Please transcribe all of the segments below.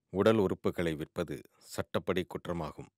உடல் உறுப்புகளை விற்பது சட்டப்படி குற்றமாகும்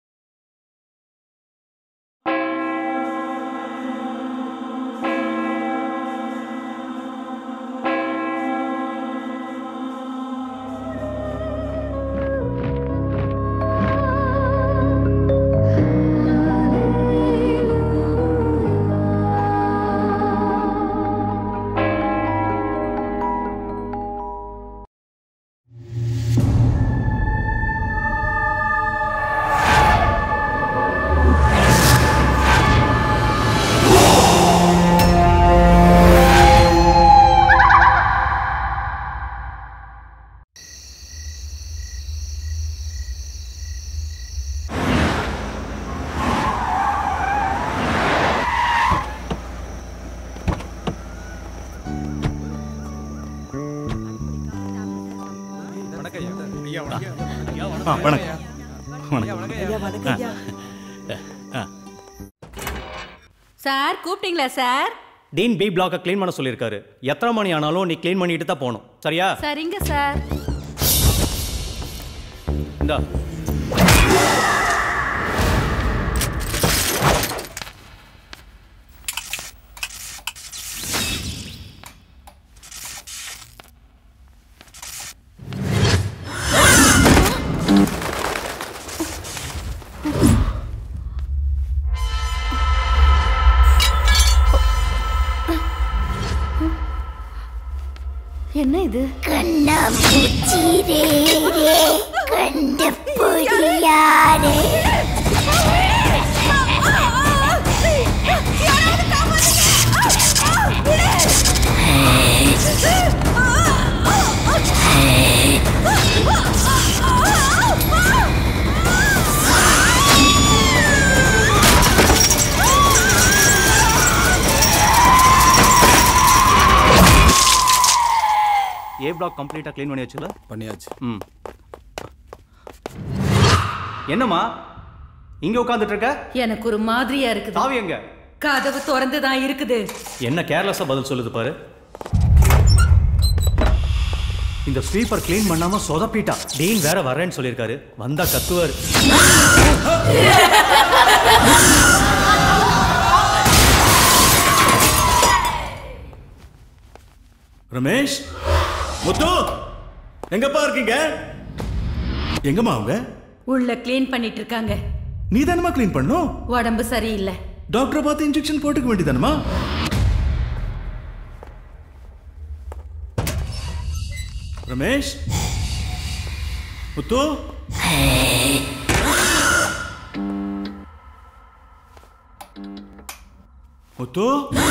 ஆ வணக்கம் வணக்கம் சார் கூப்பிட்டீங்களா சார் டீன் பி பிளாக்கை க்ளீன் பண்ண சொல்லியிருக்காரு எத்தனை மணி ஆனாலும் நீ க்ளீன் பண்ணிட்டு தான் போகணும் சரியா சரிங்க சார் இந்தா என்ன இது கண்ணாமூச்சிரேரே கண்டுபிடியாரே ஏ பிளாக் கம்ப்ளீட்டாக க்ளீன் பண்ணி வச்சுல பண்ணியாச்சு ம் என்னம்மா இங்கே உட்காந்துட்டு இருக்க எனக்கு ஒரு மாதிரியா இருக்குது தாவி எங்க கதவு திறந்து தான் இருக்குது என்ன கேர்லெஸ்ஸாக பதில் சொல்லுது பாரு இந்த ஸ்வீப்பர் க்ளீன் பண்ணாம சொதப்பிட்டா டீன் வேற வரேன்னு சொல்லியிருக்காரு வந்தா கத்துவார் ரமேஷ் முத்து எங்கப்பா இருக்கீங்க எங்கம்மா அவங்க உள்ள க்ளீன் பண்ணிட்டு இருக்காங்க நீ தானமா க்ளீன் பண்ணும் உடம்பு சரியில்லை டாக்டரை பார்த்து இன்ஜெக்ஷன் போட்டுக்க வேண்டியதானமா ரமேஷ் முத்து முத்து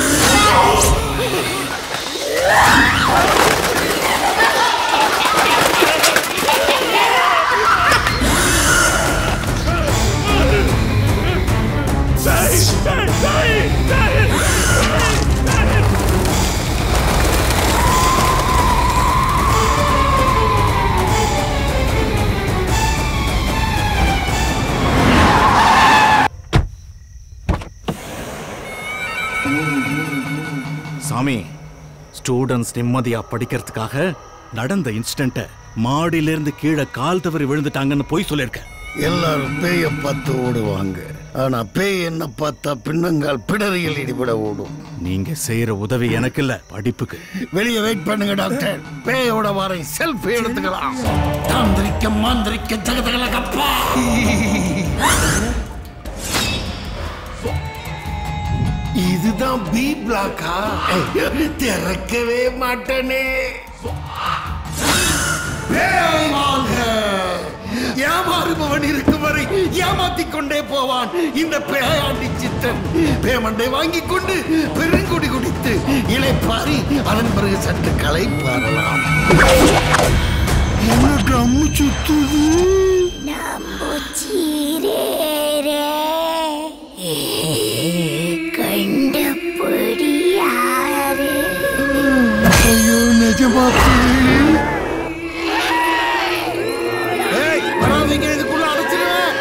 சாமி ஸ்டூடெண்ட்ஸ் நிம்மதியா படிக்கிறதுக்காக நடந்த இன்சிடென்ட்டை மாடியிலிருந்து கீழே கால் தவறி விழுந்துட்டாங்கன்னு போய் சொல்லியிருக்கேன் எல்லாரும் பேய பார்த்து ஓடுவாங்க ஆனா பேய் என்ன பார்த்தா பின்னங்கால் பிடரியில் இடிபட ஓடும் நீங்க செய்யற உதவி எனக்கு இல்ல படிப்புக்கு வெளியே வெயிட் பண்ணுங்க டாக்டர் பேயோட வாரை செல்ஃபி எடுத்துக்கலாம் தாந்திரிக்க மாந்திரிக்க ஜகதகல கப்பா இதுதான் பி பிளாக்கா திறக்கவே மாட்டேனே பேய் வாழ்க ஏமாறுபவன் இருக்கும் வரை ஏமாத்திக் கொண்டே போவான் இந்த பேயாண்டி சித்தன் பேமண்டை வாங்கிக் கொண்டு பெருங்குடி குடித்து இளைப்பாரி அதன் பிறகு சற்று களை பாரலாம் என்ன ட்ரம்மு சுத்துது நம்புச்சிரேரே கண்டுபிடியாரே ஐயோ நிஜமா ஏய் வராதீங்க இதுக்குள்ள அடைச்சிருவேன்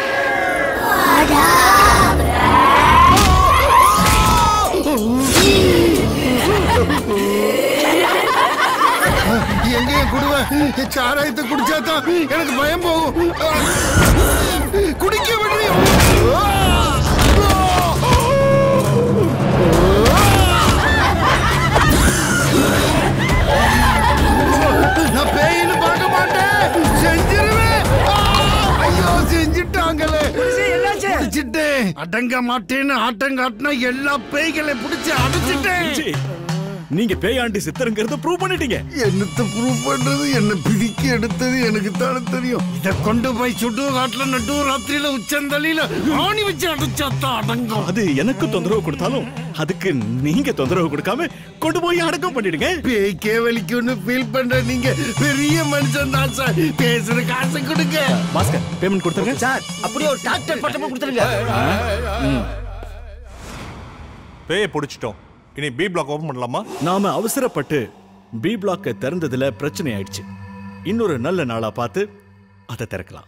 எங்கேயும் குடுவேன் சாராயத்தை குடிச்சாதான் எனக்கு பயம் போகும் குடிக்க விடுறியோ நான் பேயின்னு பார்க்க மாட்டேன் செஞ்சிருவேன் ஆ! ஐயோ செஞ்சுட்டாங்களே பிடிச்சிட்டேன் அடங்க மாட்டேன்னு ஆட்டம் காட்டினா எல்லா பேய்களை பிடிச்சு அடைச்சிட்டேன் நீங்க பேயாண்டி சித்தருங்கிறத ப்ரூவ் பண்ணிட்டீங்க என்னத்தை ப்ரூவ் பண்றது என்ன பிடிக்கி எடுத்தது எனக்கு தானே தெரியும் இத கொண்டு போய் சுட்டு காட்டுல நட்டு ராத்திரியில உச்சந்தலையில ஆணி வச்சு அடைச்சாத்தான் அடங்கும் அது எனக்கு தொந்தரவு கொடுத்தாலும் அதுக்கு நீங்க தொந்தரவு கொடுக்காம கொண்டு போய் அடக்கம் பண்ணிடுங்க பேய்க்கே வலிக்கும்னு ஃபீல் பண்ற நீங்க பெரிய மனுஷன் தான் சார் பேசுற காசு கொடுங்க பாஸ்கர் பேமெண்ட் கொடுத்துருங்க சார் அப்படியே ஒரு டாக்டர் பட்டமும் கொடுத்துருங்க பேயை பிடிச்சிட்டோம் இனி பி பிளாக் ஓபன் பண்ணலாமா நாம அவசரப்பட்டு பி பிளாக்கை திறந்ததுல பிரச்சனை ஆயிடுச்சு இன்னொரு நல்ல நாளா பார்த்து அதை திறக்கலாம்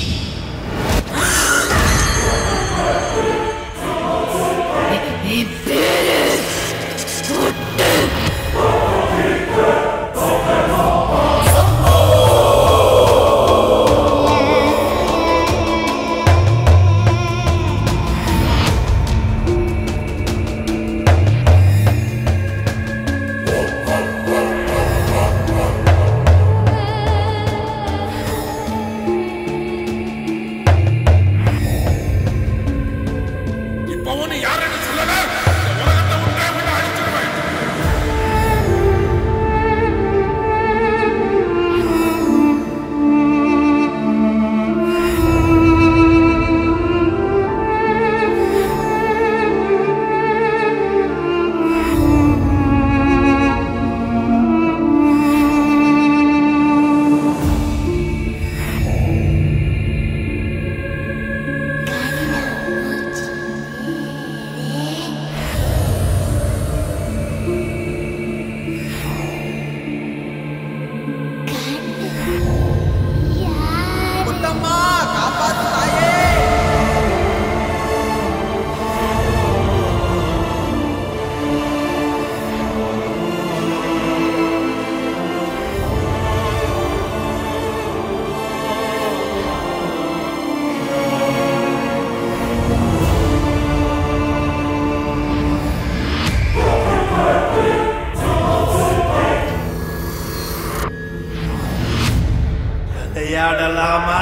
விளையாடலாமா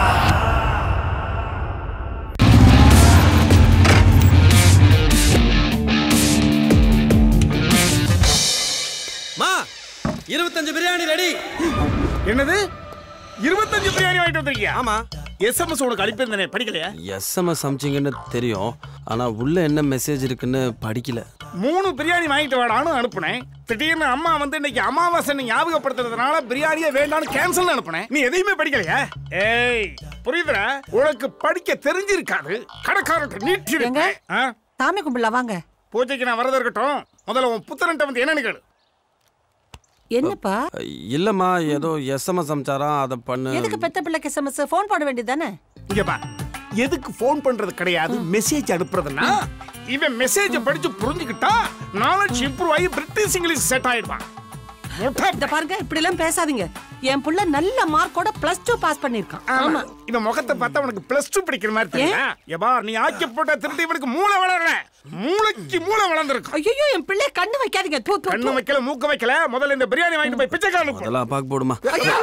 மா இருபத்தஞ்சு பிரியாணி ரெடி என்னது இருபத்தஞ்சு பிரியாணி வாங்கிட்டு வந்திருக்கியா ஆமா எஸ்எம்எஸ் உனக்கு அனுப்பியிருந்தேனே படிக்கலையா எஸ்எம்எஸ் அமிச்சிங்கன்னு தெரியும் ஆனா உள்ள என்ன மெசேஜ் இருக்குன்னு படிக்கல மூணு பிரியாணி வாங்கிட்டு வாடான்னு அனுப்புனேன் திடீர்னு அம்மா வந்து இன்னைக்கு அமாவாசை ஞாபகப்படுத்துறதுனால பிரியாணியே வேண்டாம்னு கேன்சல் அனுப்புனேன் நீ எதையுமே படிக்கலையா ஏய் புரியுதுடா உனக்கு படிக்க தெரிஞ்சிருக்காது கடைக்காரர்கிட்ட நீட்டி சாமி கும்பிடலாம் வாங்க பூஜைக்கு நான் வரது இருக்கட்டும் முதல்ல உன் புத்தரன்ட்ட வந்து என்னன்னு கேளு என்னப்பா இல்லம்மா ஏதோ எஸ்எம்எஸ் அமிச்சாராம் அதை பண்ணு எதுக்கு பெத்த பிள்ளைக்கு எஸ்எம்எஸ் ஃபோன் போட வேண்டியதானே இங்க பா எதுக்கு ஃபோன் பண்றது கிடையாது மெசேஜ் அனுப்புறதுன்னா இவன் மெசேஜ் படிச்சு புரிஞ்சுக்கிட்டா நாலேஜ் இம்ப்ரூவ் ஆகி பிரிட்டிஷ் இங்கிலீஷ் செட் ஆயிடுவான் இத பாருங்க இப்படி எல்லாம் பேசாதீங்க என் புள்ள நல்ல மார்க்கோட பிளஸ் டூ பாஸ் பண்ணிருக்கான் ஆமா இவன் முகத்தை பார்த்தா உனக்கு பிளஸ் டூ படிக்கிற மாதிரி தெரியல ஏபா நீ ஆக்கி போட்ட திருட்டு இவனுக்கு மூளை வளரல மூளைக்கு மூளை வளர்ந்துருக்கு ஐயோ என் பிள்ளை கண்ணு வைக்காதீங்க தூ தூ கண்ணு வைக்கல மூக்க வைக்கல முதல்ல இந்த பிரியாணி வாங்கிட்டு போய் பிச்சைக்காரனு போ. அதெல்லாம் அப்பாக்கு போடுமா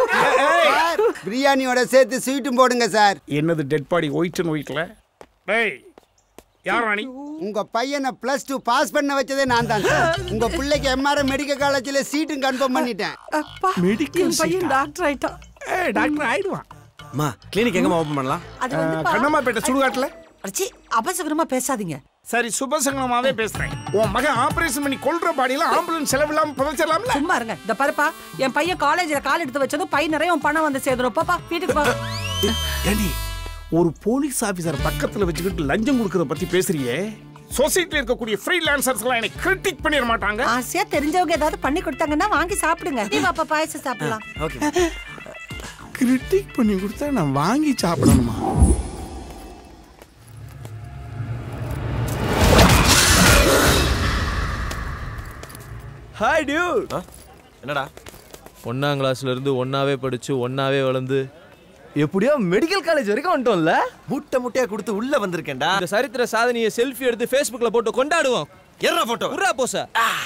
பிரியாணியோட சேர்த்து ஸ்வீட்டும் போடுங்க சார் என்னது டெட் பாடி ஒயிட் அண்ட் ஒயிட்ல டேய் யார் ராணி உங்க பையனை பிளஸ் டூ பாஸ் பண்ண வச்சதே நான் தான் சார் உங்க பிள்ளைக்கு எம்ஆர்எம் மெடிக்கல் காலேஜ்ல சீட்டும் கன்ஃபார்ம் பண்ணிட்டேன் அப்பா மெடிக்கல் என் பையன் டாக்டர் ஆயிட்டான் ஏய் டாக்டர் ஆயிடுவான் அம்மா கிளினிக் எங்கம்மா ஓபன் பண்ணலாம் அது வந்து கண்ணம்மாப்பேட்டை சுடுகாட்டுல அடிச்சி அபசகுரமா பேசாதீங்க சரி சுபசங்கமாவே பேசுறேன் உன் மகன் ஆபரேஷன் பண்ணி கொல்ற பாடியில ஆம்புலன்ஸ் செலவு இல்லாம புதைச்சிடலாம்ல சும்மா இருங்க இந்த பாருப்பா என் பையன் காலேஜ்ல கால் எடுத்து வச்சதும் பை நிறைய உன் பணம் வந்து சேர்ந்துரும் பாப்பா வீட்டுக்கு போ ஏண்டி ஒரு போலீஸ் ஆபீசர் பக்கத்துல வச்சுக்கிட்டு லஞ்சம் கொடுக்கறத பத்தி பேசுறியே சொசைட்டில இருக்கக்கூடிய ஃப்ரீலான்சர்ஸ் எல்லாம் என்னை கிரிட்டிக் பண்ணிட மாட்டாங்க ஆசையா தெரிஞ்சவங்க ஏதாவது பண்ணி கொடுத்தாங்கன்னா வாங்கி சாப்பிடுங்க நீ பாப்பா பாயசம் சாப்பிடலாம் ஓகே கிரிட்டிக் பண்ணி கொடுத்தா நான் வாங்கி சாப்பிடணுமா ஹாய் டியூட் என்னடா ஒன்னாம் கிளாஸ்ல இருந்து ஒன்னாவே படிச்சு ஒன்னாவே வளர்ந்து எப்படியோ மெடிக்கல் காலேஜ் வரைக்கும் வந்துட்டோம்ல முட்டை முட்டையா கொடுத்து உள்ள வந்திருக்கேன்டா இந்த சரித்திர சாதனையை செல்ஃபி எடுத்து ஃபேஸ்புக்ல போட்டு கொண்டாடுவோம் எர்ரா போட்டோ உர்ரா போச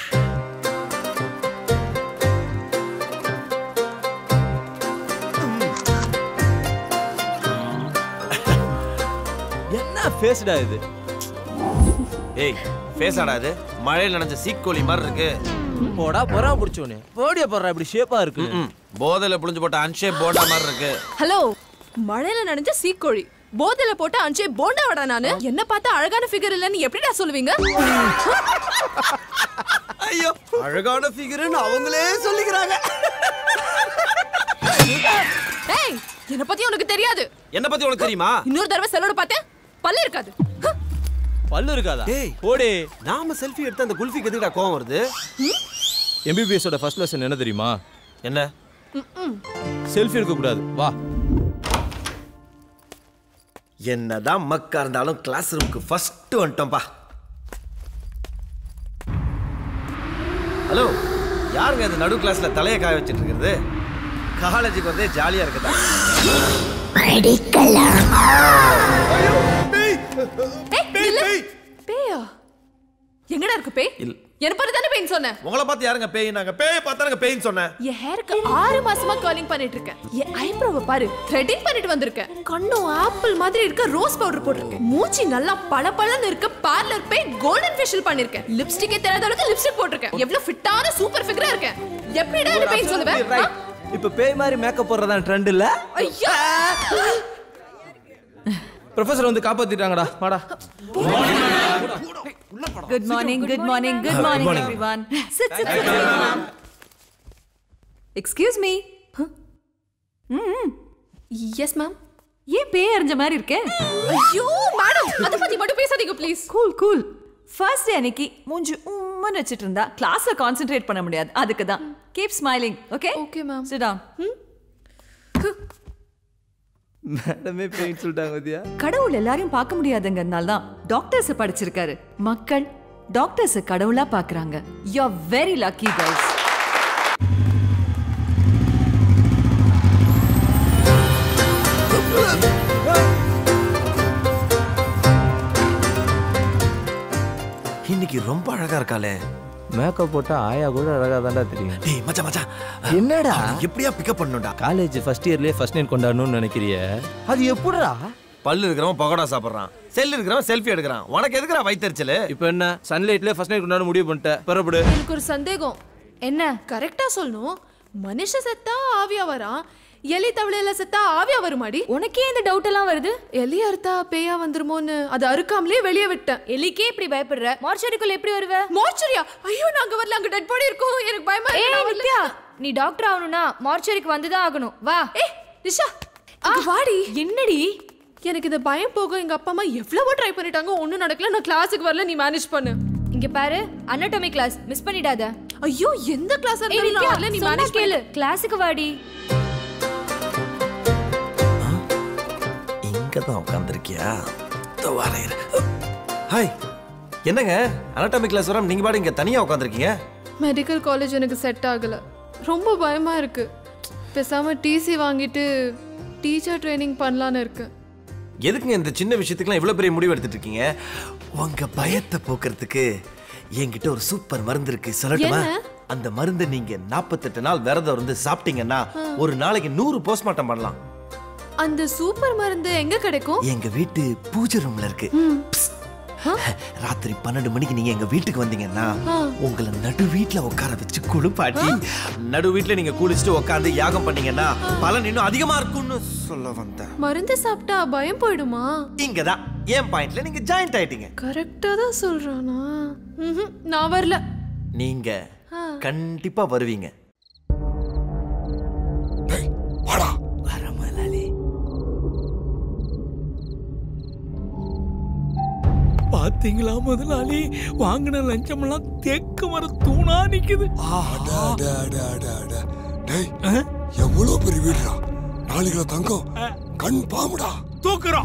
என்ன ஃபேஸ்டா இது ஏய் ஃபேஸாடா இது மழையில் நனைஞ்ச சீக்கோழி மாதிரி இருக்கு போடா பொறா பிடிச்சோனே போடிய போடுறா இப்படி ஷேப்பா இருக்கு போதையில புளிஞ்சு போட்ட அன்ஷேப் போட்டா மாதிரி இருக்கு ஹலோ மழையில நனைஞ்ச சீக்கோழி போதையில போட்ட அஞ்சே போண்டா வடா நானு என்ன பார்த்தா அழகான ஃபிகர் இல்லன்னு எப்படிடா சொல்லுவீங்க ஐயோ அழகான ஃபிகர்னு அவங்களே சொல்லிக்கிறாங்க ஏய் என்ன பத்தி உனக்கு தெரியாது என்ன பத்தி உனக்கு தெரியுமா இன்னொரு தடவை செல்லோட பார்த்தேன் பல்லு இருக்காது பல்லு இருக்காதா ஏய் ஓடே நாம செல்ஃபி எடுத்து அந்த குல்ஃபிக்கு எதுக்குடா கோவம் வருது எம்பிபிஎஸ் ஓட ஃபர்ஸ்ட் லெசன் என்ன தெரியுமா என்ன செல்ஃபி எடுக்க கூடாது வா என்னதான் மக்கா இருந்தாலும் கிளாஸ் ரூமுக்கு ஃபர்ஸ்ட் வந்துட்டோம்பா ஹலோ யாருங்க இந்த நடு கிளாஸ்ல தலையை காய வச்சிட்டு இருக்கிறது காலேஜுக்கு வந்தே ஜாலியா இருக்குதா ஏய், நில்லு. பேயா எங்கடா இருக்கு பேய் இல்ல. என்ன பாரு தானே பேய்னு சொன்னேன் உங்களை பார்த்து யாருங்க பேய் நாங்க பேய் பார்த்தாருங்க பேய்ன்னு சொன்னேன் என் ஹேருக்கு ஆறு மாசமா கர்லிங் பண்ணிட்டு இருக்கேன் என் ஐப்ரோவை பாரு த்ரெடிங் பண்ணிட்டு வந்திருக்கேன் கண்ணும் ஆப்பிள் மாதிரி இருக்க ரோஸ் பவுடர் போட்டிருக்கேன் மூச்சு நல்லா பளபளன்னு இருக்க பார்லர் போய் கோல்டன் ஃபேஷியல் பண்ணிருக்கேன் லிப்ஸ்டிக்கே தெரியாத அளவுக்கு லிப்ஸ்டிக் போட்டிருக்கேன் எவ்வளவு ஃபிட்டான சூப்பர் ஃபிகரா இருக்கேன் எப்படிடா என்ன பேய் சொல்லுவேன் ஆ? இப்ப பேய் மாதிரி மேக்கப் போடுறதா ட்ரெண்ட் இல்ல ஐயா ப்ரொஃபசர் வந்து காப்பாத்திட்டாங்கடா வாடா Good morning, good morning, good morning, morning. everyone. Sit, sit, sit. Excuse me. Yes ma'am ஏன் பேய் அறிஞ்ச மாதிரி இருக்கே ஐயோ மேடம் அத பத்தி மட்டும் பேசாதீங்க please cool cool first day அன்னைக்கு மூஞ்சி உம்மன்னு வச்சிட்டு இருந்தா கிளாஸ்ல கான்சென்ட்ரேட் பண்ண முடியாது அதுக்கு தான் keep smiling okay okay ma'am sit down மேடமே பேய்ன்னு சொல்லிட்டாங்க பாத்தியா கடவுள் எல்லாரையும் பார்க்க முடியாதுங்கிறதுனால தான் டாக்டர்ஸ் படிச்சிருக்காரு மக்கள் டாக்டர்ஸ் கடவுளா பார்க்கறாங்க you are very lucky guys இன்னைக்கு ரொம்ப அழகா இருக்காளே மேக்கப் போட்டா ஆயா கூட அழகா தான்டா தெரியும் டேய் மச்சான் மச்சான் என்னடா அவனை எப்படியா பிக்கப் பண்ணணும்டா காலேஜ் ஃபர்ஸ்ட் இயர்லயே ஃபர்ஸ்ட் நைட் கொண்டாடணும்னு நினைக்கிறிய அது எப்படிடா பல்லு இருக்கிறவன் பகோடா சாப்பிடுறான் செல் இருக்கிறவன் செல்ஃபி எடுக்கிறான் உனக்கு எதுக்குடா வயிற்றுச்சல் இப்போ என்ன சன்லைட்லயே ஃபர்ஸ்ட் நைட் கொண்டாட முடிவு பண்ணிட்ட பெறப்படு எனக்கு ஒரு சந்தேகம் என்ன கரெக்டா சொல்லணும் மனுஷ செத்தா ஆவியா வரான் எலி தவளையில செத்தா ஆவியா வருமாடி உனக்கே இந்த டவுட் எல்லாம் வருது எலி அறுத்தா பேயா வந்துருமோன்னு அது அறுக்காமலே வெளியே விட்டேன் எலிக்கே இப்படி பயப்படுற மார்ச்சரிக்குள்ள எப்படி வருவ மோர்ச்சரியா ஐயோ நாங்க வரல அங்க டெட் பாடி இருக்கும் எனக்கு பயமா இருக்கு, ஏய் நான் வரல. நித்யா நீ டாக்டர் ஆகணும்னா மார்ச்சரிக்கு வந்துதான் ஆகணும் வா ஏய் நிஷா இங்க வாடி என்னடி எனக்கு இந்த பயம் போக எங்க அப்பா அம்மா எவ்வளவோ ட்ரை பண்ணிட்டாங்க ஒண்ணும் நடக்கல நான் கிளாஸுக்கு வரல நீ மேனேஜ் பண்ணு இங்க பாரு அனட்டமி கிளாஸ் மிஸ் பண்ணிடாத ஐயோ எந்த கிளாஸ் இருந்தாலும் நான் வரல நீ மேனேஜ் கேளு கேளு கிளாஸுக்கு வாடி இங்க தான் உட்காந்துருக்கியா வரேன் ஹாய் என்னங்க அனாட்டமி கிளாஸ் வராம நீங்க பாடு இங்க தனியா உட்காந்துருக்கீங்க மெடிக்கல் காலேஜ் எனக்கு செட் ஆகல ரொம்ப பயமா இருக்கு பேசாம டிசி வாங்கிட்டு டீச்சர் ட்ரைனிங் பண்ணலான்னு இருக்கு எதுக்குங்க இந்த சின்ன விஷயத்துக்குலாம் இவ்வளவு பெரிய முடிவு எடுத்துட்டு இருக்கீங்க உங்க பயத்தை போக்குறதுக்கு என்கிட்ட ஒரு சூப்பர் மருந்து இருக்கு சொல்லட்டுமா என்ன? அந்த மருந்து நீங்க நாற்பத்தெட்டு நாள் விரதம் இருந்து சாப்பிட்டீங்கன்னா ஒரு நாளைக்கு நூறு போஸ்ட்மார்ட்டம் பண்ணலாம் அந்த சூப்பர் மருந்து எங்க கிடைக்கும் எங்க வீட்டு பூஜை ரூம்ல இருக்கு ராத்திரி பன்னெண்டு மணிக்கு நீங்க எங்க வீட்டுக்கு வந்தீங்கன்னா ஆ. உங்களை நடு வீட்ல உட்கார வச்சு குளிப்பாட்டி நடு வீட்ல நீங்க குளிச்சுட்டு உட்காந்து யாகம் பண்ணீங்கன்னா பலன் இன்னும் அதிகமா இருக்கும்னு சொல்ல வந்தேன் மருந்து சாப்பிட்டா பயம் போயிடுமா இங்கதான் என் பாயிண்ட்ல நீங்க ஜாயிண்ட் ஆயிட்டீங்க கரெக்டா தான் சொல்றானா ம்ஹும், நான் வரல நீங்க ஆ. கண்டிப்பா வருவீங்க பாத்தீங்களா முதலாளி வாங்கின லஞ்சமெல்லாம் தேக்க மர தூணா நிக்குது டேய் எவ்வளவு பெரிய வீடுடா நாலு கிலோ தங்கம் கண் பாமுடா தூக்குறோம்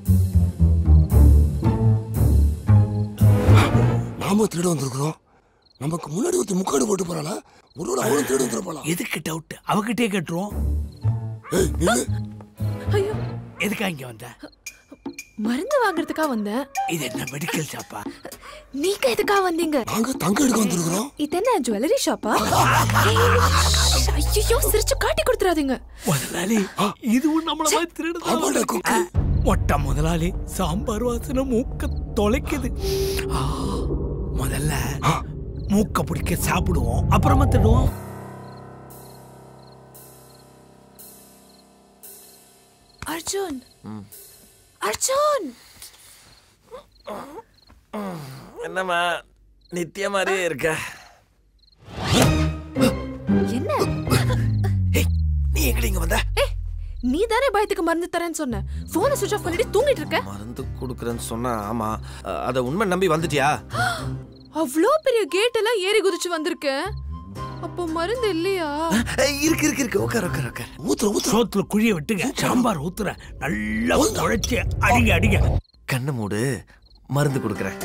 நாம திருட வந்திருக்கிறோம் நமக்கு முன்னாடி ஒருத்தி முக்காடு போட்டு போறாள ஒருவேளை அவளும் தேடி வந்துட போலாம் எதுக்கு டவுட் அவகிட்டே கேட்டுருவோம் ஏய் நில்லு எதுக்கா இங்க வந்த மருந்து வாங்குறதுக்கா வந்தேன் இது என்ன மெடிக்கல் ஷாப்பா நீங்க எதுக்கா வந்தீங்க நாங்க தங்க எடுக்க வந்திருக்கிறோம் இது என்ன ஜுவல்லரி ஷாப்பா ஐயோ சிரிச்சு காட்டி கொடுத்துறாதீங்க முதலாளி இதுவும் நம்மள மாதிரி திருடுதான் மொட்டை முதலாளி சாம்பார் வாசனை மூக்க தொலைக்குது ஆ, முதல்ல மூக்க பிடிக்க சாப்பிடுவோம் அப்புறமா திடுவோம் அர்ஜுன் அர்ஜுன் என்னம்மா நித்திய மாதிரியே இருக்க என்ன நீ எங்கடி இங்க வந்த நீ தானே பயத்துக்கு மருந்து தரேன்னு சொன்ன போனை சுவிட்ச் ஆஃப் பண்ணிட்டு தூங்கிட்டு இருக்க மருந்து கொடுக்குறேன்னு சொன்னா ஆமா அ- அத உண்மை நம்பி வந்துட்டியா அவ்வளோ பெரிய கேட் எல்லாம் ஏறி குதிச்சு வந்திருக்கேன் அப்போ மருந்து இல்லையா இருக்கு இருக்கு இருக்கு உட்கார் உட்கார் உட்கார் ஊத்துற ஊத்துற சோத்துல குழிய விட்டுங்க சாம்பார் ஊத்துற நல்லா உழைச்சி அடிங்க அடிங்க கண்ணை மூடு மருந்து கொடுக்குறேன்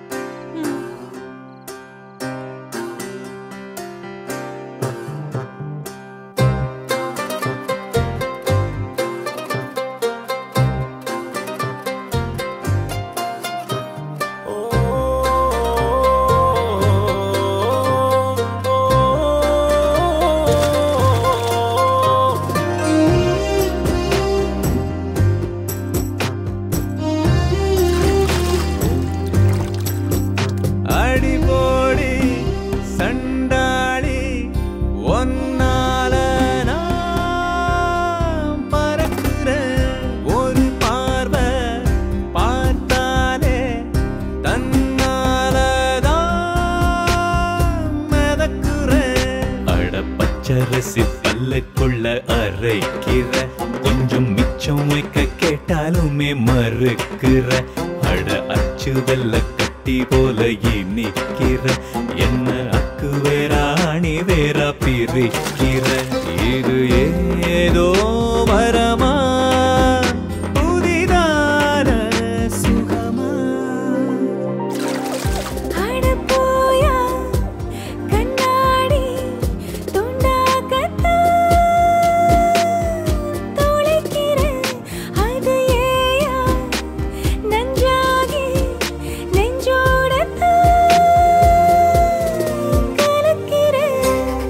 அடிபோடி சண்டாளி ஒன்னால நான் பறக்கிறேன் ஒரு பார்வை பார்த்தாலே தன்னாலதான் மிதக்கிறேன் அட பச்சரிசி பல்லுக்குள்ள அரைக்கிற கொஞ்சம் மிச்சம் வைக்க கேட்டாலுமே மறுக்கிற அட அச்சு வெள்ள கட்டி போல இனிக்கிற என்ன அக்கு வேறா அணி வேறா பிரிக்கிற இது ஏதோ வரமா புதிதான சுகமா அட போயா கண்ணாடி துண்டாக்கத்தான் துளைக்கிறேன். அது ஏயா நஞ்சாகி நெஞ்சோடத்தான் கலக்கிறேன்.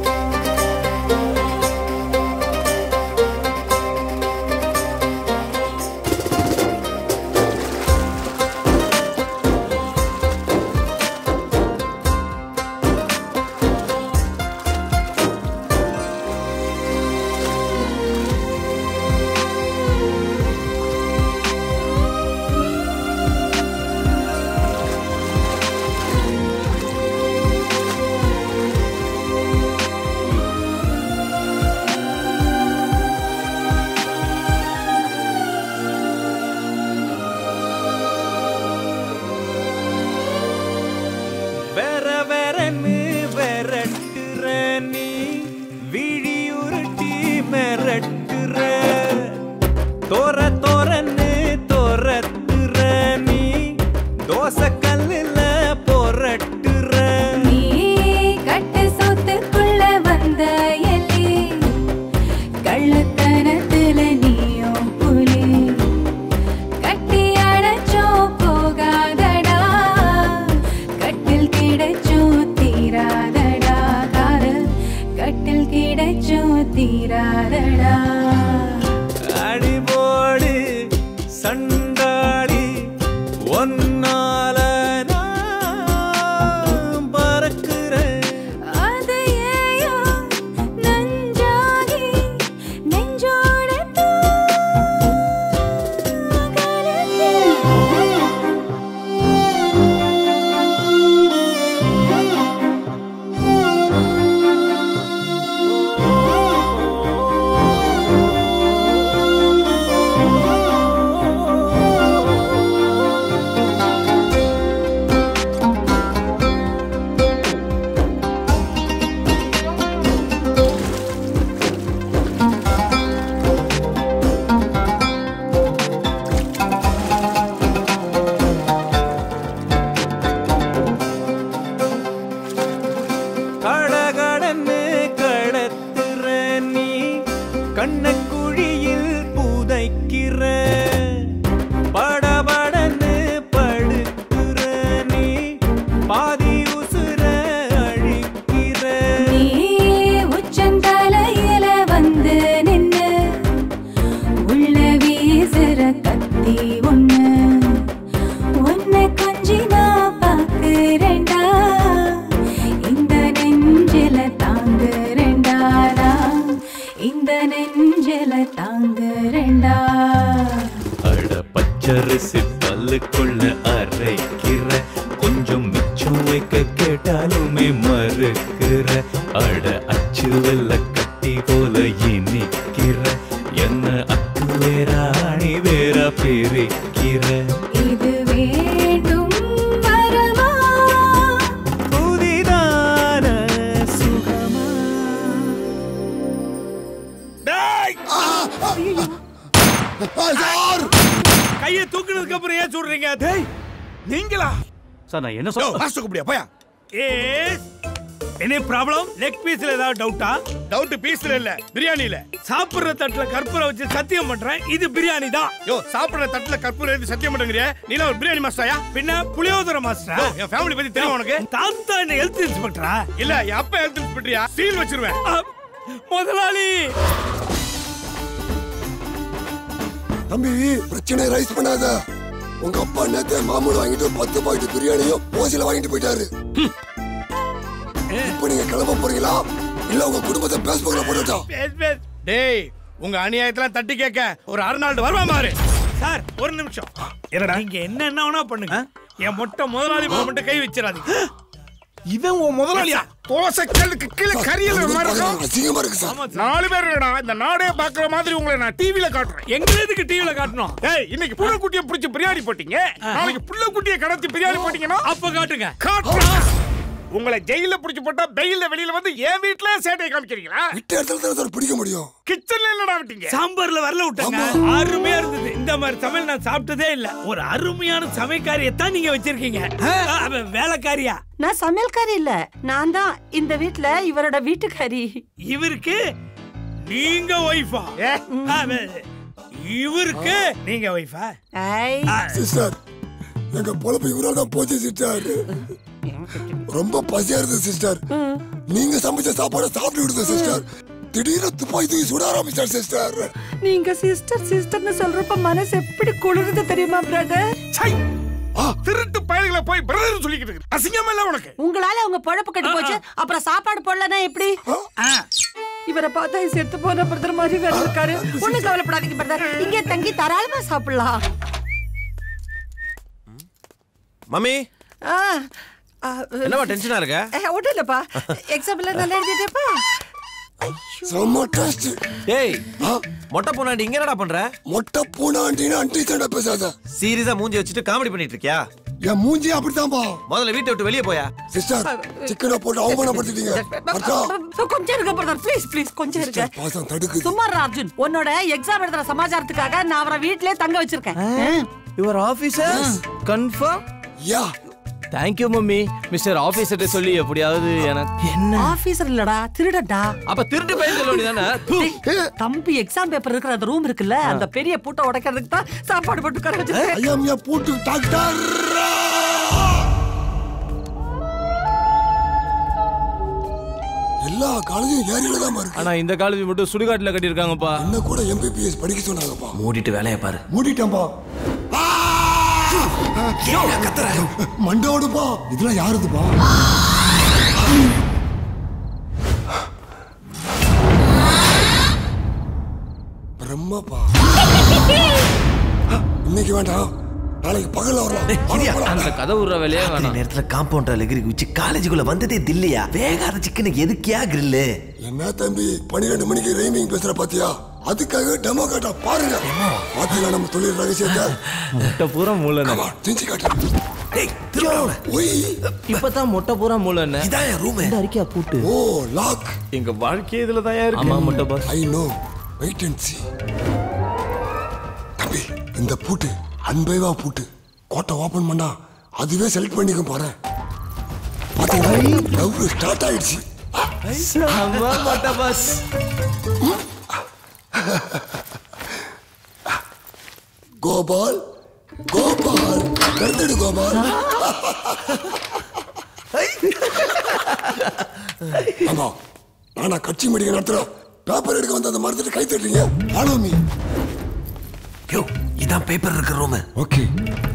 வேற வேறன்னு விரட்டுற நீ விழியுருட்டி மிரட்டுற தோற தோறன்னு தோரத்துற நீ தோசை கல்லுல பொரட்டுற நீ கட்டு சொத்துக்குள்ள வந்த எலி கள்ளத்தனத்துல நீயும் புலி கட்டி அடைச்சோ போகாதடா கட்டில் கிடைச்சோ தீராதடா காதல் கட்டில் கிடைச்சோ தீராதடா அடிபோடு சண்டாளி ஒன்னால நான் பறக்கிறேன் அது ஏயோ நஞ்சாகி நெஞ்சோடத்தான் கலக்கிறேன். கடகடன்னு கடத்துற நீ கண்ணக்குழியில் புதைக்கிற படபடன்னு படுக்கிற நீ பாதி உசுர அழிக்கிற நீ உச்சந்தலையில வந்து நின்னு உள்ள வீசுற கத்தி ஒண்ணு உன்னை கொஞ்சி நான் பார்க்கிறேன்டா இந்த நெஞ்சில தாங்குறேன்டா நான் இந்த நெஞ்சில தாங்குறேன்டா அட பச்சரிசி பல்லுக்குள்ள அரைக்கிற கொஞ்சம் மிச்சம் வைக்க கேட்டாலுமே மறுக்கிற அட அச்சு வெள்ள கட்டி போல இனிக்கிற என்ன அக்கு வேறா அணி வேறா பிரிக்கிற இது வேண்டும் வரமா புதிதான சுகமா கையை தூக்குனதுக்கு அப்புறம் ஏன் சொல்றீங்க டேய் நீங்களா சார் நான் என்ன யோ, பாஸ் தூக்க முடியா போயா எஸ் எனி ப்ராப்ளம் லெக் பீஸ்ல ஏதாவது டவுட்டா டவுட் பீஸ்ல இல்ல பிரியாணில சாப்பிடுற தட்டுல கற்பூரம் வச்சு சத்தியம் பண்றேன் இது பிரியாணி தான் யோ சாப்பிடுற தட்டுல கற்பூரம் வச்சு சத்தியம் பண்றீங்க நீ ஒரு பிரியாணி மாஸ்டரா பின்ன புளியோதர மாஸ்டரா என் ஃபேமிலி பத்தி தெரியும் உனக்கு தாத்தா என்ன ஹெல்த் இன்ஸ்பெக்டரா இல்ல என் அப்பா ஹெல்த் இன்ஸ்பெக்டரியா சீல் வச்சிருவேன் அ, முதலாளி தம்பி பிரச்சனை ரைஸ் பண்ணாத உங்க அப்பா நேத்து மாமூல் வாங்கிட்டு பத்து பாக்கெட் பிரியாணியும் ஓசில வாங்கிட்டு போயிட்டாரு இப்போ நீங்க கிளம்ப போறீங்களா இல்ல உங்க குடும்பத்தை பேஸ்புக்ல போட்டுட்டா பேஸ் பேஸ் டேய் உங்க அநியாயத்தெல்லாம் தட்டி கேட்க ஒரு அறுநாள் வருவா பாரு சார் ஒரு நிமிஷம் என்னடா நீங்க என்ன என்ன வேணா பண்ணுங்க என் மொட்டை முதலாளி மேல மட்டும் கை வச்சிடாதீங்க இவன் உன் முதலாளியா தோசை கல்லுக்கு கீழே கரியல மாதிரி இருக்கும். அசிங்கமா இருக்கு சார் ஆமா, நாலு பேர் இல்லடா இந்த நாடே பாக்குற மாதிரி உங்களை நான் டிவில காட்டுறேன் எங்க எதுக்கு டிவில காட்டணும் ஏய் இன்னைக்கு புள்ள குட்டியை பிடிச்சி பிரியாணி போட்டீங்க நாளைக்கு புள்ள குட்டியை கடத்தி பிரியாணி போட்டீங்கன்னா அப்ப காட்டுங்க காட்டுறேன் உங்களை ஜெயில பிடிச்சி போட்டா பெயில்ல வெளியில வந்து என் வீட்ல சேட்டை காமிக்கிறீங்களா விட்ட இடத்துல தான் சார் பிடிக்க முடியும் கிச்சன்ல இல்லடா விட்டீங்க சாம்பார்ல வரல விட்டாங்க அருமையா இருந்தது இந்த மாதிரி சமையல் நான் சாப்பிட்டதே இல்ல ஒரு அருமையான சமையக்காரியத்தான் நீங்க வச்சிருக்கீங்க ஆ, அவன் வேலைக்காரியா நான் சமையல்காரி இல்ல நான் தான் இந்த வீட்ல இவரோட வீட்டுக்காரி இவருக்கு நீங்க ஒய்ஃபா இவருக்கு நீங்க ஒய்ஃபா சிஸ்டர் எங்க பொழப்பு இவரால் தான் போச்சு சிஸ்டர் ரொம்ப பசியா இருந்தது சிஸ்டர் நீங்க சமைச்ச சாப்பாடை சாப்பிட்டு விடுங்க சிஸ்டர் திடீர்னு துப்பாக்கி தூக்கி சுட ஆரம்பிச்சார் சிஸ்டர் நீங்க சிஸ்டர் சிஸ்டர்னு சொல்றப்ப மனசு எப்படி குளிருது தெரியுமா பிரதர் திருட்டு பயல்களை போய் பிரதர் சொல்லிக்கிட்டு இருக்கு அசிங்கமா இல்ல உனக்கு உங்களால உங்க பொழப்பு கட்டி போச்சு அப்புறம் சாப்பாடு போடலன்னா எப்படி இவரை பார்த்தா செத்து போன பிரதர் மாதிரி வேற இருக்காரு ஒண்ணு கவலைப்படாதீங்க பிரதர் இங்கே தங்கி தாராளமா சாப்பிடலாம் மம்மி ஆ, ஆ, என்னவா டென்ஷனா இருக்க ஏ, ஒண்ணும் இல்லப்பா எக்ஸாம்பிள் நல்லா எழுதிட்டேப்பா செம்ம டேஸ்ட் ஏய் மொட்டை பூனாண்டி இங்க என்னடா பண்ற மொட்டை பூனாண்டின்னு அன்டி சண்டை பேசாத சீரியஸா மூஞ்சி வச்சுட்டு காமெடி பண்ணிட்டு இருக்கியா என் மூஞ்சி அப்படித்தான்பா முதல்ல வீட்டை விட்டு வெளியே போயா சிஸ்டர் சிக்கனை போட்டு அவமானப்படுத்திட்டீங்க அக்கா கொஞ்சம் இருக்க பிரதர் ப்ளீஸ் ப்ளீஸ் கொஞ்சம் இருக்க பாசம் தடுக்குது சும்மா இரு, அர்ஜுன் உன்னோட எக்ஸாம் எழுதுற சமாச்சாரத்துக்காக நான் அவரை வீட்லயே தங்க வச்சிருக்கேன் your officer confirm yeah thank you mummy mister ஆபீசர்ட்ட சொல்லி எப்படியாவது எனக்கு என்ன ஆபீசர் இல்லடா திருடடா அப்ப திருட்டு பையன் சொல்ல வேண்டியதானே டேய், தம்பி எக்ஸாம் பேப்பர் இருக்கிற அந்த ரூம் இருக்குல்ல அந்த பெரிய பூட்டை உடைக்கிறதுக்கு தான் சாப்பாடு போட்டு உட்கார வச்சிருக்கேன் ஐயம் யா பூட்டு டாக்டர் எல்லா காலேஜும் ஏரியில தான் இருக்கு ஆனா இந்த காலேஜ் மட்டும் சுடுகாட்டுல கட்டியிருக்காங்கப்பா என்ன கூட எம்பிபிஎஸ் படிக்க சொன்னாங்கப்பா மூடிட்டு வேலையை பாரு மூடிட்டேன்பா மண்டோடுப்பா இதெல்லாம் யாருதுப்பா பிரம்மப்பா இன்னைக்கு வேண்டாம் நாளைக்கு பகல்ல வரலாம் அந்த கதை விடுற வேலையே ராத்திரி வேணாம் நேரத்துல காம்பவுண்டர் எகிரி குச்சி காலேஜுக்குள்ள வந்ததே தில்லையா வேகாத சிக்கனுக்கு எதுக்கியா கிரில்லு என்ன தம்பி பன்னிரெண்டு மணிக்கு ரைமிங் பேசுற பாத்தியா அதுக்காக டெமோ காட்டா பாருங்க பாத்தீங்களா நம்ம தொழில் ரகசியத்தை முட்டை பூரா மூளை செஞ்சு காட்டு ஒய் இப்பதான் மொட்டை பூரா மூளை என்ன இதான் என் ரூம் இந்த அறிக்கையா பூட்டு ஓ லாக் எங்க வாழ்க்கையே இதுல தான் இருக்கு ஆமா மொட்டை boss I know wait and see தம்பி இந்த பூட்டு அன்பைவா பூட்டு கோட்டை ஓபன் பண்ணா அதுவே செலக்ட் பண்ணிக்க போறேன் பாத்தீங்களா லவ் ஸ்டார்ட் ஆயிடுச்சு செம்ம மொட்டை பாஸ் கோபால் கோபால் கருத்தடு கோபால் ஆமா நானா கட்சி மீட்டிங் நடத்துறோம் பேப்பர் எடுக்க வந்து அந்த மரத்துட்டு கை தட்டுறீங்க ஹலோ மீ யோ இதான் பேப்பர் இருக்கிற ரூம் ஓகே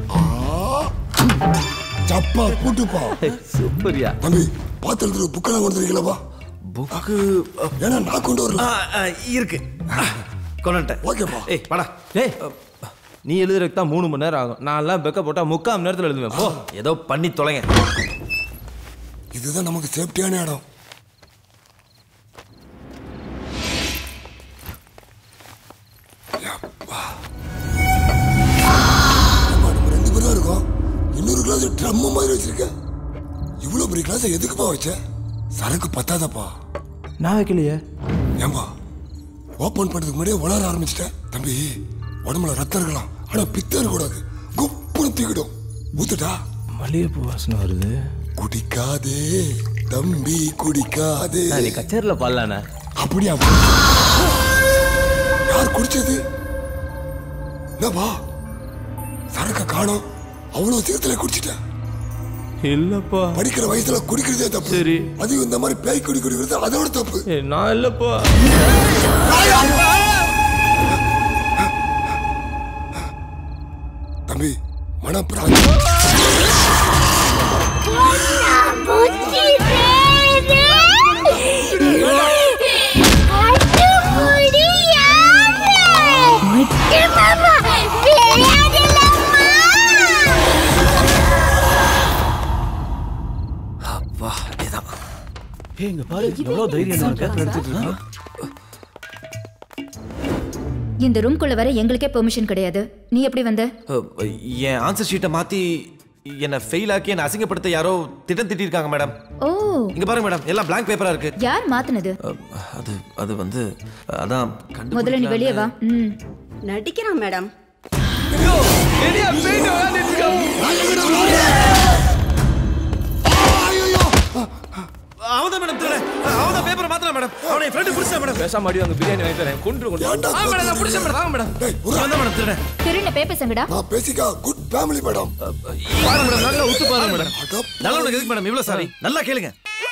சப்பா பூட்டுப்பா சூப்பரியா தம்பி பார்த்து எழுதுற புக்கெல்லாம் கொண்டு வரீங்களப்பா புக்கு ஏன்னா நான் கொண்டு வரல இருக்கு கொண்டுட்டேன் ஓகேப்பா ஏய் வாடா ஏய் நீ எழுதுறதுக்கு தான் மூணு மணி நேரம் ஆகும் நான் எல்லாம் பெக்க போட்டா முக்கால் மணி நேரத்தில் எழுதுவேன் போ ஏதோ பண்ணி தொலைங்க இதுதான் நமக்கு சேஃப்டியான இடம் யப்பா. ஆமா, நம்ம ரெண்டு பேரும் தான் இருக்கோம் இன்னொரு கிளாஸ் ட்ரம் மாதிரி வச்சிருக்கேன் இவ்வளவு பெரிய கிளாஸ் எதுக்குப்பா வச்ச சரக்கு பத்தாதப்பா நான் வைக்கலையே ஏம்பா ஓபன் பண்றதுக்கு முன்னாடியே உளர ஆரம்பிச்சிட்டேன் தம்பி உடம்புல ரத்தம் இருக்கலாம் ஆனா பித்தம் இருக்கக்கூடாது குப்புன்னு தூக்கிடும் ஊத்துட்டா மல்லிகைப்பூ வாசனை வருது குடிக்காதே தம்பி குடிக்காதே நான் நீ கச்சேரியில் பாடலாண்ணே அப்படியா யார் குடிச்சது என்னப்பா சரக்க காணோம் அவ்வளவு சீக்கிரத்துல குடிச்சிட்டேன் இல்லப்பா படிக்கிற வயசுல குடிக்கிறதே தப்பு சரி அதுவும் இந்த மாதிரி பேய் குடி குடிக்கிறது அதோட தப்பு ஏய், நான் இல்லப்பா தம்பி மனப்பிராந்தி அப்பா இதான் ஏய் இங்க பாரு எவ்வளவு தைரியம் இருக்கு எடுத்துட்டு இருக்கா இந்த ரூம்குள்ள வர எங்களுக்கே பெர்மிஷன் கிடையாது நீ எப்படி வந்த அஹ், என் ஆன்சர் ஷீட்டை மாத்தி என்னை ஃபெயில் ஆக்கி என்னை அசிங்கப்படுத்த யாரோ திட்டம் திட்டிருக்காங்க மேடம் ஓ இங்க பாருங்க மேடம் எல்லாம் blank பேப்பரா இருக்கு யார் மாத்துனது அஹ், அது அது வந்து அதான் முதல்ல நீ வெளியே வா ம் நடிக்கிறான் மேடம் அவன் தான் மேடம் திருடன் அவன் தான் பேப்பரை மாத்தலாம் மேடம் அவனை என் ஃப்ரெண்டு பிடிச்சா மேடம் பேசாம அடி வாங்க பிரியாணி வாங்கி தரேன் கொண்டு கொண்டு ஆ மேடம் நான் பிடிச்சேன் மேடம் வாங்க மேடம் அவன் தான் மேடம் திருடன் திருண்ண பேப்பர் சங்கடா நான் பேசிக்கா குட் ஃபேமிலி மேடம் பாருங்க மேடம் நல்லா உத்து பாருங்க மேடம் நல்லா உனக்கு எதுக்கு மேடம் இவ்வளவு சாரி நல்லா கேளுங்க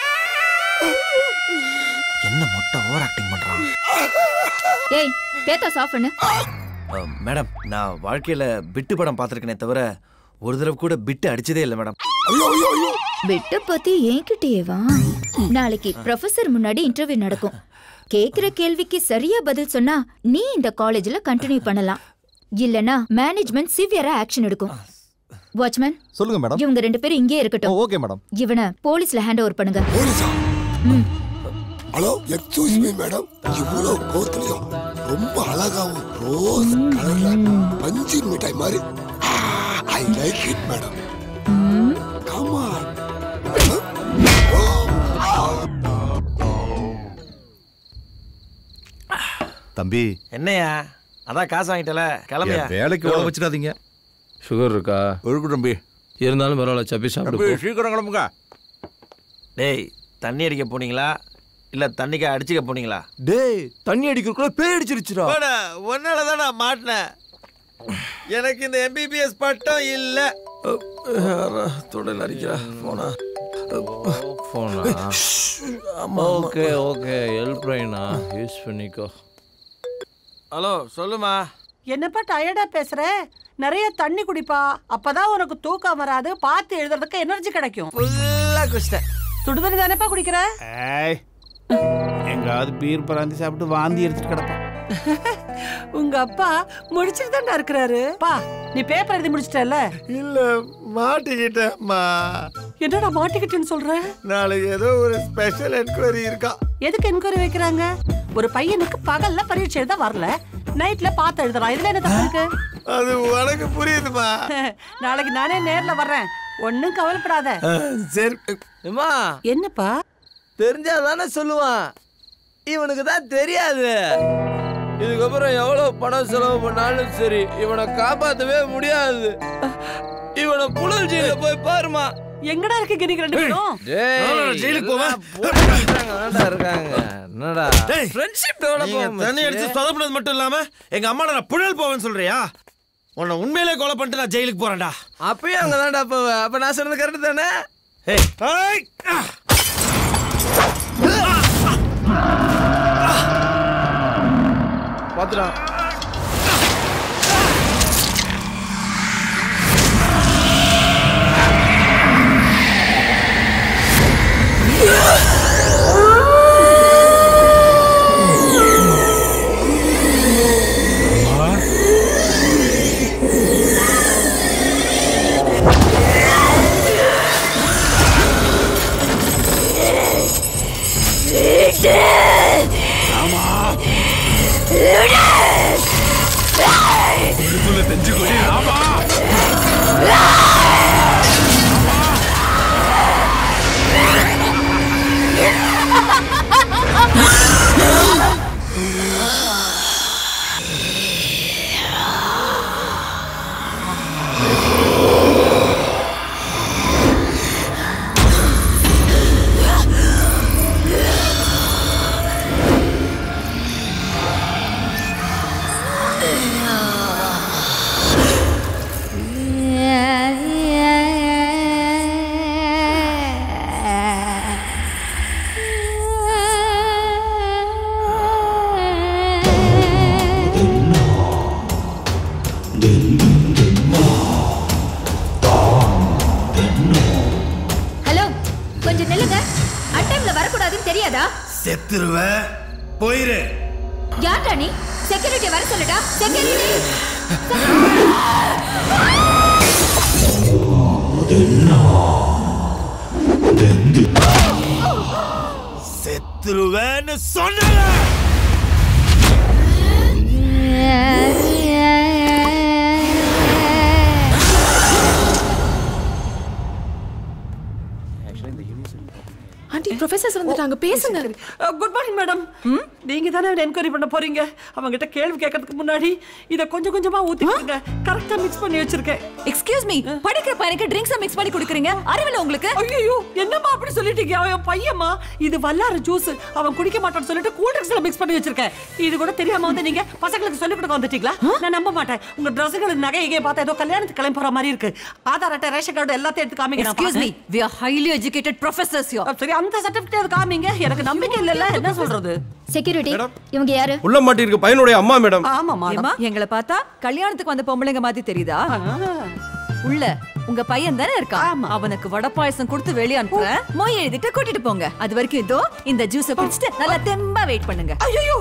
என்ன மொட்டை ஓவர் ஆக்டிங் பண்றான் ஏய் பேத்தாஸ் ஆஃப் பண்ணு அஹ், மேடம் நான் வாழ்க்கையில பிட்டு படம் பார்த்துருக்கேனே தவிர ஒரு தடவை கூட பிட்டு அடிச்சதே இல்லை மேடம் விட்டு பத்தி என்கிட்டயே வா நாளைக்கு ப்ரொஃபசர் முன்னாடி இன்டர்வியூ நடக்கும் கேக்குற கேள்விக்கு சரியா பதில் சொன்னா நீ இந்த காலேஜ்ல கண்டினியூ பண்ணலாம் இல்லனா மேனேஜ்மெண்ட் சிவியரா ஆக்ஷன் எடுக்கும் வாட்ச்மேன் சொல்லுங்க மேடம் இவங்க ரெண்டு பேரும் இங்கே இருக்கட்டும் ஓகே மேடம் இவனை போலீஸ்ல ஹேண்ட் ஓவர் பண்ணுங்க ஹலோ எக்ஸ்கூஸ் மீ மேடம் இவ்வளவு கோத்துலயும் ரொம்ப அழகாவும் ரோஸ் கலர்ல பஞ்சு மிட்டாய் மாதிரி I like it madam come on தம்பி என்னையா அதான் காசு வாங்கிட்டல கிளம்பியா என் வேலைக்கு உழ வச்சிடாதீங்க சுகர் இருக்கா இருக்கு தம்பி இருந்தாலும் பரவாயில்ல சப்பி சாப்பிடு போ. சீக்கிரம் கிளம்புங்க டேய் தண்ணி அடிக்க போனீங்களா இல்ல தண்ணிக்கு அடிச்சுக்க போனீங்களா டேய் தண்ணி அடிக்கிறதுக்குள்ள பேய் அடிச்சிருச்சுடா ஒன்னால தான் நான் மாட்டினேன் எனக்கு இந்த எம்பிபிஎஸ் பட்டம் இல்ல தொடல் அடிக்கிறா போனா போனா ஓகே ஓகே ஹெல்ப் லைனா யூஸ் பண்ணிக்கோ ஹலோ சொல்லுமா என்னப்பா டயர்டா பேசுற நிறைய தண்ணி குடிப்பா அப்பதான் உனக்கு தூக்கம் வராது பார்த்து எழுதுறதுக்கு எனர்ஜி கிடைக்கும் ஃபுல்லா குடிச்சிட்டேன் சுடுதண்ணி தானேப்பா குடிக்கிற ஏய் எங்காவது பீர் பராந்தி சாப்பிட்டு வாந்தி எடுத்துட்டு கிடப்பான் உங்க அப்பா முடிச்சிட்டு தான்டா இருக்கிறாரு பா நீ பேப்பர் எழுதி முடிச்சிட்டல இல்ல மாட்டிக்கிட்டேம்மா என்னடா மாட்டிக்கிட்டேன்னு சொல்ற நாளைக்கு ஏதோ ஒரு ஸ்பெஷல் என்கொயரி இருக்கா எதுக்கு என்கொயரி வைக்கிறாங்க ஒரு பையனுக்கு பகல்ல பரீட்சை எழுத வரல நைட்ல பார்த்து எழுதுறான் இதுல என்ன தப்பு இருக்கு அது உனக்கு புரியுதுமா நாளைக்கு நானே நேர்ல வர்றேன் ஒண்ணும் கவலைப்படாத சரி அம்மா என்னப்பா தெரிஞ்சாதானே சொல்லுவான் இவனுக்கு தான் தெரியாது இதுக்கப்புறம் எவ்வளவு பணம் செலவு பண்ணாலும் சரி இவனை காப்பாத்தவே முடியாது இவனை புழல் ஜெயில போய் பாருமா எங்கடா இருக்கீங்க நீங்க ரெண்டு பேரும் நானும் ஜெயிலுக்கு போவேன். இருக்காங்க என்னடா டேய், ஃப்ரெண்ட்ஷிப் நீங்க தண்ணி அடிச்சு சொதப்புனது மட்டும் இல்லாம எங்க அம்மா நான் புழல் போவேன்னு சொல்றியா உன்னை உண்மையிலே கொலை பண்ணிட்டு நான் ஜெயிலுக்கு போறேன்டா அப்பயும் அங்க தான்டா போவ அப்ப நான் சொன்னது கரெக்ட் தானே ஏய் ஏய் ஆ. பாத்துடா ஹலோ கொஞ்சம் நில்லுங்க அட்டைம்ல வரக்கூடாதுன்னு தெரியாதா செத்துருவ போயிரு யார்டா நீ செக்யூரிட்டி வர சொல்லுடா செக்யூரிட்டி செத்துருவேன்னு சொன்னல ஆண்டி ப்ரொஃபசர்ஸ் வந்துட்டாங்க பேசுங்க குட் மார்னிங் மேடம் நீங்க தானே என்கொயரி பண்ண போறீங்க அவங்க கிட்ட கேள்வி கேட்கறதுக்கு முன்னாடி இத கொஞ்சம் கொஞ்சமா ஊத்திக்கோங்க கரெக்டா மிக்ஸ் பண்ணி வச்சிருக்கேன் எக்ஸ்கியூஸ் மீ படிக்கிற பையனுக்கு ட்ரிங்க்ஸ் மிக்ஸ் பண்ணி குடுக்குறீங்க அறிவில உங்களுக்கு ஐயோ என்னம்மா அப்படி சொல்லிட்டீங்க அவன் பையம்மா இது வல்லார ஜூஸ் அவன் குடிக்க மாட்டான்னு சொல்லிட்டு கூல் ட்ரிங்க்ஸ்ல மிக்ஸ் பண்ணி வச்சிருக்கேன் இது கூட தெரியாம வந்து நீங்க பசங்களுக்கு சொல்லி கொடுக்க வந்துட்டீங்களா நான் நம்ப மாட்டேன் உங்க ட்ரெஸ்ஸுகள் நகை எங்கே பார்த்தா ஏதோ கல்யாணத்துக்கு கிளம்பி போற மாதிரி இருக்கு ஆதார் அட்டை ரேஷன் கார்டு எல்லாத்தையும் எடுத்து காமிங்க நான் எக்ஸ்கியூஸ் மீ பார்க்கறேன். we are highly educated professors here சரி அந்த சர்டிபிகேட் காமிங்க எனக்கு நம்பிக்கை இல்லைல்ல என்ன சொல்றது செக்யூரிட்டி இவங்க யாரு உள்ள மாட்டிருக்க பையனுடைய அம்மா மேடம் ஆமா ஏம்மா எங்களை பார்த்தா கல்யாணத்துக்கு வந்த பொம்பளைங்க மாதிரி தெரியுதா உள்ள உங்க பையன் தானே இருக்கான் அவனுக்கு வடை பாயசம் கொடுத்து வெளிய அனுப்புறேன் மொய் எழுதிட்டு கூட்டிட்டு போங்க அது வரைக்கும் இதோ இந்த ஜூஸ குடிச்சிட்டு நல்லா தெம்பா வெயிட் பண்ணுங்க ஐயோ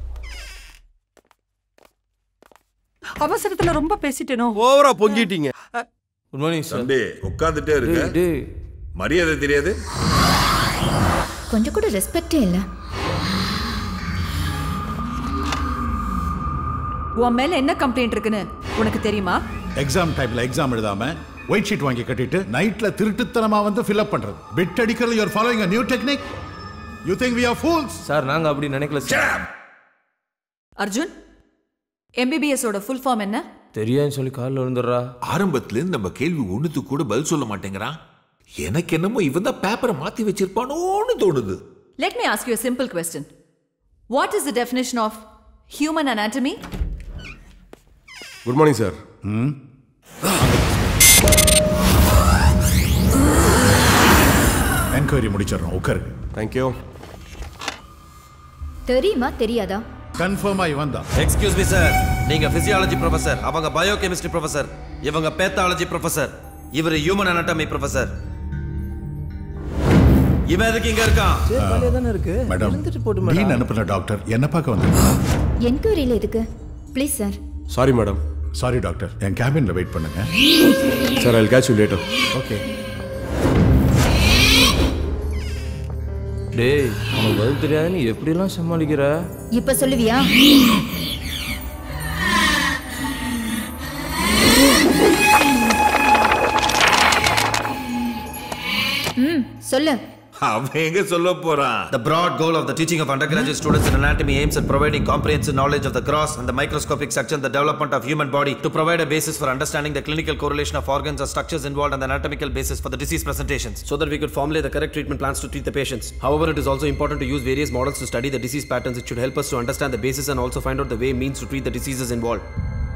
அவசரத்துல ரொம்ப பேசிட்டேனோ ஓவரா பொங்கிட்டீங்க குட் மார்னிங் சார் தம்பி உட்காந்துட்டே இருக்க மரியாதை தெரியாது கொஞ்சம் கூட ரெஸ்பெக்டே இல்ல உன் மேல என்ன கம்ப்ளைண்ட் இருக்குன்னு உனக்கு தெரியுமா எக்ஸாம் டைம்ல எக்ஸாம் எழுதாம ஒயிட் ஷீட் வாங்கி கட்டிட்டு நைட்ல திருட்டுத்தனமா வந்து ஃபில் அப் பண்றது பிட் அடிக்கிறது you are following a new technique you think we are fools sir நாங்க அப்படி நினைக்கல சார் அர்ஜுன் எம்பிபிஎஸ் ஓட ஃபுல் ஃபார்ம் என்ன தெரியாதுன்னு சொல்லி காலில் விழுந்துடுறா ஆரம்பத்துல இருந்து நம்ம கேள்வி ஒண்ணுத்துக்கு கூட பதில் சொல்ல மாட்டேங்கிறான் எனக்கு என்னமோ இவன் தான் பேப்பரை மாத்தி வச்சிருப்பானோன்னு தோணுது Let me ask you a simple question. What is the definition of human anatomy? Good morning sir enquiry முடிச்சிடறோம் உட்காருங்க தேங்க்யூ தெரியுமா தெரியாதா கன்ஃபார்மா இவன் தான் எக்ஸ்கியூஸ் மீ சார் நீங்க பிசியாலஜி ப்ரொஃபசர் அவங்க பயோ கெமிஸ்ட்ரி ப்ரொஃபசர் இவங்க பேத்தாலஜி ப்ரொஃபசர் இவர் ஹியூமன் anatomy ப்ரொஃபசர் இவன் எதுக்கு இங்க இருக்கான் தானே இருக்கு மேடம் டீன் அனுப்பின டாக்டர் என்ன பார்க்க வந்து என்கொயரியில எதுக்கு please sir sorry madam sorry doctor என் கேபின்ல வெயிட் பண்ணுங்க sir I catch you later okay டேய் உனக்கு பதில் தெரியாது நீ எப்படிலாம் சமாளிக்கிற இப்ப சொல்லுவியா ம் சொல்லு அவன் எங்க சொல்ல போறான் The broad goal of the teaching of undergraduate students in anatomy aims at providing comprehensive knowledge of the gross and the microscopic section, the development of human body, to provide a basis for understanding the clinical correlation of organs or structures involved and the anatomical basis for the disease presentations. so that we could formulate the correct treatment plans to treat the patients. However, it is also important to use various models to study the disease patterns. It should help us to understand the basis and also find out the way means to treat the diseases involved.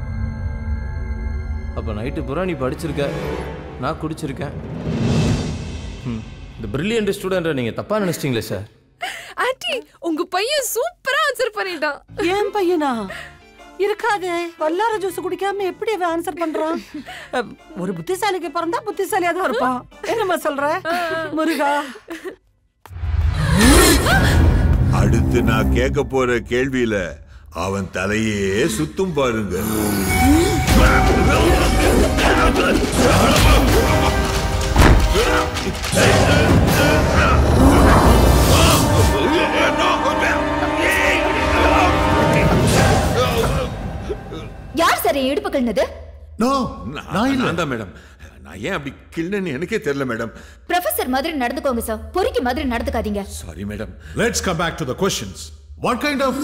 அப்போ night பூரா நீ படிச்சிருக்க நான் குடிச்சிருக்கேன் ம், இந்த brilliant ஸ்டூடெண்ட்டை நீங்கள் தப்பாக நினச்சிட்டிங்களே sir anti உங்க பையன் சூப்பரா ஆன்சர் பண்ணிட்டான் ஏன் பையனா இருக்காதே வல்லார ஜூஸ் குடிக்காம எப்படி அவன் ஆன்சர் பண்றான் அஹ், ஒரு புத்திசாலிக்கு பிறந்தா புத்திசாலியா தான் இருப்பான் என்னம்மா சொல்ற முருகா அடுத்து நான் கேட்க போற கேள்வியில அவன் தலையே சுத்தும் பாருங்க யார் சார் என் இடுப்பு கழுனது நோ நான் நான் தான் மேடம் நான் ஏன் அப்படி கிள்ளன்னு எனக்கே தெரியல மேடம் ப்ரொஃபசர் மாதிரி நடந்துக்கோங்க சார் பொறுக்கி மாதிரி நடந்துக்காதீங்க sorry madam Let's come back to the questions. What kind of.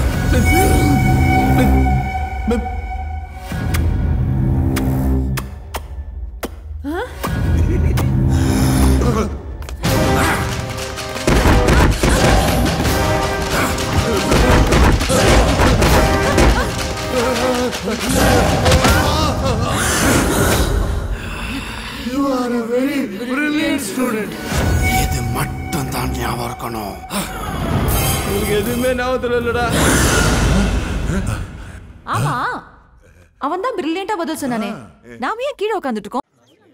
You are a very brilliant student. இது மட்டும் தான் ஞாபகம் இருக்கணும் உங்களுக்கு எதுவுமே ஞாபகத்தில் இல்லைடா ஆமா அவன் தான் பிரில்லியண்டா பதில் சொன்னானே நாம ஏன் கீழே உட்காந்துட்டு இருக்கோம்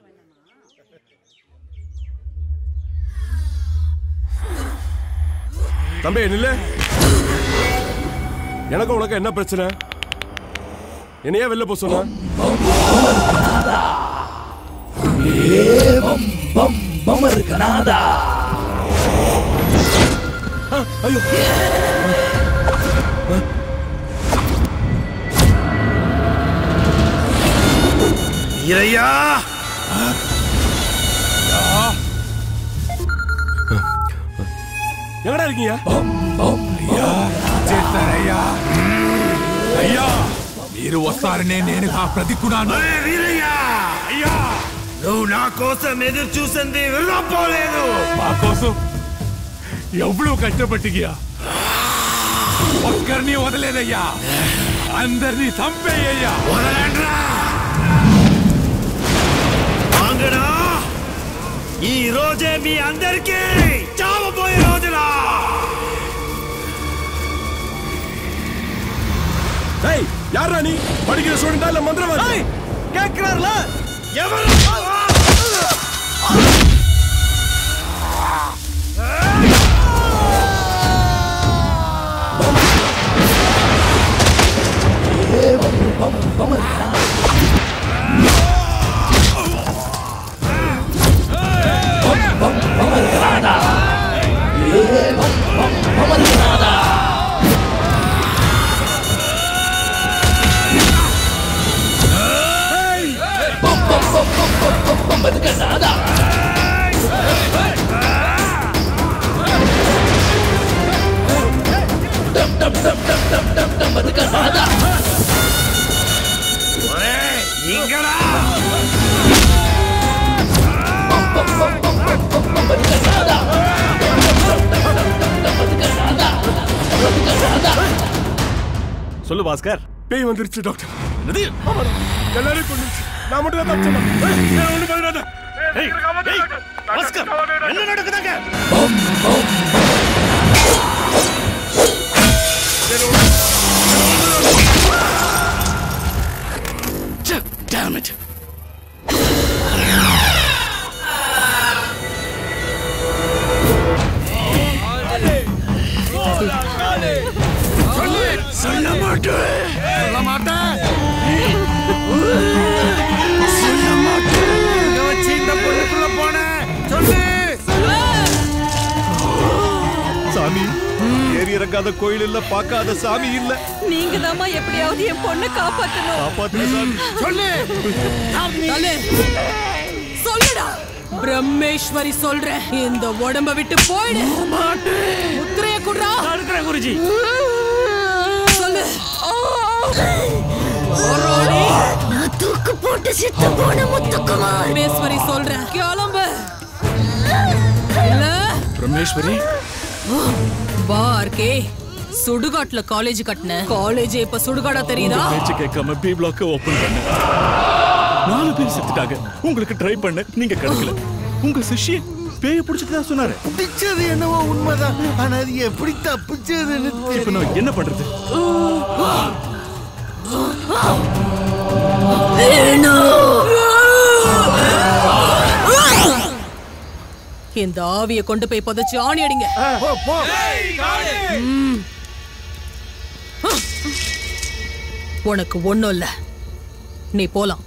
தம்பி நில்லு எனக்கும் உனக்கு என்ன பிரச்சனை என்னையா வெளில போ சொன்ன ஐயோ இறையா எங்கடா இருக்கீங்க చేస్తారయ్యా అయ్యా మీరు వస్తారనే నేనుగా ప్రతికున్నాను వీరయ్యా అయ్యా నువ్వు నా కోసం ఎదురు చూసింది వృధా పోలేదు మా కోసం ఎవ్వరూ కష్టపట్టిగా ఒక్కరిని వదలేదయ్యా అందరినీ చంపేయ్యా వదలండ్రా వాంగడా ఈ రోజే మీ అందరికీ చావబోయే రోజులా ஏய் யாரா நீ படிக்கிற ஸ்டூடெண்டா இல்ல மந்திரவாதி கேக்குறாருல ఎవరు இங்கடா சொல்லு பாஸ்கர் பேய் வந்துருச்சு டாக்டர் என்னது எல்லாரும் கொண்டுருச்சு நான் மட்டும் தான் தப்பிச்சேன் ஏய், நான் ஒண்ணும் பண்ண மாட்டேன். ஏய், ஏய், பாஸ்கர், என்ன நடக்குதாங்க Damn it. சொல்ல மாட்டேன் சொல்ல மாட்டேன் சொல்ல மாட்டேன் இங்க வச்சு இந்த பொண்ணுக்குள்ள போனேன் சொல்லு சாமி ஏறி இறங்காத கோயில் இல்ல பார்க்காத சாமி இல்ல நீங்க தாமா எப்படியாவது என் பொண்ணை காப்பாத்தணும் காப்பாத்துங்க சாமி சொல்லு சொல்லு சொல்லுடா பிரம்மேஸ்வரி சொல்றேன் இந்த உடம்ப விட்டு போயிடு முத்திரைய குடுறா இருக்கிறேன் குருஜி சொல்லு நான் தூக்கு போட்டு செத்து போன முத்துக்குமார் பிரம்மேஸ்வரி சொல்றேன் கிளம்பு இல்ல பிரம்மேஸ்வரி பார்க்கே சுடுகாட்டுல காலேஜ் கட்டின காலேஜ் இப்ப சுடுகாடா தெரியுதா உங்க பேச்சு கேட்காம பி பிளாக் ஓபன் பண்ணு நாலு பேர் செத்துட்டாங்க உங்களுக்கு ட்ரை பண்ண நீங்க கிடைக்கல உங்க சிஷ்யன் பேய பிடிச்சிட்டு தான் சொன்னாரு பிடிச்சது என்னவோ உண்மைதான் ஆனா அது எப்படி தப்பிச்சதுன்னு இப்ப நான் என்ன பண்றது இந்த ஆவிய கொண்டு போய் புதைச்சு ஆணி அடிங்க ம். உனக்கு ஒண்ணும் இல்ல நீ போலாம்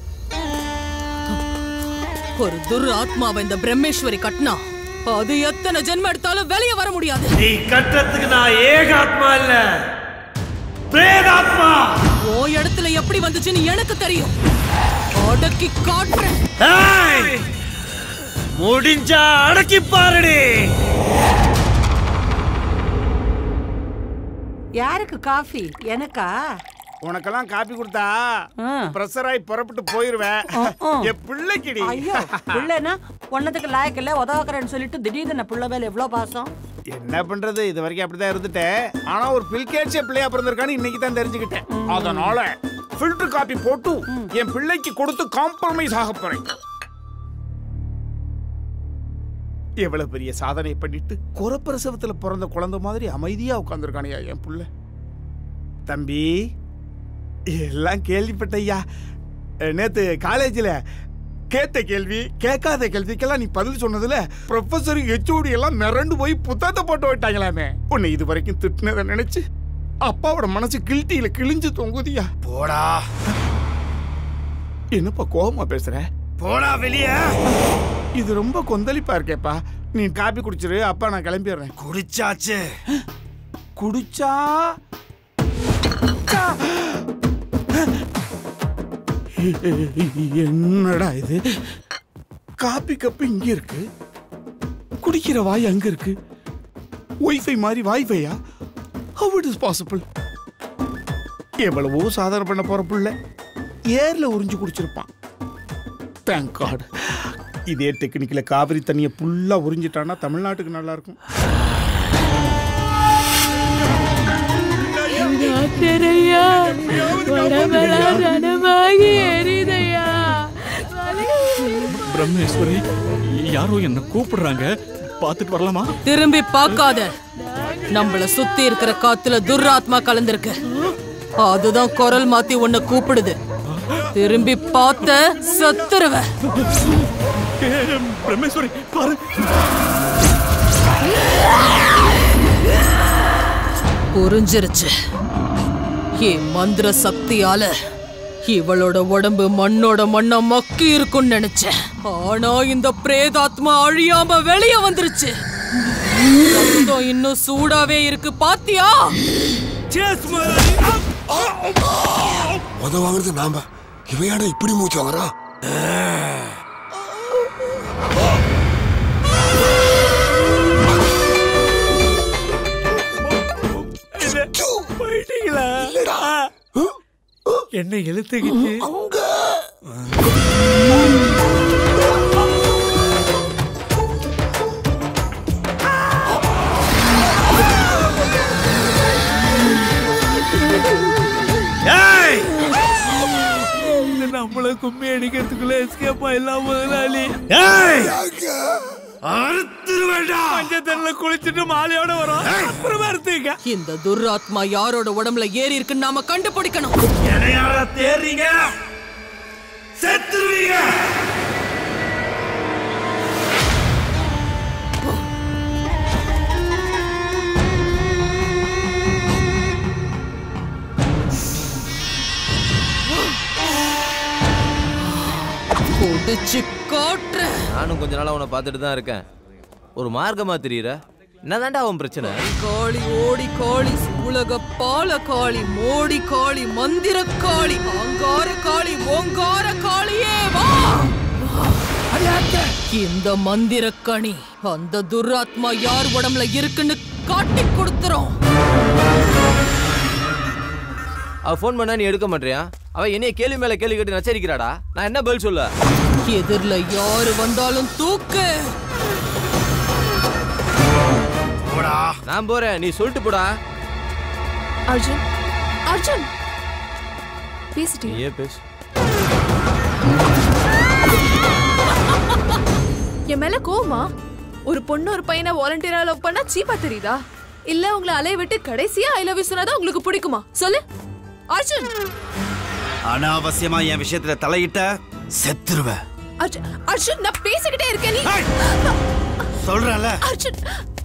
ஒரு துர் ஆத்மாவை இந்த பிரம்மேஸ்வரி கட்டினா அது எத்தனை ஜென்மம் எடுத்தாலும் வெளியே வர முடியாது நீ கட்டுறதுக்கு நான் ஏகாத்மா இல்ல பிரேதாத்மா ஓ இடத்துல எப்படி வந்துச்சுன்னு எனக்கு தெரியும் அடக்கி காட்டுறேன் முடிஞ்சா அடக்கி பாருடி யாருக்கு காஃபி எனக்கா உனக்கெல்லாம் காப்பி கொடுத்தா பிரஷர் ஆகி புறப்பட்டு போயிருவேன் என் பிள்ளைக்குடி ஐயோ பிள்ளைனா ஒன்னதுக்கு லாயக்கு இல்ல உதவாக்குறேன்னு சொல்லிட்டு திடீர்னு நான் பிள்ளை மேல எவ்வளவு பாசம் என்ன பண்றது இது வரைக்கும் அப்படிதான் இருந்துட்டேன் ஆனா ஒரு பில்கேட்ஸே பிள்ளையா பிறந்திருக்கான்னு இன்னைக்கு தான் தெரிஞ்சுக்கிட்டேன் அதனால ஃபில்டர் காப்பி போட்டு என் பிள்ளைக்கு கொடுத்து காம்ப்ரமைஸ் ஆக போறேன் எவ்வளவு பெரிய சாதனை பண்ணிட்டு குறப்பிரசவத்துல பிறந்த குழந்தை மாதிரி அமைதியா உட்காந்துருக்கானையா என் புள்ள தம்பி எல்லாம் கேள்விப்பட்டையா நேத்து காலேஜில் கேட்ட கேள்வி கேட்காத கேள்விக்கெல்லாம் நீ பதில் சொன்னதுல ப்ரொஃபஸர் ஹெச்ஓடி எல்லாம் மிரண்டு போய் புத்தகத்தை போட்டு விட்டாங்களாமே உன்னை இது வரைக்கும் திட்டினதை நினைச்சு அப்பாவோட மனசு கில்ட்டியில கிழிஞ்சு தொங்குதியா போடா என்னப்பா கோபமா பேசுற போடா வெளிய இது ரொம்ப கொந்தளிப்பா இருக்கேப்பா நீ காப்பி குடிச்சிரு அப்பா நான் கிளம்பிடுறேன் குடிச்சாச்சு குடிச்சா என்னடா இது காப்பி கப்பு இங்க இருக்கு குடிக்கிற வாய் அங்க இருக்கு ஒய்ஃபை மாதிரி வாய்ஃபையா ஹவ் இட் இஸ் பாசிபிள் எவ்வளவோ சாதனை பண்ண போற புள்ள ஏர்ல உறிஞ்சு குடிச்சிருப்பான் தேங்க் காட் இதே டெக்னிக்கில் காவிரி தண்ணியை ஃபுல்லா உறிஞ்சிட்டான்னா தமிழ்நாட்டுக்கு நல்லா இருக்கும் டாக்டரையா உடம்பெல்லாம் ரணமாகி எரியுதையா பிரம்மேஸ்வரி யாரோ என்ன கூப்பிடுறாங்க பார்த்துட்டு வரலாமா திரும்பி பார்க்காத நம்மள சுத்தி இருக்கிற காத்துல துர்ராத்மா கலந்திருக்கு அதுதான் குரல் மாத்தி உன்னை கூப்பிடுது திரும்பி பார்த்த சத்துருவ பிரம்மேஸ்வரி பாரு புரிஞ்சிருச்சு என் மந்திர சக்தியால இவளோட உடம்பு மண்ணோட மண்ணா மக்கி இருக்கும்னு நினைச்சேன் ஆனா இந்த பிரேதாத்மா அழியாம வெளிய வந்துருச்சு ரத்தம் இன்னும் சூடாவே இருக்கு பாத்தியா உத வாங்குறது நாம இவையாட இப்படி மூச்சு வாங்குறா போயிட்டீங்களா என்ன இழுத்துக்கிச்சு இந்த நம்மள கும்மி அடிக்கிறதுக்குள்ள எஸ்கேப்பா எல்லாம் முதலாளி மஞ்சத்தல்ல குளிச்சுட்டு மாலையோட வரும் அப்புறமா இருந்துங்க இந்த துர்ராத்மா யாரோட உடம்புல ஏறி இருக்குன்னு நாம கண்டுபிடிக்கணும் எதையால தேறீங்க செத்துருவீங்க குடிச்சு காட்டுறேன் நானும் கொஞ்ச நாளா உன்னை பார்த்துட்டு தான் இருக்கேன் ஒரு மார்க்கமா தெரியுற என்னதான்டா அவன் பிரச்சனை காளி ஓடி காளி உலக பால காளி மோடி காளி மந்திர காளி அங்கார காளி ஓங்கார காளியே வா இந்த மந்திரக்கணி அந்த துராத்மா யார் உடம்புல இருக்குன்னு காட்டி கொடுத்துரும் அவ ஃபோன் பண்ணா நீ எடுக்க மாட்டியா அவ என்னைய கேள்வி மேல கேள்வி கேட்டு நச்சரிக்கிறாடா நான் என்ன பதில் சொல்ல எதிர்ல யாரு வந்தாலும் தூக்கு நான் போறேன் நீ சொல்லிட்டு போடா அர்ஜுன் அர்ஜுன் பேசிட்டு நீ ஏன் பேசு என் மேல கோவமா ஒரு பொண்ணு ஒரு பையனை வாலண்டியரா லவ் பண்ணா சீப்பா தெரியுதா இல்ல உங்களை அலைய விட்டு கடைசியா ஐ லவ் யூ சொன்னாதான் உங்களுக்கு பிடிக்குமா சொல்லு அர்ஜுன் அனாவசியமா என் விஷயத்துல தலையிட்ட செத்துருவ அர்ஜுன் அர்ஜுன் நான் பேசிக்கிட்டே இருக்கேன் நீ சொல்றல அர்ஜுன்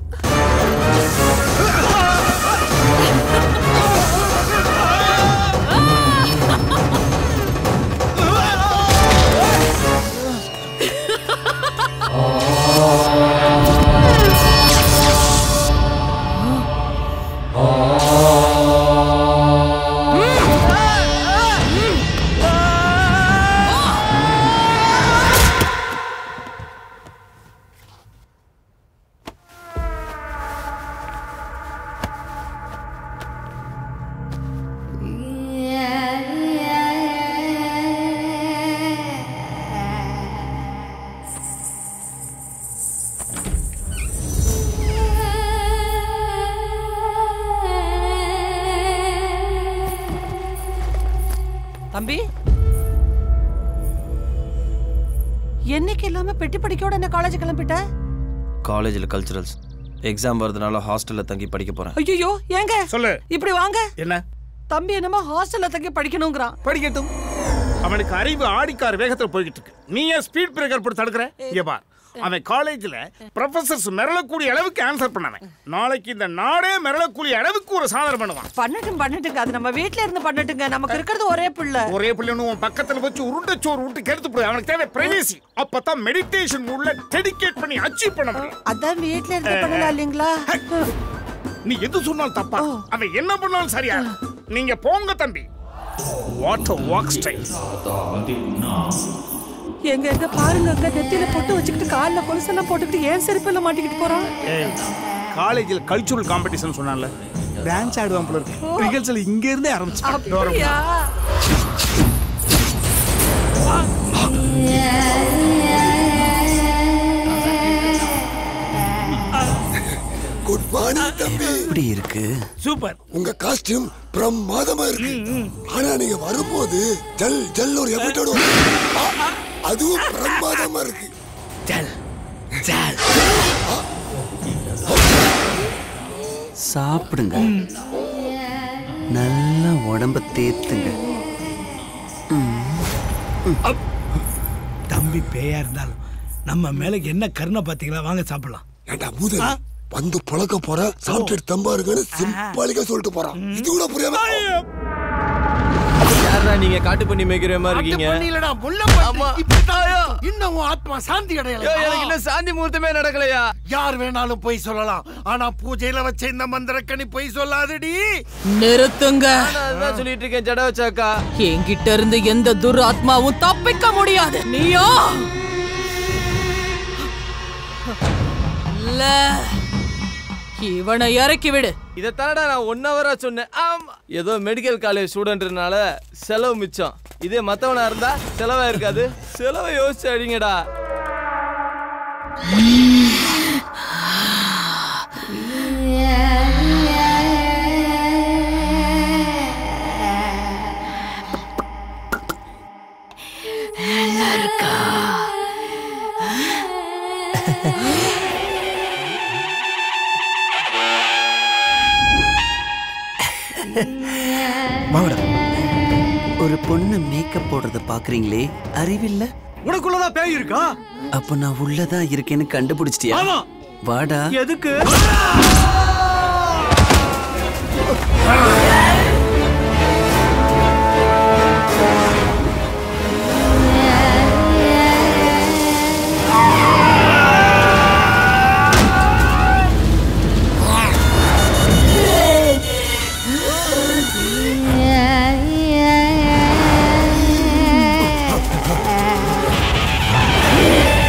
தம்பி என்னைக்கு இல்லாம பெட்டி படிக்கோட என்ன காலேஜ் கிளம்பிட்ட காலேஜில் கல்ச்சுரல்ஸ் எக்ஸாம் வரதுனால ஹாஸ்டல்ல தங்கி படிக்க போறேன் ஐயோ ஏங்க சொல்லு இப்படி வாங்க என்ன தம்பி என்னமோ ஹாஸ்டல்ல தங்கி படிக்கணுங்கிறான் படிக்கட்டும் அவனுக்கு அறிவு ஆடிக்கார் வேகத்துல போய்கிட்டு இருக்கு நீ ஏன் ஸ்பீட் பிரேக்கர் போட்டு தடுக்கிற இங்க பார் அவன் காலேஜ்ல ப்ரொஃபசர்ஸ் மிரளக்கூடிய அளவுக்கு ஆன்சர் பண்ணவன் நாளைக்கு இந்த நாடே மிரளக்கூடிய அளவுக்கு ஒரு சாதனை பண்ணுவான் பண்ணட்டும் பண்ணட்டுங்க அது நம்ம வீட்ல இருந்து பண்ணட்டுங்க நமக்கு இருக்கிறது ஒரே பிள்ளை ஒரே பிள்ளைன்னு உன் பக்கத்துல வச்சு உருண்டை சோறு விட்டு கெடுத்து போடு அவனுக்கு தேவை பிரைவேசி அப்பதான் மெடிடேஷன் மூட்ல டெடிகேட் பண்ணி அச்சீவ் பண்ண முடியும் அதான் வீட்ல இருந்து பண்ணலாம் இல்லைங்களா நீ எது சொன்னாலும் தப்பா அவன் என்ன பண்ணாலும் சரியா நீங்க போங்க தம்பி வாட் வாக் ஸ்டைல் எங்க எங்க பாருங்க அங்க நெத்தியில பொட்டு வச்சுக்கிட்டு கால்ல கொலுசெல்லாம் போட்டுக்கிட்டு ஏன் செருப்பில் மாட்டிக்கிட்டு போறான் ஏய் காலேஜில் கல்ச்சுரல் காம்படிஷன் சொன்னான்ல டான்ஸ் ஆடுவான் போல இருக்கு ரிஹர்சல் இங்க இருந்தே ஆரம்பிச்சு அப்படியா குட் மார்னிங் தம்பி எப்படி இருக்கு சூப்பர் உங்க காஸ்டியூம் பிரமாதமா இருக்கு ஆனா நீங்க வரும்போது ஜல் ஜல் ஒரு எபிட்டோட அதுவும் பிரமாதமா இருக்கு ஜல் ஜல் சாப்பிடுங்க நல்லா உடம்ப தேத்துங்க தம்பி பேயா இருந்தாலும் நம்ம மேல என்ன கருணை பாத்தீங்களா வாங்க சாப்பிடலாம் ஏண்டா முதல் வந்து பழக்க போற சாப்பிட்டு தம்பா இருக்குன்னு சிம்பாலிக்கா சொல்லிட்டு போறான் இது கூட புரியாம யாரா நீங்க காட்டு பண்ணி மேய்க்கிற மாதிரி இருக்கீங்க இல்லடா முள்ள பட்டு இப்படிதான் இன்னும் உன் ஆத்மா சாந்தி ஐயோ, அடையல எனக்கு இன்னும் சாந்தி முகூர்த்தமே நடக்கலையா யார் வேணாலும் பொய் சொல்லலாம் ஆனா பூஜையில வச்ச இந்த மந்திரக்கனி பொய் சொல்லாதடி நிறுத்துங்க நான் அதுதான் சொல்லிட்டு இருக்கேன் ஜட வச்சாக்கா என்கிட்ட இருந்து எந்த துராத்மாவும் தப்பிக்க முடியாது நீயா இல்ல இவனை இறக்கி விடு இதை தானடா நான் ஒன் ஹவரா சொன்னேன் ஆமா ஏதோ மெடிக்கல் காலேஜ் ஸ்டூடெண்ட்னால செலவு மிச்சம் இதே மத்தவனா இருந்தா செலவா இருக்காது செலவை யோசிச்சு அடிங்கடா நல்லா இருக்கா வாங்கடா ஒரு பொண்ணு மேக்கப் போடுறத பாக்குறீங்களே அறிவில்ல உனக்குள்ளதான் பேய் இருக்கா அப்ப நான் உள்ளதான் இருக்கேன்னு கண்டுபிடிச்சிட்டியா ஆமா. வாடா எதுக்கு Yeah.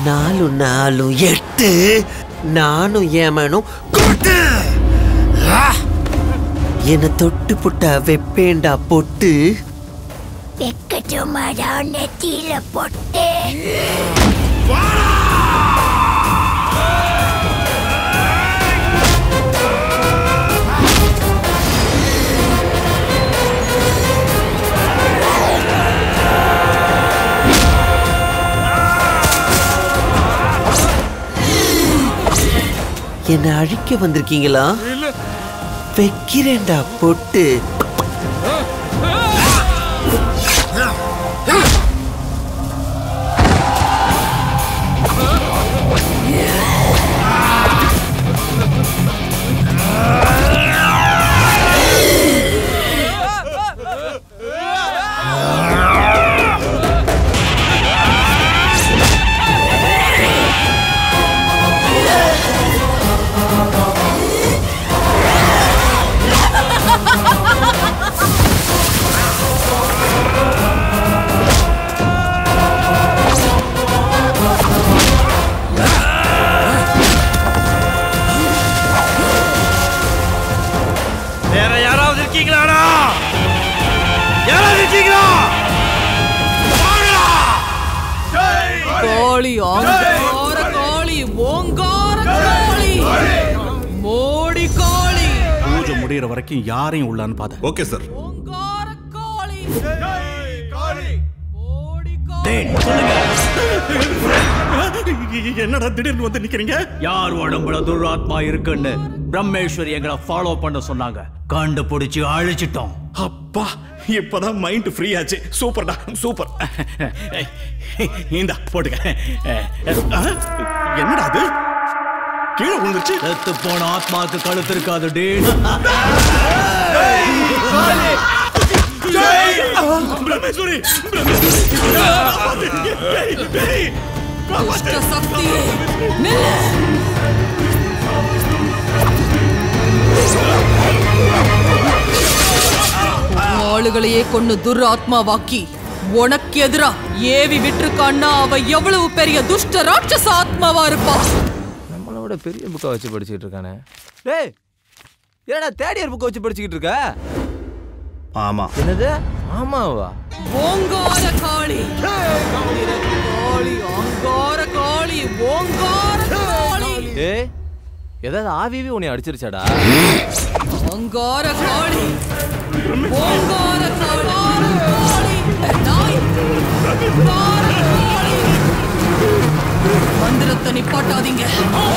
நாலு நாலு எட்டு நானும் ஏமனும் கூட்டு ஆ! என்னை தொட்டு புட்டா வெப்பேண்டா பொட்டு வெக்கட்டுமாடா நெத்தியில பொட்டு என்னை அழிக்க வந்திருக்கீங்களா வைக்கிறேன்டா பொட்டு வேற யாராவது இருக்கீங்களாடா யாராவது இருக்கீங்களா கோழி ஆங்கார கோழி ஓங்கார கோழி மோடி கோழி பூஜை முடியிற வரைக்கும் யாரையும் உள்ள அனுப்பாத ஓகே சார் என்னடா திடீர்னு வந்து நிக்கிறீங்க யார் உடம்புல துராத்மா இருக்குன்னு பிரம்மேஸ்வரி எங்களை ஃபாலோ பண்ண சொன்னாங்க கண்டுபிடிச்சு அழிச்சிட்டோம் அப்பா இப்பதான் மைண்ட் ஃப்ரீ ஆச்சு சூப்பர்டா சூப்பர் இந்தா போட்டுக்க அஹ், என்னடா அது கீழே விழுந்துருச்சு செத்து போன ஆத்மாக்கு கழுத்து இருக்காது டேன் பிரம்மேஸ்வரி துஷ்ட சக்தியே நில்லு உன் ஆளுகளையே கொண்டு துராத்மாவாக்கி உனக்கு எதிரா ஏவி விட்டுருக்கான்னா அவ எவ்வளவு பெரிய துஷ்ட ராட்சச ஆத்மாவா இருப்பா நம்மளை விட பெரிய புக்கை வச்சு படிச்சுட்டு இருக்கானே டேய் ஏடா தேர்ட் இயர் புக்கை வச்சு படிச்சுக்கிட்டு இருக்க ஆமா என்னது ஆமாவா ஓங்கார காளி காளி அங்கார காளி ஓங்கார காளி ஏய் ஏதாவது ஆவிவி உன்னை அடிச்சிருச்சாடா அங்கார காளி ஓங்கார காளி நாய் அங்கார காளி மந்திரத்தை நிப்பாட்டாதீங்க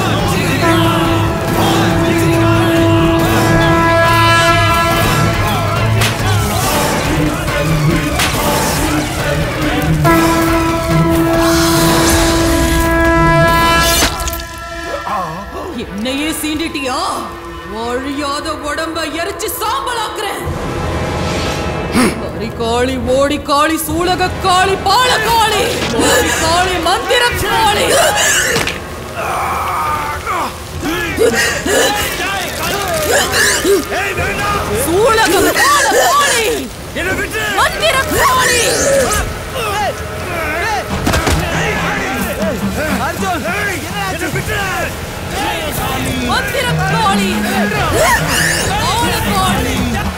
என்னையே சீண்டிட்டியா அழியாத உடம்ப எரிச்சு சாம்பலாக்குறேன் காளி ஓடி காளி சூலக காளி பால காளி ஓடி காளி மந்திர காளி சூலக பால காளி மந்திர காளி மந்திர காளி பால காளி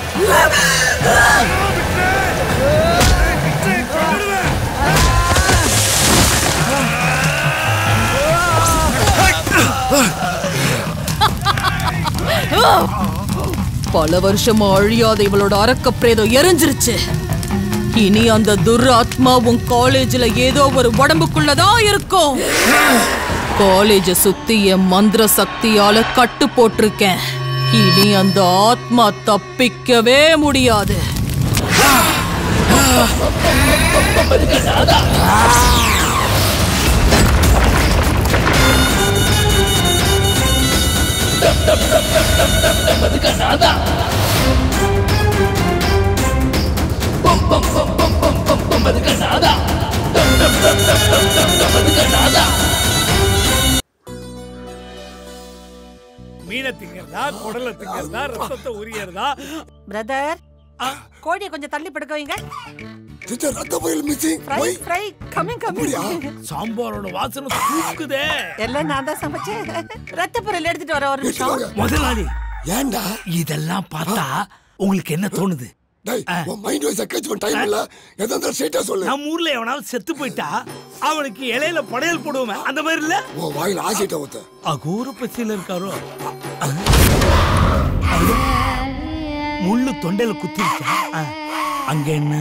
பல வருஷமா அழியாத இவளோட அரக்க பிரேதம் எரிஞ்சிருச்சு இனி அந்த துராத்மா உன் காலேஜ்ல ஏதோ ஒரு உடம்புக்குள்ளதான் இருக்கும் காலேஜ சுத்தி என் மந்திர சக்தியால கட்டு போட்டிருக்கேன் இனி அந்த ஆத்மா தப்பிக்கவே முடியாது மீனை திங்கிறதா குடலை திங்கிறதா ரத்தத்தை உரியறதா பிரதர் கோழியை கொஞ்சம் தள்ளி படுக்க வைங்க சிஸ்டர் ரத்த புயல் missing fry fry coming coming சாம்பாரோட வாசனை தூக்குதே எல்லாம் நான் தான் சமைச்சேன் ரத்த பொருள் எடுத்துட்டு வர ஒரு நிமிஷம் முதலாளி ஏன்டா இதெல்லாம் பார்த்தா உங்களுக்கு என்ன தோணுது டேய் உன் மைண்ட் வைஸ் கேட்ச் பண்ண டைம் இல்ல எதா இருந்தாலும் ஸ்ட்ரைட்டா சொல்லு நம்ம ஊர்ல எவனாலும் செத்து போயிட்டா அவனுக்கு இலையில படையல் போடுவோமே அந்த மாதிரி இல்ல உன் வாயில ஆசிட்ட ஊத்த அகோர பசியில இருக்காரோ முள்ளு தொண்டையில குத்திருச்சா ஆ, அங்க என்ன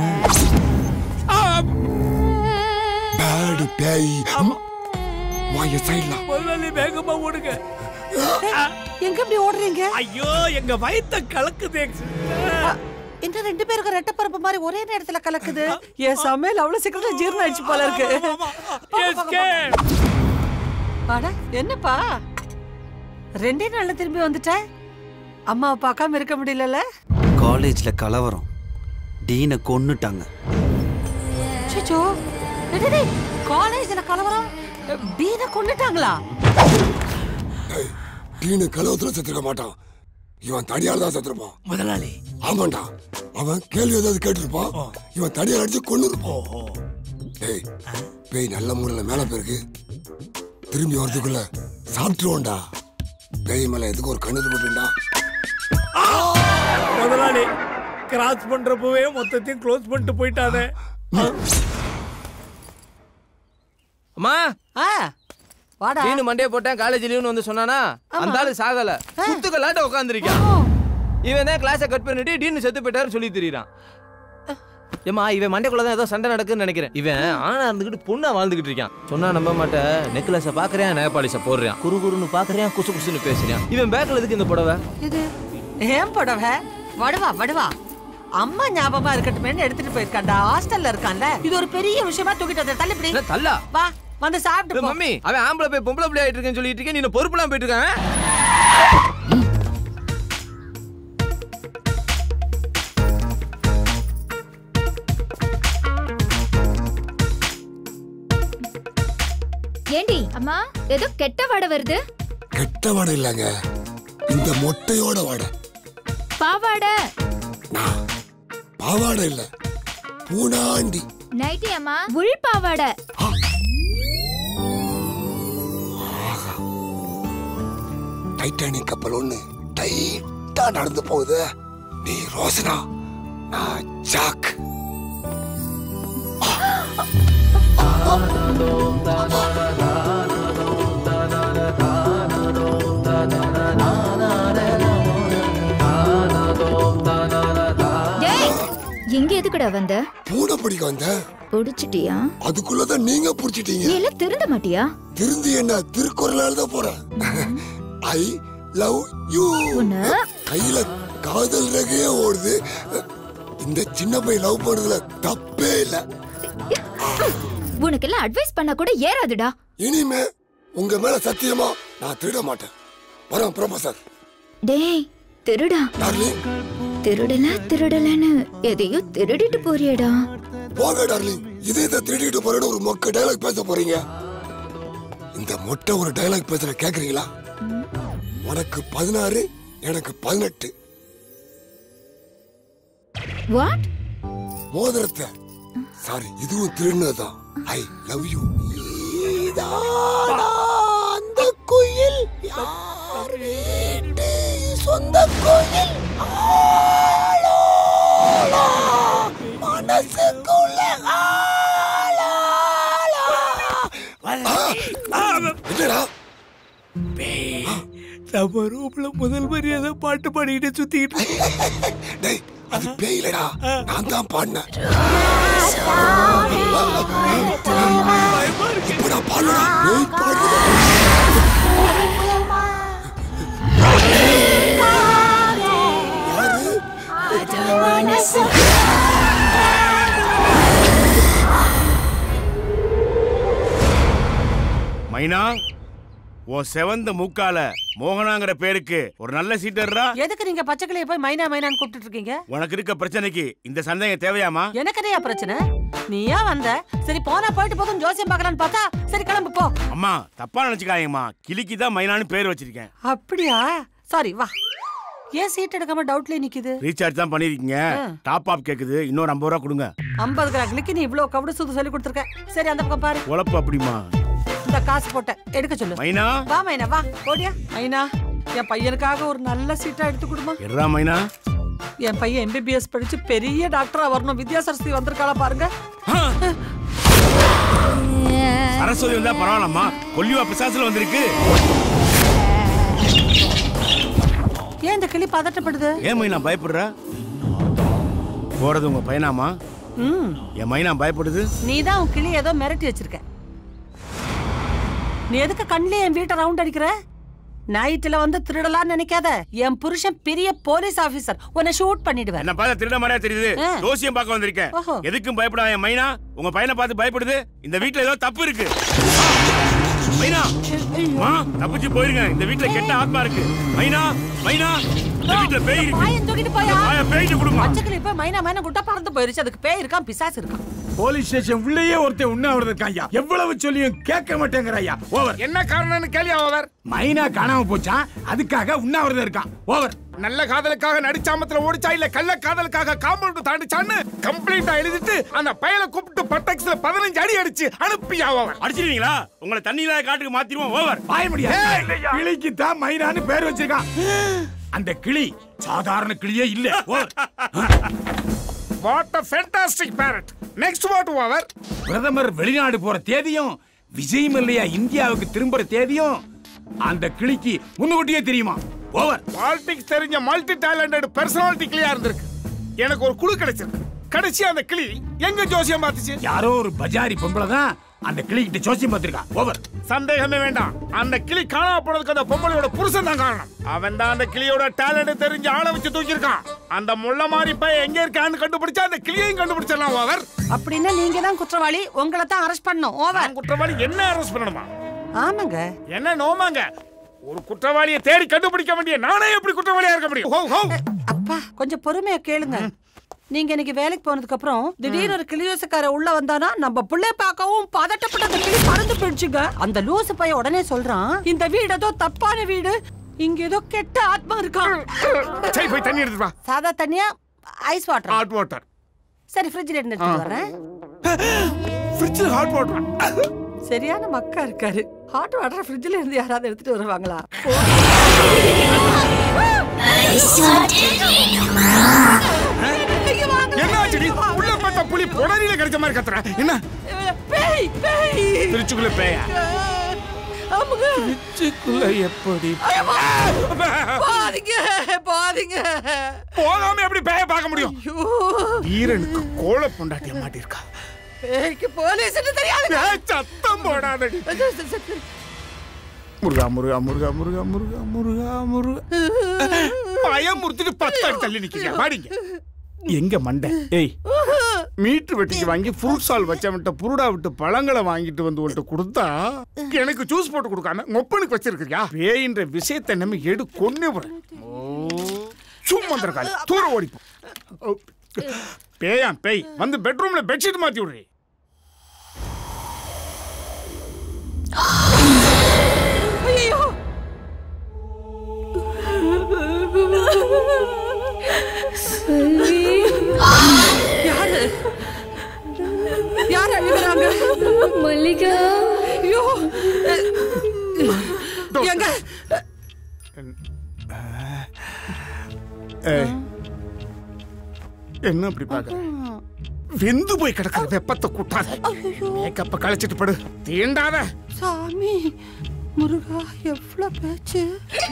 பேடு பேய் வாய சைடுல முதலாளி வேகமா ஓடுங்க எங்க இப்படி ஓடுறீங்க ஐயோ எங்க வயித்த கலக்குது இந்த ரெண்டு பேருக்கு ரெட்டப்பரப்பு மாதிரி ஒரே நேரத்துல கலக்குது என் சமையல் அவ்வளவு சீக்கிரத்துல ஜீரணம் ஆயிடுச்சு போல இருக்கு அட, என்னப்பா ரெண்டே நாள்ல திரும்பி வந்துட்ட அம்மாவை பார்க்காம இருக்க முடியலல்ல காலேஜ்ல கலவரம் டீனை கொன்னுட்டாங்க சிச்சோ காலேஜ்ல கலவரம் டீனை கொண்டுட்டாங்களா டீனு கலவத்துல செத்துருக்க மாட்டான் இவன் தடியால தான் செத்துருப்பான் முதலாளி ஆமாண்டா அவன் கேள்வி ஏதாவது கேட்டிருப்பான் இவன் தடியால் அடிச்சு கொண்டு இருப்பான் டேய் பேய் நல்ல முறையில மேல போயிருக்கு திரும்பி வரதுக்குள்ள சாப்பிட்டுருவோம்டா பேய் மேல எதுக்கு ஒரு கண்ணு போட்டுண்டா முதலாளி கிராஸ் பண்றப்பவே மொத்தத்தையும் க்ளோஸ் பண்ணிட்டு போயிட்டானே அம்மா வாடா டீனு மண்டே போட்டேன் காலேஜ் லீவ்னு வந்து சொன்னானா அந்த ஆளு சாகல குத்துக்கலாட்ட உட்காந்துருக்கான் இவன் தான் கிளாஸை கட் பண்ணிட்டு டீனு செத்து போயிட்டாருன்னு சொல்லி திரியிறான் ஏமா இவன் மண்டைக்குள்ள தான் ஏதோ சண்டை நடக்குன்னு நினைக்கிறேன் இவன் ஆனா இருந்துகிட்டு பொண்ணா வாழ்ந்துகிட்டு இருக்கான் சொன்னா நம்ப மாட்டேன் நெக்லஸ பாக்குறேன் நகைப்பாலிச போடுறான் குறு குறுன்னு பாக்குறேன் குசு குசுன்னு பேசுறான் இவன் பேக்ல எதுக்கு இந்த புடவை இது ஏன் புடவை வடுவா வடுவா அம்மா ஞாபகமா இருக்கட்டுமேன்னு எடுத்துட்டு போயிருக்காண்டா ஹாஸ்டல்ல இருக்கான்ல இது ஒரு பெரிய விஷயமா தூக்கிட்டு வந்த தள்ளிப்படி என்ன தள்ளா வா வந்து சாப்பிட்டு போ. மம்மி அவன் ஆம்பளை போய் பொம்பளை பிள்ளை ஆயிட்டு இருக்கேன்னு சொல்லிட்டு இருக்கேன் நீ பொறுப்புலாம் போயிட்டு இருக்கான் ஏண்டி அம்மா ஏதோ கெட்ட வாடை வருது கெட்ட வாடை இல்லைங்க இந்த மொட்டையோட வாடை பாவாடை பாவாடை இல்ல பூனாண்டி நைட்டி அம்மா உள் பாவாடை டைட்டானிக் கப்பல் ஒண்ணு டைட்டா நடந்து போகுது நீ ரோசனா நான் ஜாக் டேய் இங்க எதுக்குடா வந்த பூனை பிடிக்க வந்த புடிச்சிட்டியா அதுக்குள்ளதான் நீங்க புடிச்சிட்டீங்க நீ எல்லாம் திருந்த மாட்டியா திருந்தி என்ன திருக்குறளால தான் போறேன் ஐ லவ் யூ கையில காதல் ரகையே ஓடுது இந்த சின்ன பையன் லவ் பண்றதுல தப்பே இல்ல உனக்கெல்லாம் அட்வைஸ் பண்ணா கூட ஏறாதுடா இனிமே உங்க மேல சத்தியமா நான் திருட மாட்டேன் வரேன் ப்ரொஃபசர் டேய் திருடா டார்லிங் திருடல திருடலன்னு எதையோ திருடிட்டு போறியேடா போங்க டார்லிங் இதே இதை திருடிட்டு போறேன்னு ஒரு மொக்க டைலாக் பேச போறீங்க இந்த மொட்டை ஒரு டைலாக் பேசுற கேக்குறீங்களா உனக்கு பதினாறு எனக்கு பதினெட்டு வாட் மோதிரத்தை சாரி இதுவும் திருடினதுதான் ஐ லவ் யூ அந்த குயில் யார் வீட்டு சொந்த குயில் ஆளோலா, மனசுக்குள்ள ஆளாளா. என்னடா நம்ம ரூம்ல முதல் மரியாதை பாட்டு பாடிக்கிட்டு சுத்திக்கிட்டு டேய் அது பேயிலடா நான் தான் பாடினேன் இப்ப நான் பாடுறேன் பேய் பாடுறேன் மைனா உன் செவந்த மூக்கால மோகனாங்கிற பேருக்கு ஒரு நல்ல சீட்டர்ரா எதுக்கு நீங்க பச்சைக்கிளிய போய் மைனா மைனான்னு கூப்பிட்டு இருக்கீங்க உனக்கு இருக்க பிரச்சனைக்கு இந்த சந்தேகம் தேவையாமா எனக்கு என்னையா பிரச்சனை நீயா வந்த சரி போனா போயிட்டு போதும் ஜோசியம் பார்க்கலான்னு பார்த்தா சரி கிளம்பு போ அம்மா தப்பா நினைச்சுக்காயம்மா கிளிக்கு தான் மைனான்னு பேர் வச்சிருக்கேன் அப்படியா சாரி வா ஏன் சீட் எடுக்காம டவுட்ல நிக்குது ரீசார்ஜ் தான் பண்ணிருக்கீங்க டாப் அப் கேக்குது இன்னொரு ஐம்பது ரூபா கொடுங்க ஐம்பது கிராக்களுக்கு நீ இவ்வளவு கபடு சுத்து சொல்லி கொடுத்துருக்க சரி அந்த பக்கம் பாரு உழப்பு அப்படிமா இந்த காசு போட்டேன் எடுக்க சொல்லு மைனா? வா மைனா வா ஓடியா மைனா என் பையனுக்காக ஒரு நல்ல சீட்டா எடுத்து கொடுமா எர்ரா மைனா என் பையன் எம்பிபிஎஸ் படிச்சு பெரிய டாக்டரா வரணும் வித்யா சரஸ்வதி வந்திருக்காளா பாருங்க சரஸ்வதி வந்தா பரவாயில்லம்மா கொல்லிவா பிசாசுல வந்திருக்கு ஏன் இந்த கிளி பதட்டப்படுது ஏன் மைனா பயப்படுற போறது உங்க பையனாமா ம் என் மைனா பயப்படுது நீ தான் உன் கிளி ஏதோ மிரட்டி வச்சிருக்க நீ எதுக்கு கண்ணிலே என் வீட்டை ரவுண்ட் அடிக்கிற நைட்ல வந்து திருடலாம்னு நினைக்காத என் புருஷன் பெரிய போலீஸ் ஆபீசர் உன்னை ஷூட் பண்ணிடுவேன் என்ன பார்த்தா திருட மாதிரியா தெரியுது ஆ. ஜோசியம் பார்க்க வந்திருக்கேன் ஓஹோ. எதுக்கும் பயப்படாத என் மைனா உங்க பையனை பார்த்து பயப்படுது இந்த வீட்ல ஏதோ தப்பு இருக்கு மைனா மா தப்பிச்சு போயிருங்க இந்த வீட்ல கெட்ட ஆத்மா இருக்கு மைனா மைனா இந்த வீட்ல பேய் இருக்கு பாயன் தூக்கிட்டு போயா இந்த பாயை பேய்கிட்ட கொடுமா பச்சைக்கிளி இப்ப மைனா மைனா குட்டா பறந்து போயிருச்சு அதுக்கு பேய் இருக்கான் பிசாசு இருக்கான் போலீஸ் ஸ்டேஷன் உள்ளேயே ஒருத்தன் உண்ணாவிரதம் இருக்காயா எவ்வளவு சொல்லியும் கேட்க மாட்டேங்கிறாயா ஓவர் என்ன காரணம்னு கேள்வி ஓவர் மைனா காணாம போச்சான் அதுக்காக உண்ணாவிரதம் இருக்கான் ஓவர் நல்ல காதலுக்காக நடிச்சாமத்துல ஓடிச்சா இல்ல கள்ள காதலுக்காக காம்பவுண்ட் தாண்டிச்சான்னு கம்ப்ளைண்டா எழுதிட்டு அந்த பயலை கூப்பிட்டு பட்டெக்ஸ்ல பதினஞ்சு அடி அடிச்சு அனுப்பியா ஓவர் அடிச்சிருவீங்களா உங்களை தண்ணி இல்லாத காட்டுக்கு மாத்திருவோம் ஓவர் பாய முடியாது கிளிக்கு தான் மைனான்னு பேர் வச்சிருக்கான் அந்த கிளி சாதாரண கிளியே இல்ல over what a fantastic parrot next what over பிரதமர் வெளிநாடு போற தேதியும் விஜய் மல்லையா இந்தியாவுக்கு திரும்புற தேதியும் அந்த கிளிக்கு முன்னுக்கூட்டியே தெரியுமா ஓவர் பாலிடிக்ஸ் தெரிஞ்ச மல்டி டேலண்டட் பர்சனாலிட்டி கிளியா இருந்திருக்கு எனக்கு ஒரு குழு கிடைச்சிருக்கு கடைசி அந்த கிளி எங்க ஜோசியம் பார்த்துச்சு யாரோ ஒரு பஜாரி பொம்பளை தான் அந்த கிளி கிட்ட ஜோசியம் பார்த்திருக்கா ஓவர் சந்தேகமே வேண்டாம் அந்த கிளி காணாம போனதுக்கு அந்த பொம்பளையோட புருஷன் தான் காரணம் அவன் தான் அந்த கிளியோட டேலண்ட் தெரிஞ்ச ஆளை வச்சு தூக்கியிருக்கான் அந்த முள்ள மாதிரி பையன் எங்க இருக்கான்னு கண்டுபிடிச்சா அந்த கிளியையும் கண்டுபிடிச்சிடலாம் ஓவர் அப்படின்னா நீங்க தான் குற்றவாளி உங்களை தான் அரெஸ்ட் பண்ணணும் ஓவர் குற்றவாளி என்ன அரெஸ்ட் பண்ணணுமா ஆமாங்க என்ன நோமாங்க ஒரு குற்றவாளியை தேடி கண்டுபிடிக்க வேண்டிய நானே எப்படி குற்றவாளியா இருக்க முடியும் ஹோ, ஹோ. அப்பா கொஞ்சம் பொறுமையா கேளுங்க நீங்க இன்னைக்கு வேலைக்கு போனதுக்கு அப்புறம் திடீர்னு ஒரு கிளியோசக்கார உள்ள வந்தானா நம்ம புள்ளை பார்க்கவும் பதட்டப்பட்ட அந்த கிளி பறந்து போயிடுச்சுங்க அந்த லூசு பையன் உடனே சொல்றான் இந்த வீடு ஏதோ தப்பான வீடு இங்க ஏதோ கெட்ட ஆத்மா இருக்கான் சரி போய் தண்ணி எடுத்துட்டு வா சாதா தண்ணியா ஐஸ் வாட்டர் ஹாட் வாட்டர் சரி ஃப்ரிட்ஜ்ல இருந்து எடுத்துட்டு வரேன் ஃப்ரிட்ஜில் ஹாட் வாட்டர் சரியான மக்கா இருக்காரு ஹாட் வாட்டர் ஃப்ரிட்ஜ்ல இருந்து யாராவது எடுத்துட்டு வருவாங்களா என்ன ஆச்சுடி உள்ள பார்த்தா புலி புடரியில கிடைச்ச மாதிரி கத்துற என்ன பேய் பேய் திருச்சுக்குள்ள பேயா ஆமாங்க திருச்சுக்குள்ள எப்படி பாதிங்க பாதிங்க போகாம எப்படி பேய பார்க்க முடியும் வீரனுக்கு கோல பொண்டாட்டிய மாட்டிருக்கா பேய்க்கு போலீஸ் தெரியாது ஏய், சத்தம் போடாதடி முருகா முருகா முருகா முருகா முருகா முருகா முருகா பயம் முறுத்துட்டு பத்து அடி தள்ளி நிக்கிறீங்க வாடிங்க எங்க மண்டை ஏய் மீட்டர் வெட்டிக்கு வாங்கி ஃப்ரூட் சால் வச்சவன்ட்ட புருடா விட்டு பழங்களை வாங்கிட்டு வந்து உன்ட்ட கொடுத்தா எனக்கு ஜூஸ் போட்டு கொடுக்காம மொப்பனுக்கு வச்சிருக்கியா பேயின்ற விஷயத்தை நம்ம எடு கொண்டு போறேன் சும்மந்திர காலி தூர ஓடிப்போம் பேயா பேய் வந்து பெட்ரூம்ல பெட்ஷீட் மாத்தி விடுறீ ஐயோ யாரு யார் அழுகுறாங்க மல்லிகா ஐயோ எங்க ஏய், என்ன அப்படி பாக்க வெந்து போய் கிடக்கிற வெப்பத்தை கூட்டாத மேக்கப்ப கழிச்சிட்டு படு தீண்டாத சாமி முருகா எவ்வளவு பேச்சு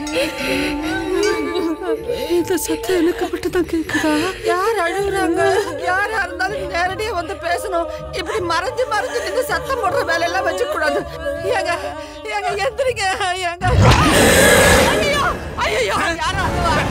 இந்த சத்தம் எனக்கு மட்டும் தான் கேக்குதா யார் அழுகுறாங்க யாரா இருந்தாலும் நேரடியா வந்து பேசணும் இப்படி மறைஞ்சு மறைஞ்சு நின்று சத்தம் போடுற வேலையெல்லாம் வச்சுக்க கூடாது ஏங்க ஏங்க எந்திரிங்க ஏங்க ஐயோ ஐயோ யாரா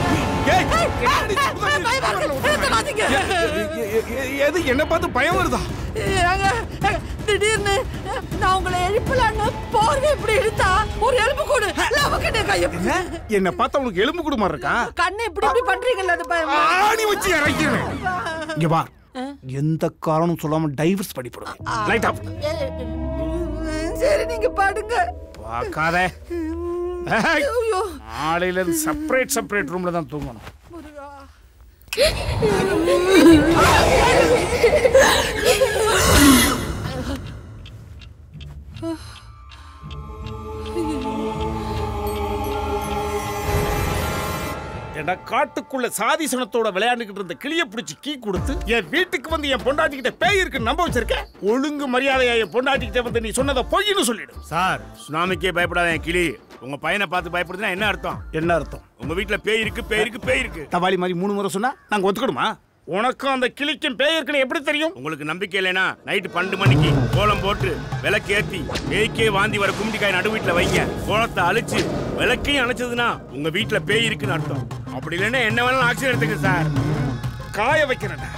எது என்ன பார்த்து பயம் வருதா ஏங்க திடீர்னு நான் உங்களை எழுப்பலான்னு போர்வை இப்படி இழுத்தா ஒரு எலும்பு கூடு லவக்கிட்ட கையை என்ன பார்த்தா உனக்கு எலும்பு கூட மாதிரி இருக்கா கண்ணு இப்படி இப்படி பண்றீங்கல்ல அது பயமா ஆணி வச்சு இறக்கிறேன் இங்க வா எந்த காரணம் சொல்லாம டைவர்ஸ் பண்ணி போடுவேன் லைட் ஆஃப் சரி நீங்க பாடுங்க பார்க்காத நாளையில இருந்து செப்பரேட் செப்பரேட் ரூம்ல தான் தூங்கணும் ஏண்டா காட்டுக்குள்ள சாதி சனத்தோட விளையாண்டுகிட்டு இருந்த கிளிய பிடிச்சி கீ கொடுத்து என் வீட்டுக்கு வந்து என் பொண்டாட்டிக்கிட்ட பேய் இருக்குன்னு நம்ப வச்சிருக்க ஒழுங்கு மரியாதையா என் பொண்டாட்டிக்கிட்ட வந்து நீ சொன்னதை பொய்ன்னு சொல்லிடு சார் சுனாமிக்கே பயப்படாத என் கிளி உங்க பையனை பார்த்து பயப்படுதுன்னா என்ன அர்த்தம் என்ன அர்த்தம் உங்க வீட்ல பேய் இருக்கு பேய் இருக்கு பேய் இருக்கு தவாலி மாதிரி மூணு முறை சொன்னா நாங்க ஒத்துக்கணுமா உனக்கும் அந்த கிளிக்கும் பேய் இருக்குன்னு எப்படி தெரியும் உங்களுக்கு நம்பிக்கை இல்லைனா நைட்டு பன்னெண்டு மணிக்கு கோலம் போட்டு விளக்கு ஏத்தி பேய்க்கே வாந்தி வர கும்பிடிக்காய் நடு வீட்டுல வைங்க கோலத்தை அழிச்சு விளக்கையும் அணைச்சதுன்னா உங்க வீட்டுல பேய் இருக்குன்னு அர்த்தம் அப்படி இல்லைன்னா என்ன வேணாலும் ஆக்சிடென்ட் எடுத்துக்க சார் காய வைக்கிறேன்டா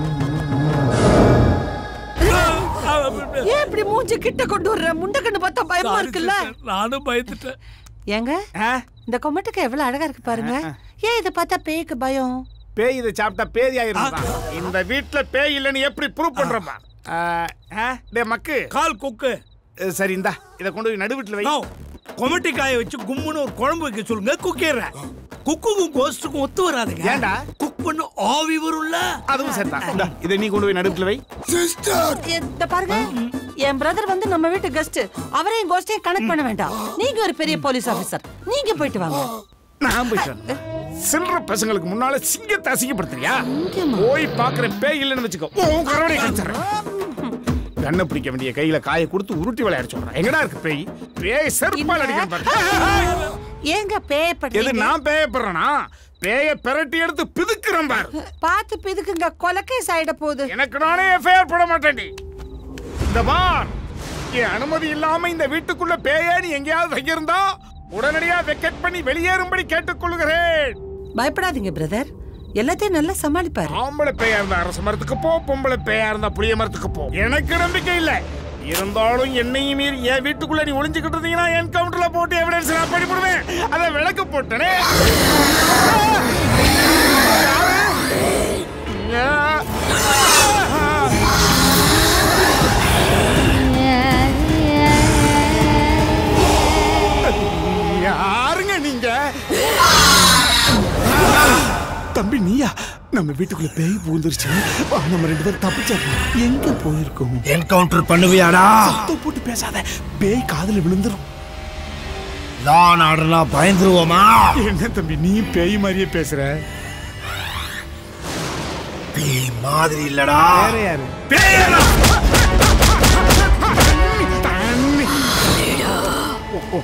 ஏன் இப்படி மூஞ்சி கிட்ட கொண்டு வர்ற முண்டக்கண்ணு பார்த்தா பயமா Sorry, இருக்குல்ல sister. நானும் பயந்துட்டேன் ஏங்க இந்த கொமட்டுக்கு எவ்வளவு அழகா இருக்கு பாருங்க ஏன் இத பார்த்தா பேய்க்கு பயம் பேய் இதை சாப்பிட்டா பேதி ஆயிருந்தா இந்த வீட்ல பேய் இல்லைன்னு எப்படி ப்ரூவ் பண்றப்பா டே மக்கு கால் கொக்கு சரி இந்தா இதை கொண்டு போய் நடு வீட்டுல வை கொமட்டி காய வச்சு கும்முன்னு ஒரு குழம்பு வைக்க சொல்லுங்க குக்கிடுறேன் குக்குக்கும் கோஸ்டுக்கும் ஒத்து வராதுங்க ஏன்டா குக் பண்ண ஆவி வரும்ல அதுவும் சரிதான் இந்தா, இதை நீ கொண்டு போய் நடு வீட்டுல வை இந்த பாருங்க என் பிரதர் வந்து நம்ம வீட்டு கெஸ்ட் அவரையும் கோஸ்டையும் கனெக்ட் பண்ண வேண்டாம் நீங்க ஒரு பெரிய போலீஸ் ஆபீசர் நீங்க போயிட்டு வாங்க நான் போயிட்டு வரேன். சில்லற பசங்களுக்கு முன்னால சிங்கத்தை அசிங்கப்படுத்துறியா போய் பாக்குற பேய் இல்லைன்னு வச்சுக்கோ உன் கரவடை கடிச்சிடுறேன் கண்ணை பிடிக்க வேண்டிய கையில காயை கொடுத்து உருட்டி விளையாட சொல்றேன் எங்கடா இருக்கு பேய் பேய் செருப்பால் அடிக்கிறேன் பாரு ஏங்க பேய் எது நான் பேயப்படுறேனா பேய பிரட்டி எடுத்து பிதுக்குறேன் பாரு பார்த்து பிதுக்குங்க கொலக்கேஸ் ஆயிட போகுது எனக்கு நானே எஃப்ஐஆர் போட மாட்டேன்டி இந்த பார் என் அனுமதி இல்லாம இந்த வீட்டுக்குள்ள பேயே நீ எங்கேயாவது தங்கியிருந்தா உடனடியா வெக்கெட் பண்ணி வெளியேறும்படி கேட்டுக்கொள்கிறேன் பயப்படாதீங்க பிரதர் எல்லாத்தையும் நல்லா சமாளிப்பாரு ஆம்பளை பேயா இருந்தா அரச மரத்துக்கு போ பொம்பளை பேயா இருந்தா புளிய மரத்துக்கு போ எனக்கு நம்பிக்கை இல்ல இருந்தாலும் என்னையும் மீறி என் வீட்டுக்குள்ள நீ ஒளிஞ்சுக்கிட்டு இருந்தீங்கன்னா என் கவுண்டர்ல போட்டு எவிடன்ஸ் நான் பண்ணிவிடுவேன் அதை விளக்கு போட்டனே யாருங்க நீங்க தம்பி நீயா நம்ம வீட்டுக்குள்ள பேய் பூந்துருச்சு வா, நம்ம ரெண்டு பேரும் தப்பிச்சிடலாம் எங்க போயிருக்கோம் என்கவுண்டர் பண்ணுவியாடா சத்தம் போட்டு பேசாத பேய் காதுல விழுந்துரும் நான் ஆடுனா பயந்துருவோமா என்ன தம்பி நீ பேய் மாதிரியே பேசுற பேய் மாதிரி இல்லடா வேற யாரு பேயடா தண்ணி. ஓ, ஓ.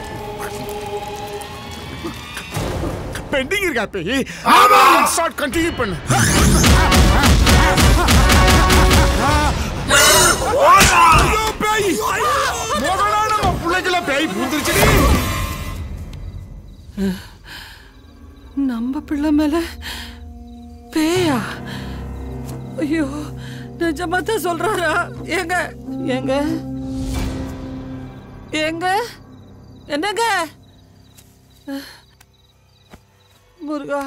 பெண்டிங் இருக்கா பேய் ஆமா ஸ்டார்ட் கண்டினியூ பண்ணு ஐயோ, பேய் மோகனா நம்ம பிள்ளைக்குள்ள பேய் பூந்துருச்சுடி நம்ம பிள்ளை மேல பேயா ஐயோ நிஜமா தான் சொல்றாரா ஏங்க ஏங்க ஏங்க என்னங்க முருகா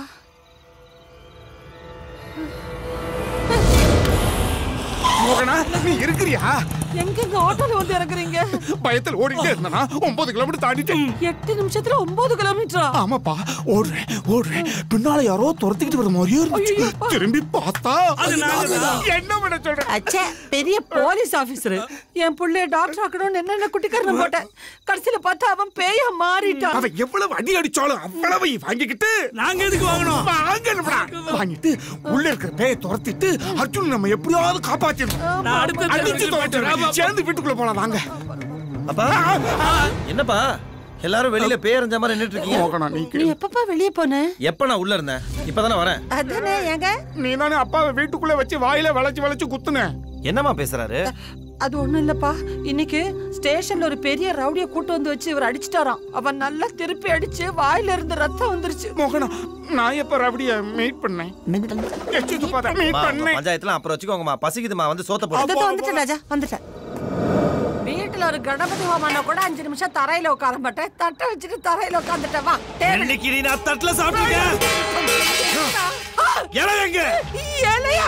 மோகனா நீ இருக்கிறியா எங்கெங்க ஆட்டோல வந்து இறங்குறீங்க பயத்தில் ஓடிட்டே இருந்தானா ஒன்பது கிலோமீட்டர் தாண்டிட்டேன் எட்டு நிமிஷத்துல ஒன்பது கிலோமீட்டரா ஆமாப்பா ஓடுறேன் ஓடுறேன் பின்னால யாரோ துரத்திக்கிட்டு வர மாதிரியே இருந்துச்சு திரும்பி பார்த்தா என்ன பண்ண சொல்றேன் அச்சே பெரிய போலீஸ் ஆபீசர் என் புள்ளைய டாக்டர் ஆக்கணும்னு என்னென்ன குட்டிக்காரன் போட்டேன் கடைசியில பார்த்தா அவன் பேயா மாறிட்டான் அவன் எவ்வளவு அடி அடிச்சாலும் அவ்வளவு வாங்கிக்கிட்டு நாங்க எதுக்கு வாங்கணும் வாங்கணும்டா வாங்கிட்டு உள்ள இருக்கிற பேயை துரத்திட்டு அர்ஜுன் நம்ம எப்படியாவது காப்பாத்திடணும் நான் அடுத்த அடிச்சு துரத்திடுறேன். சேர்ந்து வீட்டுக்குள்ள போலாம் வாங்க அப்பா என்னப்பா எல்லாரும் வெளியில பேரஞ்ச மாதிரி நின்னுட்டு இருக்கீங்க மோகனா நீ நீ எப்பப்பா வெளியே போன எப்ப நான் உள்ள இருந்தேன் இப்பதானே வரேன் அதானே ஏங்க நீ தானே அப்பாவை வீட்டுக்குள்ள வச்சு வாயில வளைச்சு வளைச்சு குத்துன என்னம்மா பேசுறாரு அது ஒண்ணும் இல்லப்பா இன்னைக்கு ஸ்டேஷன்ல ஒரு பெரிய ரவுடிய கூட்டு வந்து வச்சு இவர் அடிச்சிட்டாராம் அவன் நல்லா திருப்பி அடிச்சு வாயில இருந்து ரத்தம் வந்துருச்சு மோகனா நான் எப்ப ரவுடிய மீட் பண்ணேன் எச்சு துப்பாத மீட் அம்மா, உங்க பண்ணேன் பஞ்சாயத்துல அப்புறம் வச்சுக்கோங்கம்மா பசிக்குதுமா வந்து சோத்த போடு அதோ வந்துட்டேன் ராஜா வந்துட்டேன் வீட்டுல ஒரு கணபதி ஹோமம்னா கூட அஞ்சு நிமிஷம் தரையில உட்கார மாட்டேன் தட்டை வச்சுட்டு தரையில உட்காந்துட்டேன் வா டேபிள் இன்னைக்கு நீ நான் தட்டுல சாப்பிட்டுருக்கேன் இலை எங்க இலையா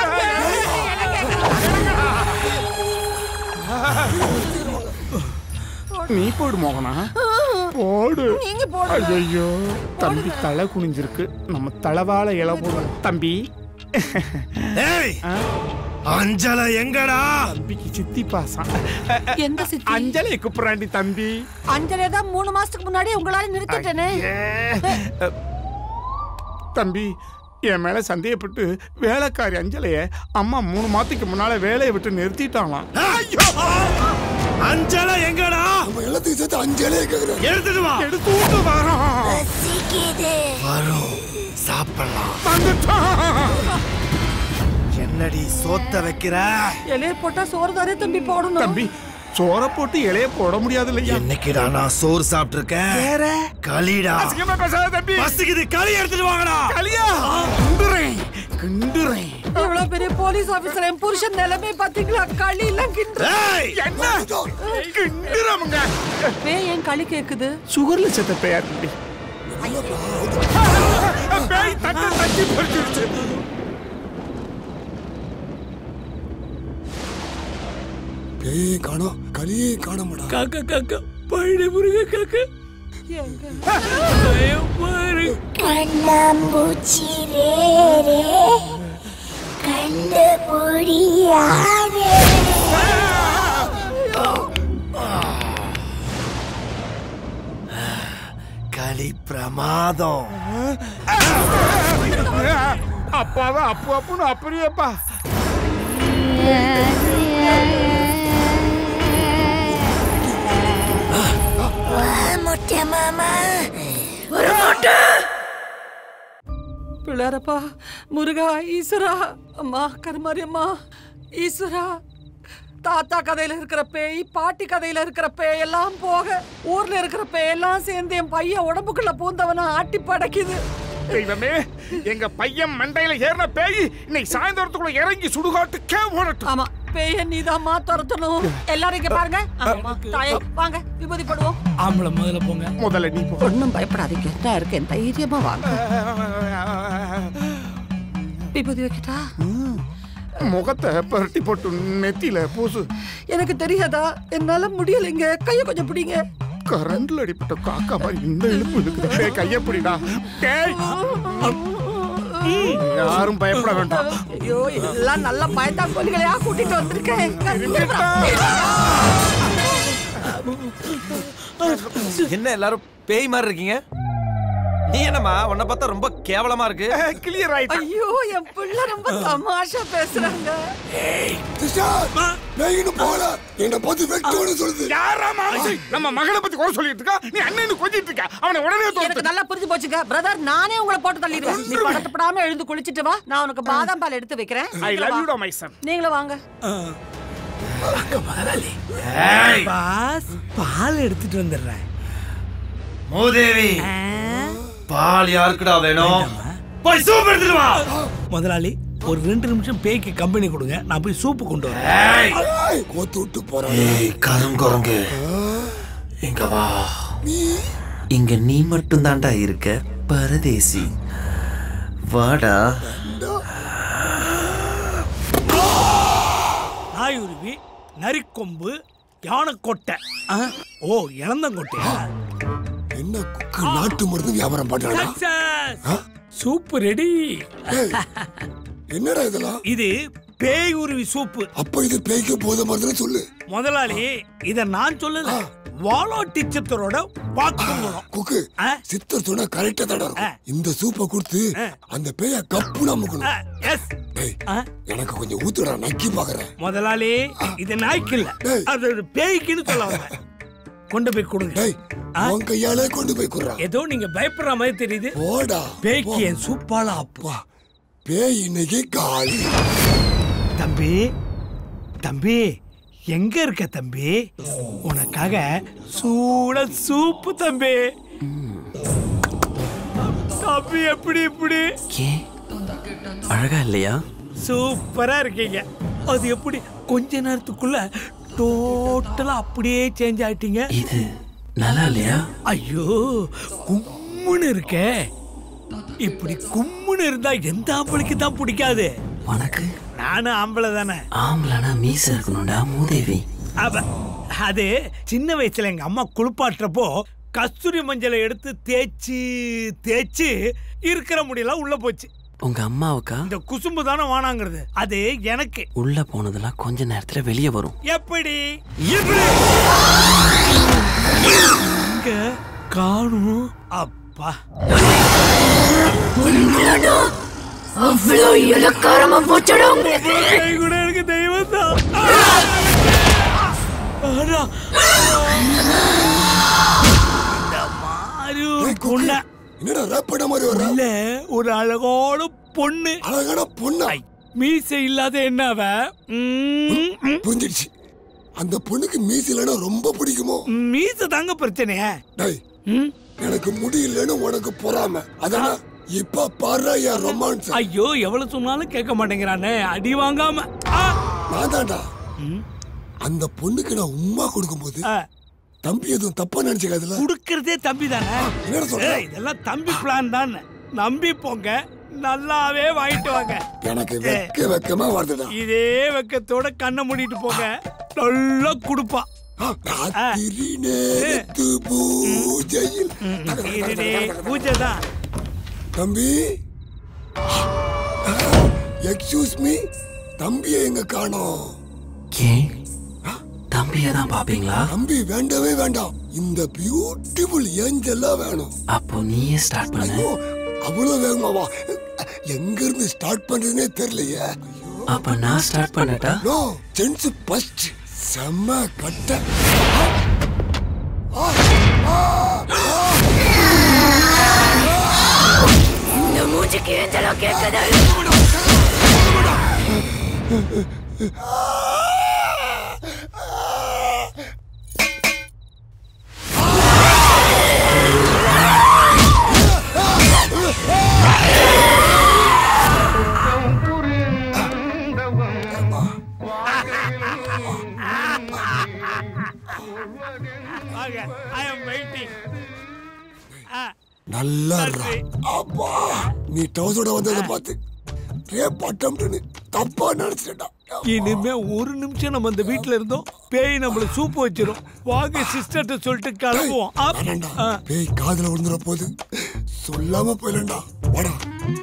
நீ போயிடு மோகனா போடு நீங்க போடுங்க. ஐயோ தம்பி தலை குனிஞ்சிருக்கு நம்ம தலைவாழ இலை போடுவோம் தம்பி ஏய் அஞ்சல எங்கடா தம்பிக்கு சித்தி பாசம் எந்த சித்தி அஞ்சலை கூப்பிடுறாண்டி தம்பி அஞ்சலே தான் மூணு மாசத்துக்கு முன்னாடி உங்களால நிறுத்திட்டேனே தம்பி என் மேல சந்தேகப்பட்டு வேலைக்காரி அஞ்சலைய அம்மா மூணு மாதத்துக்கு முன்னால வேலையை விட்டு நிறுத்திட்டாங்களாம் ஐயோ அஞ்சல எங்கடா நம்ம எல்லாத்தையும் சேர்த்து அஞ்சலே கேக்குறேன் எடுத்துட்டு வா எடுத்து விட்டு வரோம் வரும் சாப்பிடலாம் என்னடி சோத்த வைக்கிற இலைய போட்டா சோறு தானே தம்பி போடணும் தம்பி சோற போட்டு இலைய போட முடியாது இல்லையா என்னைக்குடா நான் சோறு சாப்பிட்டிருக்கேன் வேற களிடா அசிங்கமா பேசாத தம்பி பசிக்குது களி எடுத்துட்டு வாங்கடா களியா கிண்டுறேன் கிண்டுறேன் இவ்வளவு பெரிய போலீஸ் ஆபீசர் என் புருஷன் நிலைமை பாத்தீங்களா களி எல்லாம் கிண்டு என்ன கிண்டுறவங்க பேய் ஏன் களி கேக்குது சுகர்ல செத்த பேர் தம்பி பேய் தட்ட தட்டி பறிச்சிருச்சு பேய் காணோம் களியே காணோம்டா காக்கா காக்கா பழைய முருக காக்கா கண்ணாம்பூச்சி ரேரே கண்டுபிடியாரே களி பிரமாதம் அப்பாவா அப்பு அப்புன்னு அப்படியேப்பா முட்டை மாமா ஒரு முட்டை பிள்ளாரப்பா முருகா ஈஸ்வரா அம்மா கருமாரி அம்மா ஈஸ்வரா தாத்தா கதையில இருக்கிற பேய் பாட்டி கதையில இருக்கிற பேய் எல்லாம் போக ஊர்ல இருக்கிற பேய் எல்லாம் சேர்ந்து என் பையன் உடம்புக்குள்ள பூந்தவன ஆட்டி படைக்குது தெய்வமே எங்க பையன் மண்டையில ஏறின பேய் இன்னைக்கு சாயந்தரத்துக்குள்ள இறங்கி சுடுகாட்டுக்கே ஓடட்டும் ஆமா பேய நீதாம்மா துரத்தணும் எல்லாரும் இங்க பாருங்க ஆமாம்மா. தாயே வாங்க விபூதி போடுவோம் ஆம்பளை முதல்ல போங்க முதல்ல நீ போ ஒன்றும் பயப்படாதீங்க நான் இருக்கேன் தைரியமா வாங்க விபூதி வைக்கட்டா முகத்தை பரட்டி போட்டு நெத்தியில பூசு எனக்கு தெரியாதா என்னால முடியலைங்க கைய கொஞ்சம் பிடிங்க கரண்ட்ல அடிப்பட்ட காக்கா மாதிரி இந்த இழுப்பு இருக்குது டேய், கைய பிடிடா டேய் யாரும் பயப்பட வேண்டாம் ஐயோ எல்லாம் நல்ல பயந்தாங்கோலிகளையா கூட்டிட்டு வந்திருக்கேன் என்ன எல்லாரும் பேய் மாதிரி இருக்கீங்க நீ என்னம்மா உன்னை பார்த்தா ரொம்ப கேவலமா இருக்கு கிளியர் ஆயிட்டு ஐயோ என் பிள்ளை ரொம்ப தமாஷா பேசுறாங்க சிஸ்டர் நான் இன்னும் போகல என்ன பார்த்து வெட்டோன்னு சொல்லுது யாரா மாமசி நம்ம மகளை பத்தி குறை சொல்லிட்டு இருக்கா நீ அண்ணன் கொஞ்சிட்டு இருக்க அவனை உடனே எனக்கு நல்லா புரிஞ்சு போச்சுங்க பிரதர் நானே உங்களை போட்டு தள்ளிடுவேன் நீ படத்தப்படாம எழுந்து குளிச்சிட்டு வா நான் உனக்கு பாதாம் பால் எடுத்து வைக்கிறேன் ஐ சீக்கிரம் லவ் வா. யூ டா மை சன் நீங்களும் வாங்க பாஸ் பால் எடுத்துட்டு வந்துடுறேன் மூதேவி பால் யாருக்குடா வேணும் போய் சூப் எடுத்துட்டு வா முதலாளி ஒரு ரெண்டு நிமிஷம் பேய்க்கு கம்பெனி கொடுங்க நான் போய் சூப்பு கொண்டு வரேன் கோத்து விட்டு போறான் ஏய் கருங்குரங்கு இங்க வா இங்க நீ மட்டும் தான்டா இருக்க பரதேசி வாடா நாயுருவி நரிக்கொம்பு யானைக்கொட்டை ஆ, ஓ இளந்தங்கொட்டையா என்ன குக்கு நாட்டு மருந்து வியாபாரம் பண்றானா சக்சஸ் சூப்பு ரெடி என்னடா இதெல்லாம் இது பேய் உருவி சூப்பு அப்ப இது பேய்க்கு போத மருந்து சொல்லு முதலாளி இத நான் சொல்லல வாலாட்டி சித்தரோட வாக்குமூலம் குக்கு சித்தர் சொன்னா கரெக்டா தான் இருக்கும் இந்த சூப்பை கொடுத்து அந்த பேய கப்பு நமக்கணும் எஸ் டேய் எனக்கு கொஞ்சம் ஊத்துடா நக்கி பாக்குறேன் முதலாளி இது நாய்க்கு இல்ல அது ஒரு பேய்க்குன்னு சொல்ல வந்தேன் கொண்டு போய் கொடுங்க உன் கையாலே கொண்டு போய் குடுறா ஏதோ நீங்க பயப்படுற மாதிரி தெரியுது போடா பேய்க்கு என் சூப்பால அப்பா பேய் இன்னைக்கு காலி தம்பி தம்பி எங்க இருக்க தம்பி உனக்காக சூட சூப்பு தம்பி தம்பி எப்படி இப்படி ஏன் அழகா இல்லையா சூப்பரா இருக்கீங்க அது எப்படி கொஞ்ச நேரத்துக்குள்ள டோட்டலா அப்படியே சேஞ்ச் ஆயிட்டீங்க இது நல்லா இல்லையா ஐயோ கும்முன்னு இருக்கே இப்படி கும்முன்னு இருந்தா எந்த ஆம்பளைக்கு தான் பிடிக்காது உனக்கு நானும் ஆம்பளை தானே ஆம்பளனா மீச இருக்கணும்டா மூதேவி அவ அது சின்ன வயசுல எங்க அம்மா குளிப்பாட்டுறப்போ கஸ்தூரி மஞ்சளை எடுத்து தேய்ச்சி தேய்ச்சி இருக்கிற முடியெல்லாம் உள்ள போச்சு உங்க அம்மாவுக்கா இந்த குசும்பு தானே வானாங்கிறது அது எனக்கு உள்ள போனதெல்லாம் கொஞ்ச நேரத்துல வெளியே வரும் எப்படி இங்க காணும் அப்பா அவ்வளோ இலக்காரமா போச்சடா உங்களுக்கு கை கூட எனக்கு தெய்வம் தான் என்னடா ரேப் பண்ண மாதிரி வர இல்ல ஒரு அழகான பொண்ணு அழகான பொண்ணா மீசை இல்லாத என்ன அவ ம், புரிஞ்சிடுச்சு அந்த பொண்ணுக்கு மீசி இல்லைன்னா ரொம்ப பிடிக்குமோ மீசை தாங்க பிரச்சனைய டேய் எனக்கு முடி இல்லைன்னு உனக்கு பொறாம அதான இப்ப பாரு என் ரொமான்ஸ் ஐயோ எவ்வளவு சொன்னாலும் கேட்க மாட்டேங்கிறானே அடி வாங்காம நான் தான்டா அந்த பொண்ணுக்கு நான் உம்மா கொடுக்கும்போது தம்பி எதுவும் தப்பா நினைச்சுக்காதுல குடுக்கறதே தம்பி தானே என்னடா சொல்ற? ஏய், இதெல்லாம் தம்பி பிளான் தான் நம்பி போங்க நல்லாவே வாங்கிட்டு வாங்க எனக்கு வெக்க வெக்கமா வருதுடா இதே வெக்கத்தோட கண்ணை மூடிட்டு போங்க நல்லா குடுப்பா ராத்திரி நேரத்து பூஜையில் பூஜை தான் தம்பி எக்ஸ்கியூஸ் மீ தம்பியை எங்க காணோம் ஏன் தம்பியை தான் பாப்பீங்களா தம்பி வேண்டவே வேண்டாம் இந்த பியூட்டிஃபுல் ஏஞ்சலா வேணும் அப்போ நீயே ஸ்டார்ட் பண்ணு ஐயோ அவ்வளவு வேகமாவா எங்க இருந்து ஸ்டார்ட் பண்றதுனே தெரியலையே அப்ப நான் ஸ்டார்ட் பண்ணட்டா நோ சென்ஸ் ஃபர்ஸ்ட் செம்ம கட்ட இந்த மூஞ்சிக்கு ஏஞ்சலா கேட்கதா ஐ அம் வெயிட்டிங் நல்லா இருடா. அப்பா நீ டவுசோட வந்ததை பார்த்து ரேப் அட்டம்ப்ட்னு தப்பா நினைச்சிட்டா இனிமே ஒரு நிமிஷம் நம்ம இந்த வீட்ல இருந்தோம் பேய் நம்மள சூப்பு வச்சிரும் வாங்க சிஸ்டர்ட்ட சொல்லிட்டு கிளம்புவோம் அப். ஆ. பேய் காதுல விழுந்துற போது சொல்லாம போயிடண்டா வாடா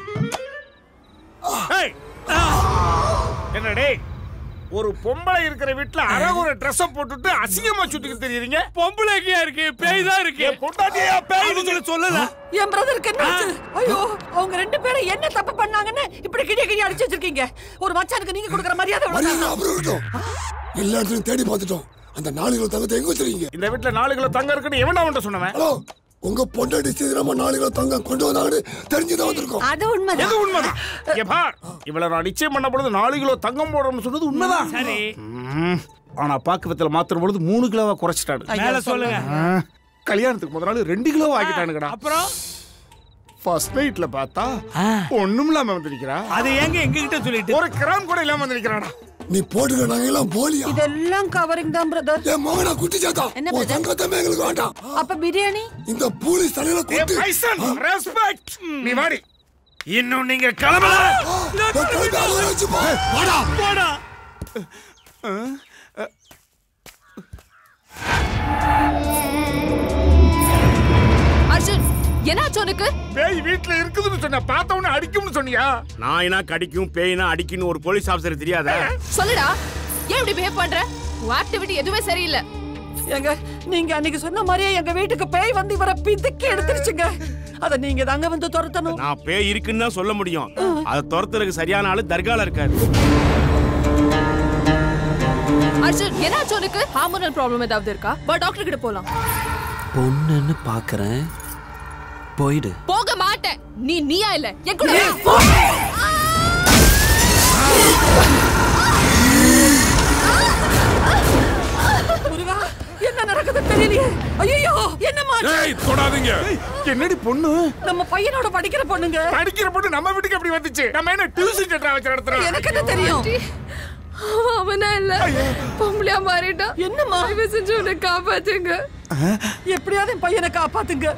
ஏய், ஆ. என்னடே ஒரு பொம்பளை இருக்கிற வீட்டுல அழகுற ட்ரெஸ் போட்டுட்டு அசிங்கமா சுத்திக்கிட்டு தெரியுறீங்க பொம்பளைக்கியா இருக்கு பேய் தான் இருக்கு பொண்டாட்டியா பேய் அவங்கள சொல்லல என் பிரதருக்கு என்ன ஆச்சு? ஐயோ அவங்க ரெண்டு பேரும் என்ன தப்பு பண்ணாங்கன்னு இப்படி கிடிய கிடிய அடிச்சு வச்சிருக்கீங்க ஒரு மச்சானுக்கு நீங்க கொடுக்குற மரியாதை மரியாதை எவ்வளவு அப்புறம் இருக்கட்டும் எல்லா இடத்துலயும் தேடி பார்த்துட்டோம் அந்த நாலு கிலோ தங்கத்தை எங்க வச்சிருக்கீங்க இந்த வீட்டுல நாலு கிலோ தங்கம் இருக்குன்னு எவனா உன்ட்ட சொன்னவன் ஹலோ உங்க பொண்டாட்டி சீக்கிரமா நாலு கிலோ தங்கம் கொண்டு வந்தாங்கன்னு தெரிஞ்சுதான் வந்திருக்கோம் அது உண்மைதான் எது உண்மைதான் இங்க பார் இவள நான் நிச்சயம் பண்ண பொழுது நாலு கிலோ தங்கம் போடணும்னு சொன்னது உண்மைதான் சரி ம். ஆனா பாக்குவத்துல மாத்துற பொழுது மூணு கிலோவா குறைச்சிட்டானு மேல சொல்லுங்க ஆ, கல்யாணத்துக்கு முதல் நாள் ரெண்டு கிலோ ஆக்கிட்டானுங்கடா அப்புறம் ஃபர்ஸ்ட் நைட்ல பார்த்தா ஒண்ணும் இல்லாம வந்திருக்கிறா அது ஏங்க எங்க கிட்ட சொல்லிட்டு ஒரு கிராம் கூட இல்லாம வந்திருக்கிறாடா நீ போட்டுக்க நாங்க எல்லாம் போலியா இதெல்லாம் கவரிங் தான் பிரதர் என் மகனா குட்டி சாத்தா என்ன உன் brother? தங்கத்தமே எங்களுக்கு வேண்டாம் அப்ப பிரியாணி இந்த போலீஸ் தலையில கொட்டு பைசன் ரெஸ்பெக்ட் நீ வாடி இன்னும் நீங்க கிளம்பல நான் கிளம்பி அழுவ வச்சு போ. வாடா போடா அர்ஜுன் என்னாச்சு உனக்கு பேய் வீட்ல இருக்குதுன்னு சொன்ன பார்த்த உடனே அடிக்கும்னு சொன்னியா நாயினா கடிக்கும் பேய்னா அடிக்குன்னு ஒரு போலீஸ் ஆபீசர் தெரியாதா சொல்லுடா ஏன் இப்படி பிஹேவ் பண்ற உன் ஆக்டிவிட்டி எதுவுமே சரியில்லை எங்க நீங்க அன்னைக்கு சொன்ன மாதிரியே எங்க வீட்டுக்கு பேய் வந்து இவரை பிதுக்கி எடுத்துருச்சுங்க அத நீங்க தாங்க வந்து துரத்தணும் நான் பேய் இருக்குன்னு தான் சொல்ல முடியும் அதை துரத்துறதுக்கு சரியான ஆளு தர்கால இருக்காரு அர்ஜுன் என்னாச்சு உனக்கு ஹார்மோனல் ப்ராப்ளம் ஏதாவது இருக்கா வா டாக்டர் கிட்ட போலாம் பொண்ணுன்னு பாக்குறேன் போயிடு போக மாட்டேன் நீ நீயா இல்ல என் கூட முருகா என்ன நடக்குது தெரியலையே ஐயோ என்னம்மா ஏய் தொடாதீங்க என்னடி பொண்ணு நம்ம பையனோட படிக்கிற பொண்ணுங்க படிக்கிற பொண்ணு நம்ம வீட்டுக்கு எப்படி வந்துச்சு நம்ம என்ன டியூஷன் சென்டர் வச்சு நடத்துறோம் எனக்கு என்ன தெரியும் அவனா இல்ல பொம்பளையா மாறிட்டான் என்னம்மா தயவு செஞ்சு உன்னை காப்பாத்துங்க எப்படியாவது என் பையனை காப்பாத்துங்க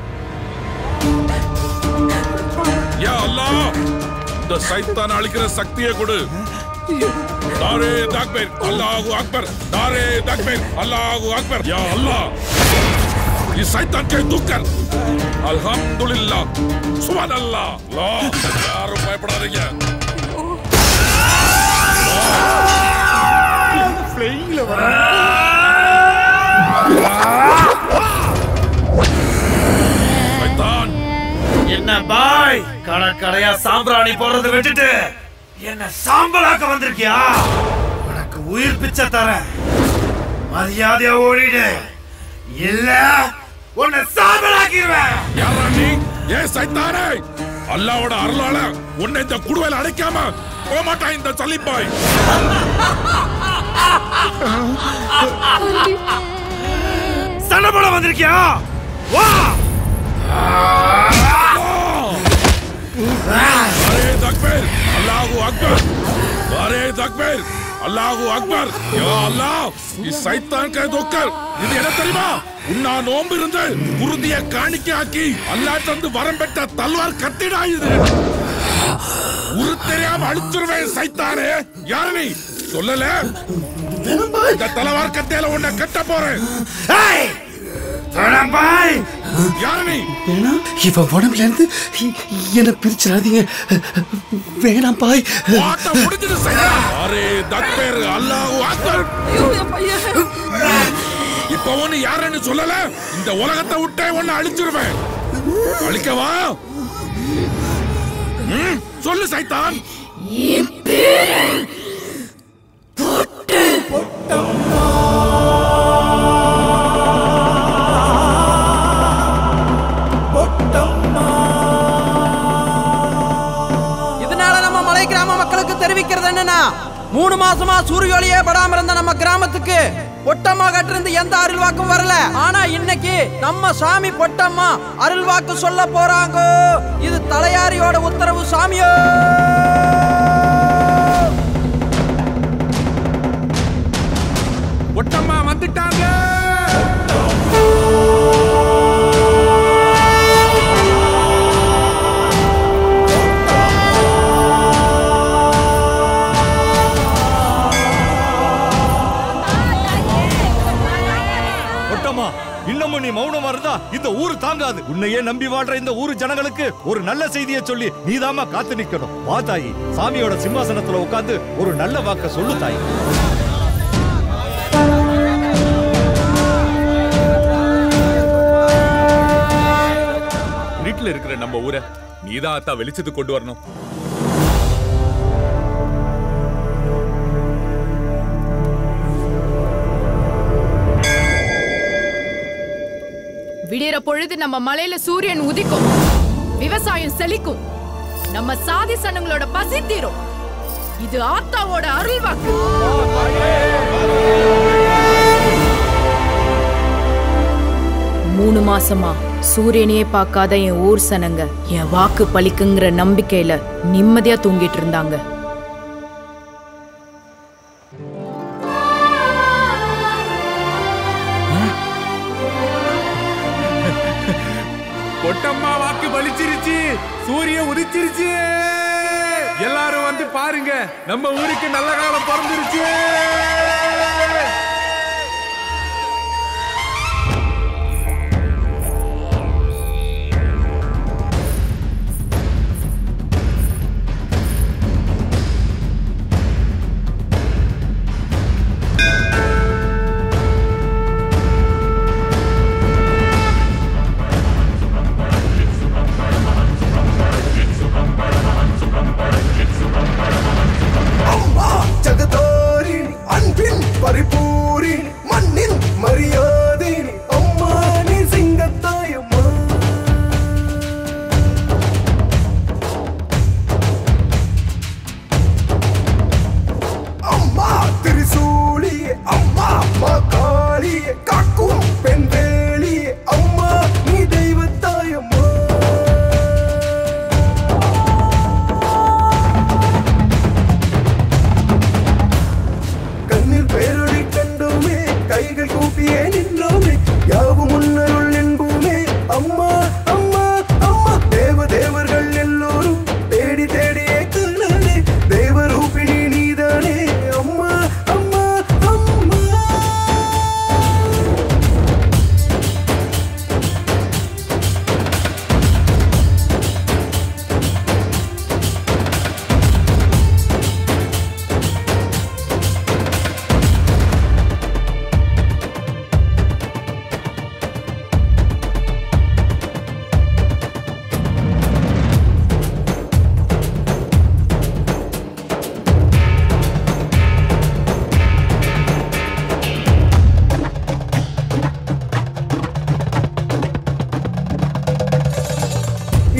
யா அல்லாஹ் இந்த சைத்தான் அழிக்கிற சக்தியை கொடு தாரே அக்பர் அல்லாஹு அக்பர் தாரே அக்பர் அல்லாஹு அக்பர் யா அல்லாஹ் इस शैतान के दुख कर अल्हम्दुलिल्लाह सुभान अल्लाह ला யாரும் பயப்படாதீங்க ஃப்ளைங்ல சைத்தான் என்ன பாய் கடற்கரையா சாம்பிராணி போடுறதை விட்டுட்டு என்ன சாம்பலாக்க வந்திருக்கியா உனக்கு உயிர் பிச்சை தரேன் மரியாதையா ஓடிடு இல்ல உன்னை சாம்பலாக்கிடுவேன் யாரா நீ ஏன் சைத்தானே அல்லாவோட அருளால உன்னை இந்த குடுவையில் அடைக்காம போக மாட்டான் இந்த சலிப்பாய் சண்டை போட வந்திருக்கியா வா अरे तकबीर अल्लाह अकबर अरे तकबीर அல்லாஹு அக்பர் யா அல்லாஹ் இஸ் சைத்தான் கை தொக்கர் இது என்ன தெரியுமா உன்னா நோம்பு இருந்து குருதிய காணிக்கை ஆக்கி அல்லாஹ் தந்து வரம் பெற்ற தல்வார் கத்திடா இது உரு தெரியாம அழிச்சிருவேன் சைத்தானே யாரு நீ சொல்லல இந்த தலவார் கத்தையில உன்னை கட்ட போறேன் பாய் யாரு நீ இவன் உடம்புல இருந்து என்ன பிரிச்சிடாதீங்க வேணாம் பாய் வாட்ட முடிஞ்சது சைத்தான் அரே தக்பீர் அல்லாஹு அக்பர் இப்ப ஒண்ணு யாருன்னு சொல்லல இந்த உலகத்தை விட்டே ஒண்ணு அழிச்சிருவேன் அழிக்கவா ம், சொல்லு சைத்தான் இதனால நம்ம மலை கிராம மக்களுக்கு தெரிவிக்கிறது என்னன்னா மூணு மாசமா சூரிய ஒளியே படாம இருந்த நம்ம கிராமத்துக்கு பொட்டம்மா கட்டிருந்து எந்த அருள்வாக்கும் வரல ஆனா இன்னைக்கு நம்ம சாமி பொட்டம்மா அருள்வாக்கு சொல்ல போறாங்க இது தலையாரியோட உத்தரவு சாமியோ ஒட்டம்மா வந்துட்டாங்க ஒட்டம்மா இன்னமும் நீ மௌனமா இருந்தா இந்த ஊரு தாங்காது உன்னையே நம்பி வாழ்ற இந்த ஊரு ஜனங்களுக்கு ஒரு நல்ல செய்தியை சொல்லி நீதாம்மா காத்து நிக்கணும் வா தாயி சாமியோட சிம்மாசனத்துல உட்கார்ந்து ஒரு நல்ல வாக்க சொல்லு தாயி வீட்டுல இருக்கிற நம்ம ஊரை நீதான் அத்தா வெளிச்சத்துக்கு கொண்டு வரணும் விடியற பொழுது நம்ம மலையில சூரியன் உதிக்கும் விவசாயம் செழிக்கும் நம்ம சாதி சனங்களோட பசி தீரும் இது ஆத்தாவோட அருள்வாக்கு மூணு மாசமா சூரியனையே பார்க்காத என் ஊர் சனங்க என் வாக்கு பலிக்குங்கிற நம்பிக்கையில நிம்மதியா தூங்கிட்டு இருந்தாங்க பொட்டம்மா வாக்கு பலிச்சிருச்சு சூரிய உதிச்சிருச்சு எல்லாரும் வந்து பாருங்க நம்ம ஊருக்கு நல்ல காலம் பிறந்துருச்சு ஜகதோரின் அன்பின்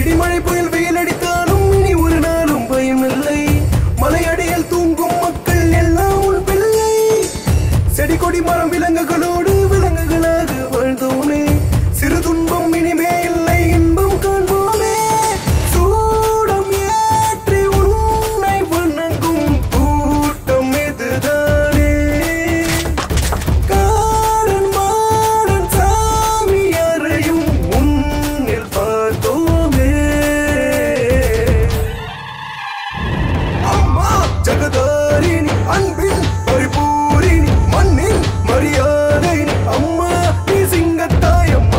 இடிமழை புயல் வெயில் அடித்தாலும் இனி ஒரு நாளும் பயம் இல்லை மலையடியில் தூங்கும் மக்கள் எல்லாம் உன் பிள்ளை செடி கொடி மரம் விலங்குகளோடு விலங்குகளாக வாழ்ந்தோமே சிறு துன்பம் இனிமே இல்லை இன்பம் காண்போமே சூடம் ஏற்றி உன்னை வணங்கும் கூட்டம் இதுதானே காரன் மாறன் சாமியாரையும் முன்னில் பார்த்தோமே அம்மா ஜகதாரிணி அன்பின் பரிபூரிணி மண்ணின் மரியாதை அம்மா நீ சிங்கத்தாயம்மா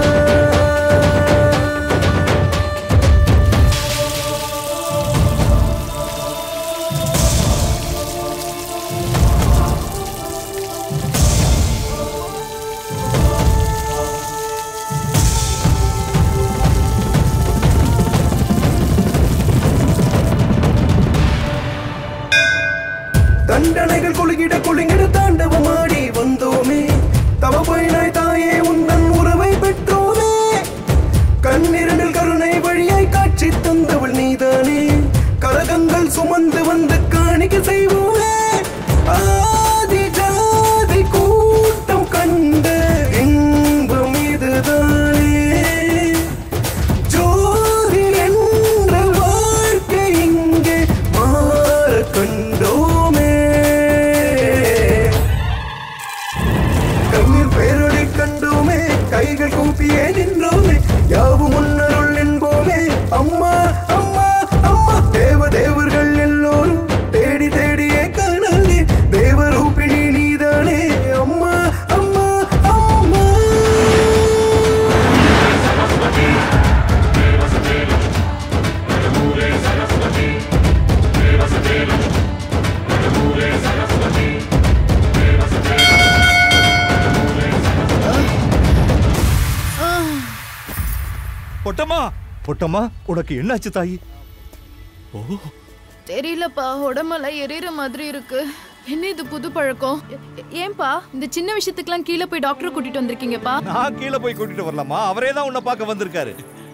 தண்டனைகள் கொழுகிட கொழுங்கிட தாண்டவமாடி வந்தோமே தவ பயனாய் தாயே உந்தன் உறவை பெற்றோமே கண்ணிரண்டில் கருணை வழியாய் காட்சி தந்தவள் நீதானே கரகங்கள் சுமந்து வந்து காணிக்க செய்வோமே ஆதி ஜாதி கூட்டம் கண்ட இன்பம் இதுதானே ஜோதி என்ற வாழ்க்கை இங்கே மாற கண்டோமே கண்ணீர் பேரொழி கண்டோமே கைகள் கூப்பியே நின்றோமே யாவும் முன்னருள் என்போமே அம்மா அம்மா அம்மா தேவ தேவர்கள் எல்லோரும் தேடி தேடியே காணலே தேவரூபிணி நீதானே அம்மா அம்மா அம்மா பொட்டம்மா பொட்டம்மா உனக்கு என்னாச்சு தாயி ஓ தெரியலப்பா உடம்பெல்லாம் எரியற மாதிரி இருக்கு என்ன இது புது பழக்கம் ஏ- ஏன்பா இந்த சின்ன விஷயத்துக்குலாம் கீழே போய் டாக்டர் கூட்டிட்டு வந்திருக்கீங்கப்பா நான் கீழே போய் கூட்டிட்டு வரலாமா அவரே தான் உன்னை பார்க்க வந்திருக்காரு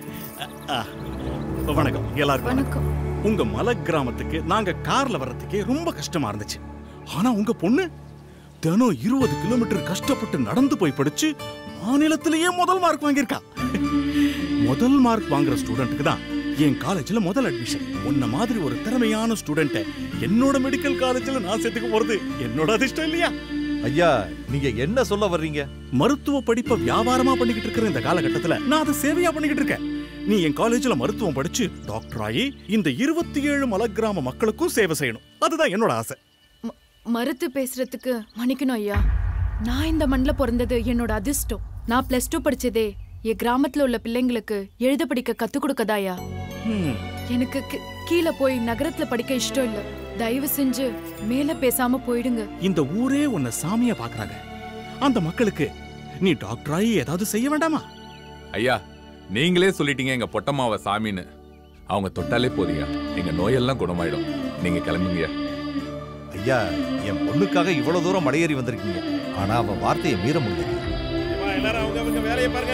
வணக்கம் எல்லாருக்கும் வணக்கம் உங்க மலை கிராமத்துக்கு நாங்க கார்ல வர்றதுக்கே ரொம்ப கஷ்டமா இருந்துச்சு ஆனா உங்க பொண்ணு தினம் இருபது கிலோமீட்டர் கஷ்டப்பட்டு நடந்து போய் படிச்சு மாநிலத்திலேயே முதல் மார்க் வாங்கியிருக்கா முதல் மார்க் வாங்குற ஸ்டூடெண்ட்டுக்கு தான் என் காலேஜ்ல முதல் அட்மிஷன் உன்ன மாதிரி ஒரு திறமையான ஸ்டூடெண்ட்டை என்னோட மெடிக்கல் காலேஜ்ல நான் சேர்த்துக்க போறது என்னோட அதிர்ஷ்டம் இல்லையா ஐயா நீங்க என்ன சொல்ல வர்றீங்க மருத்துவ படிப்பை வியாபாரமா பண்ணிக்கிட்டு இருக்கிற இந்த காலகட்டத்துல நான் அதை சேவையா பண்ணிக்கிட்டு இருக்கேன் நீ என் காலேஜ்ல மருத்துவம் படிச்சு டாக்டர் ஆகி இந்த இருபத்தி ஏழு மலக்கிராம மக்களுக்கும் சேவை செய்யணும் அதுதான் என்னோட ஆசை மறுத்து பேசுறதுக்கு மன்னிக்கணும் ஐயா நான் இந்த மண்ணில் பிறந்தது என்னோட அதிர்ஷ்டம் நான் பிளஸ் டூ படிச்சதே என் கிராமத்துல உள்ள பிள்ளைங்களுக்கு எழுத படிக்க கத்து கொடுக்கதாயா எனக்கு கி- கீழே போய் நகரத்துல படிக்க இஷ்டம் இல்ல தயவு செஞ்சு மேல பேசாம போயிடுங்க இந்த ஊரே உன்னை சாமியா பாக்குறாங்க அந்த மக்களுக்கு நீ டாக்டர் ஆகி ஏதாவது செய்ய வேண்டாமா ஐயா நீங்களே சொல்லிட்டீங்க எங்க பொட்டம்மாவை சாமின்னு அவங்க தொட்டாலே போதியா எங்க நோயெல்லாம் குணமாயிடும் நீங்க கிளம்புங்க ஐயா என் பொண்ணுக்காக இவ்வளவு தூரம் மடையேறி வந்திருக்கீங்க ஆனா அவ வார்த்தையை மீற முடியல எல்லாரும் அவங்க அவங்க வேலையை பாருங்க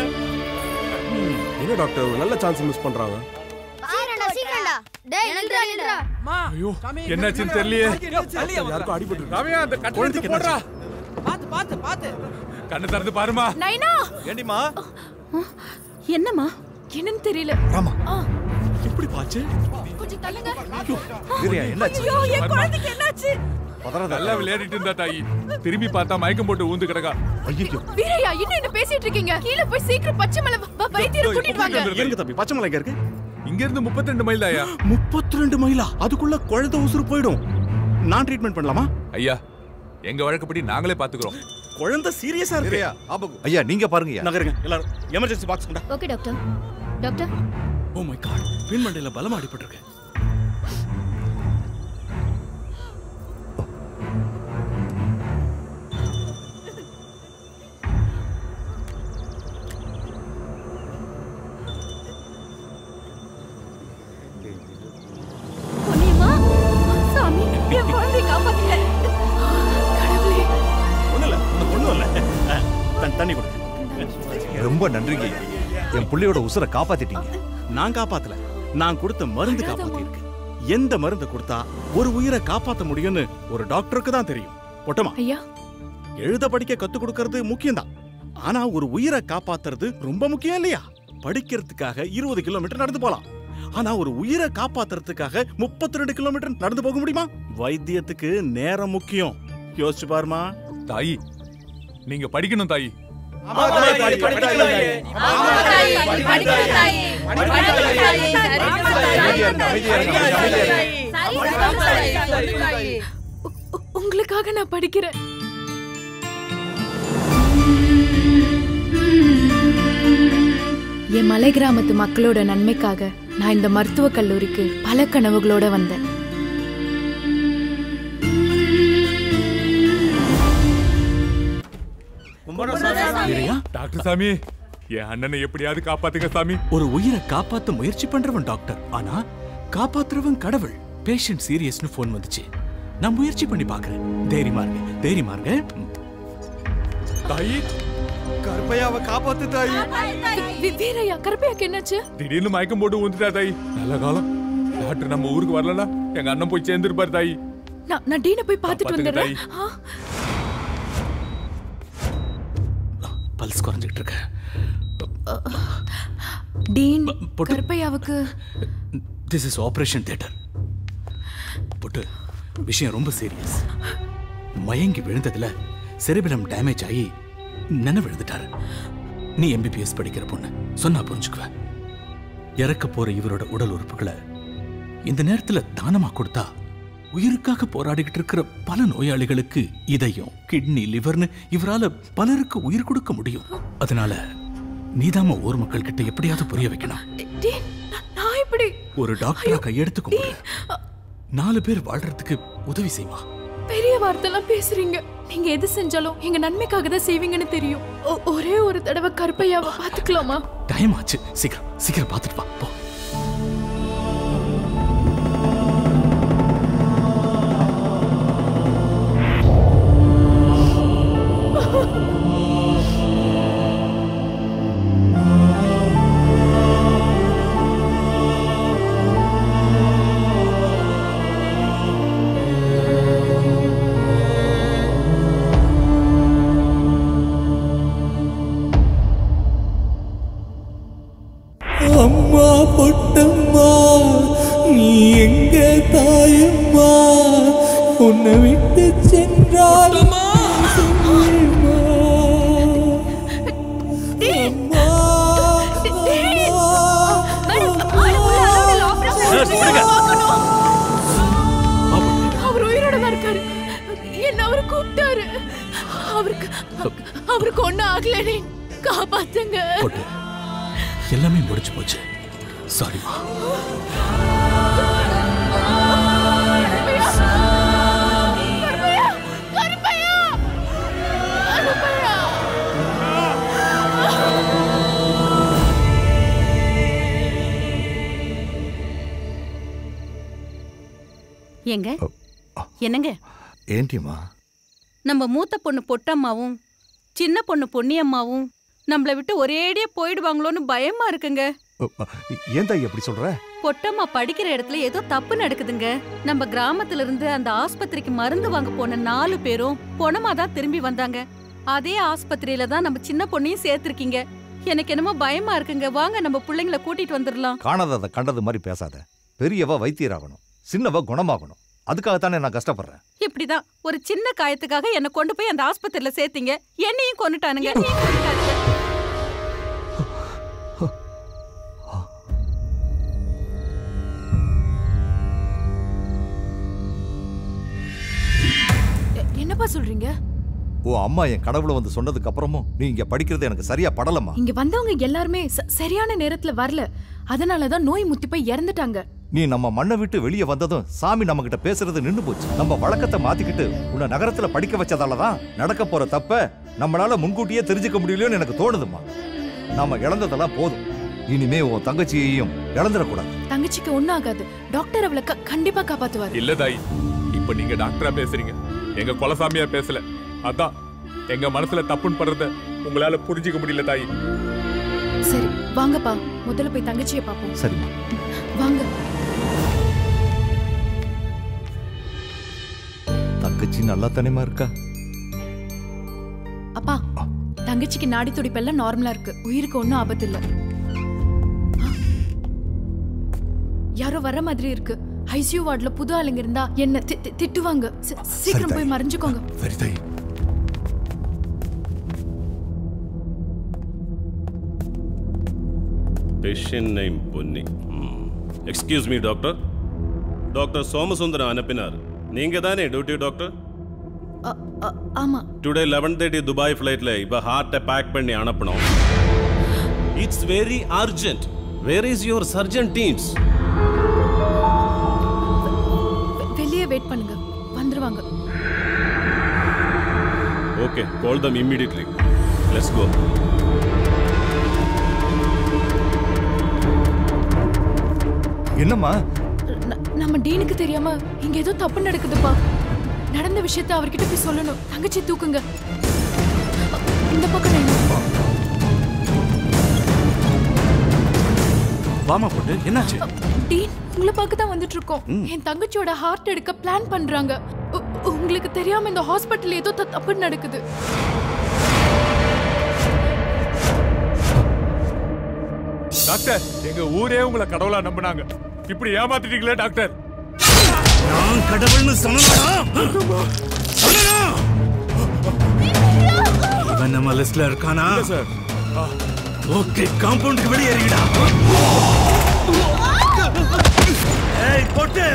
என்ன டாக்டர் ஒரு நல்ல சான்ஸ் மிஸ் பண்றாங்க சீக்கிரம்டா சீக்கிரம்டா டேய் நில்றா நில்றா ஐயோ என்னாச்சுன்னு தெரியலையே யாருக்கும் அடிபட்டு ரம்யா அந்த குழந்தைக்கு கட்டத்துக்கு போடுறா பாத்து பாத்து பாத்து கண்ணு திறந்து பாருமா நைனா ஏண்டிமா என்னம்மா என்னன்னு தெரியல ராமா எப்படி பாச்சு கொஞ்சம் தள்ளுங்க வீரியா என்னாச்சு ஐயோ என் குழந்தைக்கு என்னாச்சு நல்லா விளையாடிட்டு இருந்தா தாயி திரும்பி பார்த்தா மயக்கம் போட்டு ஊந்து கிடக்கா ஐயோ வீரையா இன்னும் என்ன பேசிட்டு இருக்கீங்க கீழே போய் சீக்கிரம் பச்சை மலை வ- வைத்தியரை கூட்டிட்டு வாங்க இருங்க தம்பி பச்சை மலை எங்க இருக்கு இங்க இருந்து முப்பத்தி ரெண்டு மைல் தாயா முப்பத்தி ரெண்டு மைலா அதுக்குள்ள குழந்தை உசுறு போயிடும் நான் ட்ரீட்மெண்ட் பண்ணலாமா ஐயா எங்க வழக்கப்படி நாங்களே பாத்துக்கிறோம் குழந்தை சீரியஸா இருக்கு ஐயா நீங்க பாருங்க நகருங்க எல்லாரும் எமர்ஜென்சி பாக்ஸ் கொண்டா okay doctor doctor oh my god பின் மண்டையில பலமா அடிபட்டிருக்கு பொன்னியம்மா சாமி என் குழந்தையை காப்பாத்துங்க கடவுளே ஒண்ணு இல்ல ஒண்ணு ஒண்ணும் இல்ல அஹ், தண்ணி- தண்ணி கொடுங்க ரொம்ப நன்றிங்க என் புள்ளையோட உசுரை காப்பாத்திட்டீங்க நான் காப்பாத்தல நான் கொடுத்த மருந்து காப்பாத்தி இருக்கு எந்த மருந்து கொடுத்தா ஒரு உயிரை காப்பாத்த முடியும்னு ஒரு டாக்டருக்கு தான் தெரியும் பொட்டமா ஐயா எழுத படிக்க கத்து கொடுக்கறது முக்கியம்தான் ஆனா ஒரு உயிரை காப்பாத்துறது ரொம்ப முக்கியம் இல்லையா படிக்கிறதுக்காக இருபது கிலோமீட்டர் நடந்து போலாம் ஆனா ஒரு உயிரை காப்பாத்துறதுக்காக முப்பத்தி ரெண்டு கிலோமீட்டர் நடந்து போக முடியுமா வைத்தியத்துக்கு நேரம் முக்கியம் யோசிச்சு பாருமா தாயி நீங்க படிக்கணும் தாயி உ- உங்களுக்காக நான் படிக்கிறேன் என் மலை கிராமத்து மக்களோட நன்மைக்காக நான் இந்த மருத்துவக் கல்லூரிக்கு பல கனவுகளோட வந்தேன் டாக்டர் சாமி என் அண்ணனை எப்படியாவது காப்பாத்துங்க சாமி ஒரு உயிரை காப்பாத்த முயற்சி பண்றவன் டாக்டர் ஆனா காப்பாத்துறவன் கடவுள் பேஷண்ட் சீரியஸ்னு ஃபோன் வந்துச்சு நான் முயற்சி பண்ணி பார்க்கறேன் தைரியமா இருங்க தைரியமா இருங்க ம். தாயி கருப்பையாவை காப்பாத்து தாயி வி- வீரையா கருப்பையாக்கு என்னாச்சு திடீர்னு மயக்கம் போட்டு வந்துட்டா தாயி நல்ல காலம் டாக்டர் நம்ம ஊருக்கு வரலனா எங்க அண்ணன் போய் சேர்ந்துருப்பாரு தாயி நான் நான் டீனை போய் பார்த்துட்டு பாத்துங்க வந்துடுறேன் ஆ, பல்ஸ் குறைஞ்சிட்டு இருக்கு டீன் பொட்டு. கருப்பையாவுக்கு திஸ் இஸ் ஆபரேஷன் தியேட்டர் புட்டு விஷயம் ரொம்ப சீரியஸ் மயங்கி விழுந்ததுல செரிபிலம் டேமேஜ் ஆகி நினைவு எழுந்துட்டாரு நீ எம்பிபிஎஸ் படிக்கிற பொண்ணு சொன்னா புரிஞ்சுக்குவ இறக்க போற இவரோட உடல் உறுப்புகளை இந்த நேரத்துல தானமா கொடுத்தா உயிருக்காக போராடிக்கிட்டு இருக்கிற பல நோயாளிகளுக்கு இதயம் கிட்னி லிவர்னு இவரால பலருக்கு உயிர் கொடுக்க முடியும் அதனால நீதாம ஊர் மக்கள் கிட்ட எப்படியாவது புரிய வைக்கணும் டீன் நான்- நான் இப்படி ஒரு டாக்டரா கையெடுத்து கும்பிடு நாலு பேர் வாழ்றதுக்கு உதவி செய்யுமா பெரிய வார்த்தைலாம் பேசுறீங்க நீங்க எது செஞ்சாலும் எங்க நன்மைக்காக தான் செய்வீங்கன்னு தெரியும் ஒ- ஒரே ஒரு தடவை கருப்பையாவை பாத்துக்கலாமா டைம் ஆச்சு சீக்கிரம் சீக்கிரம் பார்த்துட்டு வா போ அம்மா பொட்டம்மா நீ எங்க தாயம்மா உன்னை விட்டு சென்றால் சொல்லுமா. அம்மா, அவர் உயிரோட தான் இருக்காரு என்ன அவரு கூப்பிட்டாரு அவருக்கு அவருக்கு ஒண்ணும் ஆகலனே காப்பாத்துங்க போட்டு எல்லாமே முடிஞ்சு போச்சு சாரிமா ஏங்க என்னங்க ఏంటిమా நம்ம மூத்த பொண்ணு பொட்டம்மாவும் சின்ன பொண்ணு பொன்னியம்மாவும் நம்மள விட்டு ஒரேடியா போயிடுவாங்களோன்னு பயமா இருக்குங்க ஏன் தாய் எப்படி சொல்ற பொட்டம்மா படிக்கிற இடத்துல ஏதோ தப்பு நடக்குதுங்க நம்ம கிராமத்துல இருந்து அந்த ஆஸ்பத்திரிக்கு மருந்து வாங்க போன நாலு பேரும் பொணமா தான் திரும்பி வந்தாங்க அதே ஆஸ்பத்திரியில தான் நம்ம சின்ன பொண்ணையும் சேர்த்திருக்கீங்க எனக்கு என்னமோ பயமா இருக்குங்க வாங்க நம்ம பிள்ளைங்கள கூட்டிட்டு வந்துடலாம் காணாததை கண்டது மாதிரி பேசாத பெரியவ வைத்தியராகணும் சின்னவ குணமாகணும் அதுக்காகத்தானே நான் கஷ்டப்படுறேன் இப்படிதான் ஒரு சின்ன காயத்துக்காக என்ன கொண்டு போய் அந்த ஆஸ்பத்திரியில சேர்த்தீங்க என்னையும் கொன்னுட்டானுங்க என்னையும் கொன்னுட்டானுங்க. எ- என்னப்பா சொல்றீங்க ஓ அம்மா என் கடவுளை வந்து சொன்னதுக்கு அப்புறமும் நீ இங்க படிக்கிறது எனக்கு சரியா படலம்மா இங்க வந்தவங்க எல்லாருமே ச- சரியான நேரத்துல வரல அதனாலதான் நோய் முத்தி போய் இறந்துட்டாங்க நீ நம்ம மண்ணை விட்டு வெளியே வந்ததும் சாமி நம்ம கிட்ட பேசுறது நின்னு போச்சு நம்ம வழக்கத்தை மாத்திக்கிட்டு உன்னை நகரத்துல படிக்க வச்சதால தான் நடக்க போற தப்ப நம்மளால முன்கூட்டியே தெரிஞ்சுக்க முடியலையோன்னு எனக்கு தோணுதும்மா நாம இழந்ததெல்லாம் போதும் இனிமே உன் தங்கச்சியையும் இழந்துடக்கூடாது தங்கச்சிக்கு ஒண்ணும் ஆகாது டாக்டர் அவளை க- கண்டிப்பா காப்பாத்துவாரு இல்ல தாய் இப்ப நீங்க டாக்டரா பேசுறீங்க எங்க குலசாமியா பேசல அதான் எங்க மனசுல தப்புன்னு படுறத உங்களால புரிஞ்சுக்க முடியல தாய் சரி வாங்கப்பா முதல்ல போய் தங்கச்சியை பாப்போம் சரிம்மா வாங்க தங்கச்சி நல்லா தானேமா இருக்கா அப்பா தங்கச்சிக்கு நாடி துடிப்பெல்லாம் நார்மலா இருக்கு உயிருக்கு ஒன்றும் ஆபத்து இல்ல ஆ. யாரோ வர மாதிரி இருக்கு ஐசியூ வார்டுல புது ஆளுங்க இருந்தா என்ன தி- தி- திட்டுவாங்க சீ- சீக்கிரம் போய் மறைஞ்சுக்கோங்க very patient name Ponni excuse me doctor doctor Somasundaram அனுப்பினார் நீங்க தானே டியூட்டி டாக்டர் அ, அ, ஆமா டுடே லெவன் தேர்ட்டி துபாய் ஃப்ளைட்ல இப்ப ஹார்ட்டை பேக் பண்ணி அனுப்பணும் it's very urgent where is your surgeon teams வெ- வெளியே வெயிட் பண்ணுங்க வந்துருவாங்க okay call them immediately let's go என்னம்மா ந- நம்ம டீனுக்கு தெரியாம இங்க ஏதோ தப்பு நடக்குதுப்பா நடந்த விஷயத்த அவர்கிட்ட போய் சொல்லணும் தங்கச்சி தூக்குங்க அ, இந்த பக்கம் நில்லு. வாமா பொண்ணு என்னாச்சு டீன் உங்களை பார்க்க தான் வந்துட்டு இருக்கோம் ம். என் தங்கச்சியோட ஹார்ட் எடுக்க பிளான் பண்றாங்க உ- உங்களுக்கு தெரியாம இந்த ஹாஸ்பிட்டல் ஏதோ த- தப்பு நடக்குது டாக்டர் எங்க ஊரே உங்களை கடவுளா நம்பினாங்க இப்படி ஏமாத்திட்டீங்களே டாக்டர் நான் கடவுள்னு சொன்னா இவன் நம்ம லிஸ்ட்ல இருக்கானா சார் ஓகே காம்பவுண்டுக்கு வெளியே இறங்கிடா ஏய் போட்டு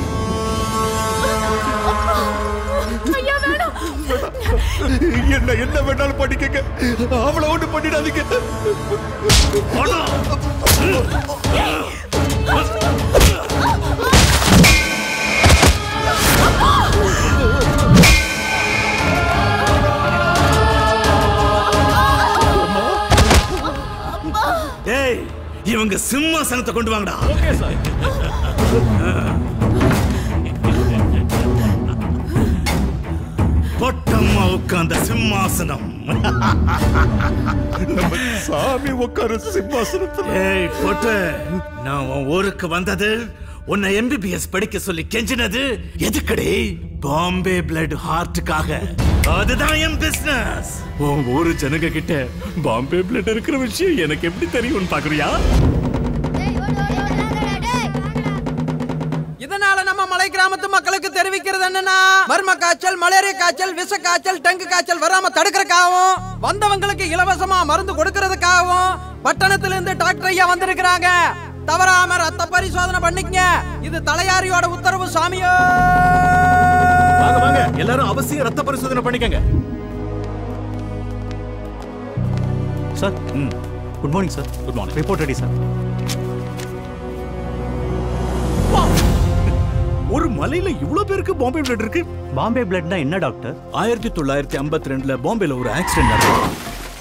ஐயா வேணாம் என்ன என்ன வேணாலும் பண்ணிக்கங்க அவளை ஒண்ணு பண்ணிடாதீங்க ஏய் இவங்க சிம்மாசனத்தை கொண்டு வாங்கடா ஓகே சார் பொட்டம்மா உட்கார்ந்த சிம்மாசனம் நம்ம சாமி உட்கார சிம்மாசனத்துல ஏய் பொட்டு நான் உன் ஊருக்கு வந்தது உன்னை எம்பிபிஎஸ் படிக்க சொல்லி கெஞ்சினது எதுக்கடி பாம்பே பிளட் ஹார்ட்டுக்காக அதுதான் என் பிசினஸ் உன் ஊரு ஜனங்க கிட்ட பாம்பே பிளட் இருக்கிற விஷயம் எனக்கு எப்படி தெரியும்னு பாக்குறியா இதனால நம்ம மலை கிராமத்து மக்களுக்கு தெரிவிக்கிறது என்னன்னா மர்ம காய்ச்சல் மலேரியா காய்ச்சல் விஷ காய்ச்சல் டெங்கு காய்ச்சல் வராம தடுக்கிறதுக்காகவும் வந்தவங்களுக்கு இலவசமா மருந்து கொடுக்கறதுக்காகவும் பட்டணத்துல இருந்து டாக்டர் ஐயா வந்திருக்கிறாங்க தவறாம ரத்த பரிசோதனை பண்ணிக்கங்க இது தலையாரியோட உத்தரவு சாமியோ வாங்க வாங்க எல்லாரும் அவசியம் ரத்த பரிசோதனை பண்ணிக்கங்க சார் ம் good morning sir good morning report ready sir ஒரு மலையில இவ்வளவு பேருக்கு பாம்பே பிளட் இருக்கு பாம்பே பிளட்னா என்ன டாக்டர் ஆயிரத்தி தொள்ளாயிரத்தி ஐம்பத்தி ரெண்டுல பாம்பேல ஒரு ஆக்சிடென்ட் நடந்தது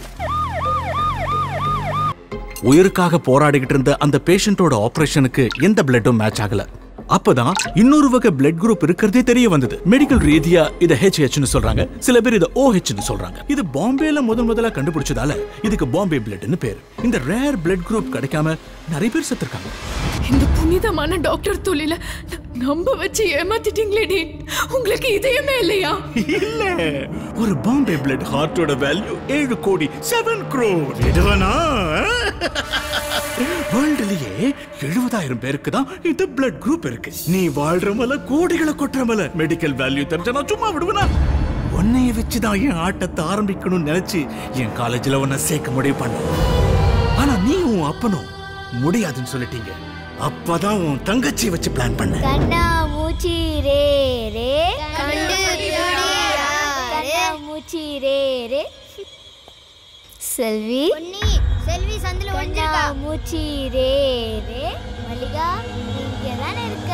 உயிருக்காக போராடிக்கிட்டு இருந்த அந்த பேஷண்டோட ஆபரேஷனுக்கு எந்த பிளட்டும் மேட்ச் ஆகல அப்பதான் இன்னொரு வகை பிளட் குரூப் இருக்கிறதே தெரிய வந்தது மெடிக்கல் ரீதியா இத ஹெச்ஹெச்னு சொல்றாங்க சில பேர் இத ஓஹெச்னு சொல்றாங்க இது பாம்பேல முதன் முதலா கண்டுபிடிச்சதால இதுக்கு பாம்பே பிளட்னு பேர் இந்த ரேர் பிளட் குரூப் கிடைக்காம நிறைய பேர் செத்துருக்காங்க இந்த புனிதமான டாக்டர் தொழில ந- நம்ப வச்சு ஏமாத்திட்டீங்களே டீன் உங்களுக்கு இதயமே இல்லையா இல்ல ஒரு பாம்பே பிளட் ஹார்ட்டோட வேல்யூ ஏழு கோடி செவன் crore இதுவனா வேர்ல்டுலயே எழுபதாயிரம் பேருக்கு தான் இந்த பிளட் குரூப் இருக்கு நீ வாழ்ற மல கோடிகளை கொட்டுற மல மெடிக்கல் வேல்யூ தெரிஞ்சா நான் சும்மா விடுவனா உன்னைய வச்சுதான் என் ஆட்டத்தை ஆரம்பிக்கணும்னு நினைச்சு என் காலேஜ்ல உன்னை சேர்க்க முடிவு பண்ண ஆனா நீ உன் அப்பனும் முடியாதுன்னு சொல்லிட்டீங்க அப்பதான் உன் தங்கச்சி வச்சு பிளான் பண்ண கண்ணா மூச்சி ரே ரே கண்டு கண்ணா மூச்சி ரே ரே செல்வி செல்வி சந்தில ஒளிஞ்சிருக்கா மூச்சி ரே ரே மல்லிகா இங்க தானே இருக்க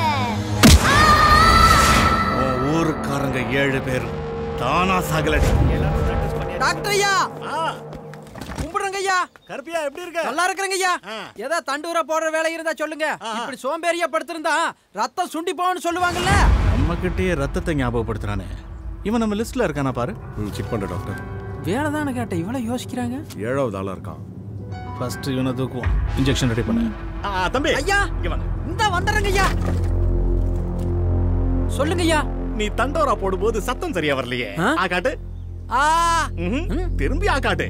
உன் ஊருக்காரங்க ஏழு பேரும் தானா சாகலடி டாக்டர் ஐயா கும்பிடுறேங்க ஐயா கருப்பியா எப்படி இருக்க நல்லா இருக்கிறேங்க ஐயா ஏதோ தண்டூரா போடுற வேலை இருந்தா சொல்லுங்க இப்படி சோம்பேறியா படுத்திருந்தா ரத்தம் சுண்டி போகும்னு சொல்லுவாங்கல்ல நம்ம கிட்டே ரத்தத்தை ஞாபகப்படுத்துறானே இவன் நம்ம லிஸ்ட்ல இருக்கானா பாரு ம் செக் பண்ணுறேன் டாக்டர் வேலை தானே கேட்டேன் இவ்வளவு யோசிக்கிறாங்க ஏழாவது ஆளாக இருக்கான் ஃபர்ஸ்ட் இவனை தூக்குவோம் இன்ஜெக்ஷன் ரெடி பண்ணு தம்பி ஐயா இங்க வாங்க இந்த வந்துடுறேங்க ஐயா சொல்லுங்க ஐயா நீ தண்டோரா போடும்போது சத்தம் சரியா வரலையே ஆ காட்டு ஆ ம்ஹும். திரும்பி ஆ காட்டு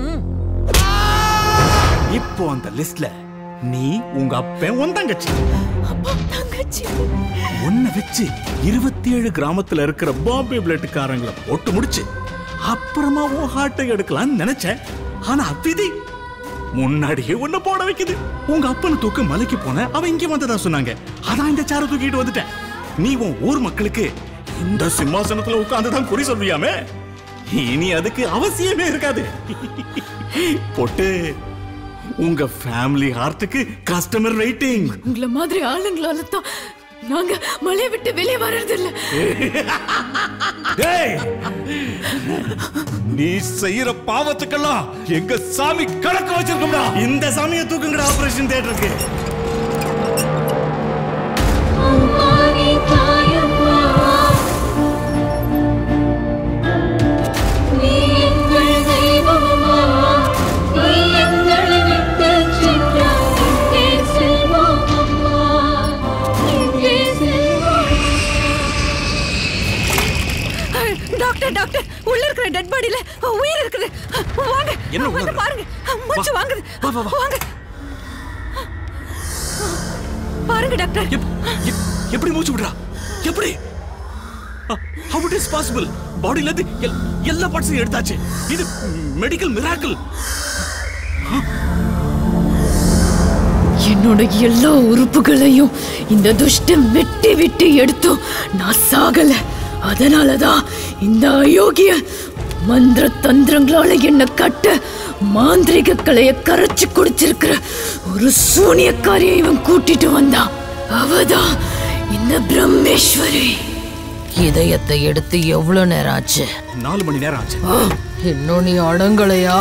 இப்போ அந்த லிஸ்ட்ல நீ உங்க அப்பன் உன் தங்கச்சி தங்கச்சி உன்னை வச்சு இருபத்தி ஏழு கிராமத்துல இருக்கிற பாம்பே பிளட்டுக்காரங்களை போட்டு முடிச்சு அப்புறமா உன் ஹார்ட்டை எடுக்கலாம்னு நினைச்சேன் ஆனா விதி முன்னாடியே உன்னை போட வைக்குது உங்க அப்பனை தூக்க மலைக்கு போன அவன் இங்க வந்ததா சொன்னாங்க அதான் இந்த சார தூக்கிட்டு வந்துட்டேன் நீ உன் ஊர் மக்களுக்கு இந்த சிம்மாசனத்துல உட்கார்ந்து தான் குறி சொல்வியாமே இனி அதுக்கு அவசியமே இருக்காது பொட்டு உங்க ஃபேமிலி ஹார்ட்டுக்கு கஸ்டமர் வெயிட்டிங் உங்கள மாதிரி ஆளுங்களால தான் நாங்க மலையை விட்டு வெளியே வர்றது இல்ல டேய் நீ செய்யற பாவத்துக்கெல்லாம் எங்க சாமி கணக்கு வச்சிருக்கோம்டா இந்த சாமியை தூக்குங்கடா ஆபரேஷன் தியேட்டருக்கு டாக்டர் டாக்டர் உள்ள இருக்கிற டெட் பாடியில உயிர் இருக்குது வாங்க என்ன உள்ள வந்து இருக்கு? பாருங்க மூச்சு வா. வாங்குது வா, வா, வா. வாங்க பாருங்க டாக்டர் எப்படி மூச்சு விடுறா எப்படி ஹவு இட் இஸ் பாசிபிள் பாடியில இருந்து எல்- எல்லா பார்ட்ஸையும் எடுத்தாச்சு இது மெடிக்கல் மிராக்கிள் என்னோட எல்லா உறுப்புகளையும் இந்த துஷ்டன் வெட்டி வெட்டி எடுத்தோம் நான் சாகல அதனாலதான் இந்த அயோக்கிய மந்திர தந்திரங்களால என்ன கட்ட மாந்திரிக கலைய கரைச்சு குடிச்சிருக்கிற ஒரு சூனியக்காரியை இவன் கூட்டிட்டு வந்தான் அவதான் இந்த பிரம்மேஸ்வரி இதயத்தை எடுத்து எவ்வளவு நேரம் ஆச்சு நாலு மணி நேரம் ஆச்சு ஆ, இன்னும் நீ அடங்கலையா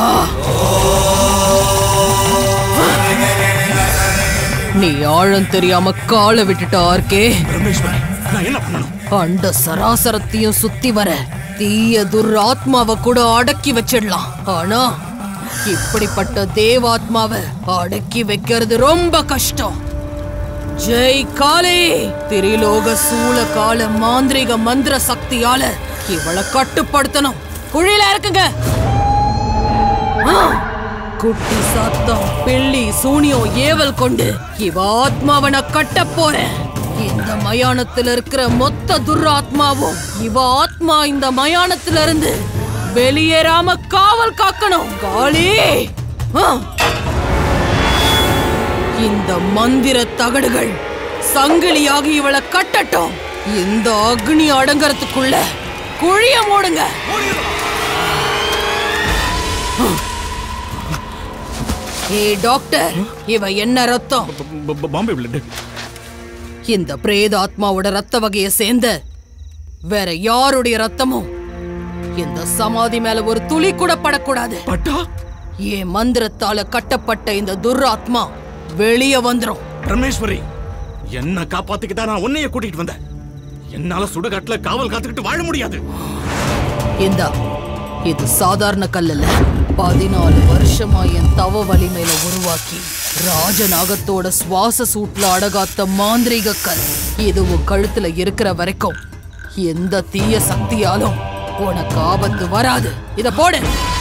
நீ ஆழம் தெரியாம காலை விட்டுட்ட ஆர்கே நான் என்ன பண்ணணும் அண்ட சராசரத்தையும் சுத்தி வர தீய துராத்மாவை கூட அடக்கி வச்சிடலாம் ஆனா இப்படிப்பட்ட தேவாத்மாவை அடக்கி வைக்கிறது ரொம்ப கஷ்டம் ஜெய் காளி திரிலோக சூழ கால மாந்திரிக மந்திர சக்தியால இவளை கட்டுப்படுத்தணும் குழியில இருக்குங்க ஆ, குட்டி சாத்தம் பிள்ளி சூனியம் ஏவல் கொண்டு இவ ஆத்மாவை நான் கட்ட போறேன் இந்த மயானத்துல இருக்கிற மொத்த துராத்மாவும் இவ ஆத்மா இந்த மயானத்துல இருந்து வெளியேறாம காவல் காக்கணும் காளி ஆ. இந்த மந்திர தகடுகள் சங்கிலியாகி இவளை கட்டட்டும் இந்த அக்னி அடங்கறதுக்குள்ள குழிய மூடுங்க ஏ டாக்டர் இவ என்ன ரத்தம் பாம்பே பிளட் இந்த பிரேத ஆத்மாவோட ரத்த வகையை சேர்ந்த வேற யாருடைய ரத்தமும் இந்த சமாதி மேல ஒரு துளி கூட படக்கூடாது பட்டா என் மந்திரத்தால கட்டப்பட்ட இந்த துராத்மா வெளியே வந்துரும் பரமேஸ்வரி என்ன காப்பாத்திக்கிட்டா நான் உன்னைய கூட்டிட்டு வந்தேன் என்னால சுடுகாட்டுல காவல் காத்துக்கிட்டு வாழ முடியாது இந்தா இது சாதாரண கல்லல்ல பதினாலு வருஷமா என் தவ வலிமையில உருவாக்கி ராஜநாகத்தோட சுவாச சூட்ல அடகாத்த மாந்திரீக கல் இது உன் கழுத்துல இருக்கிற வரைக்கும் எந்த தீய சக்தியாலும் உனக்கு ஆபத்து வராது இத போடு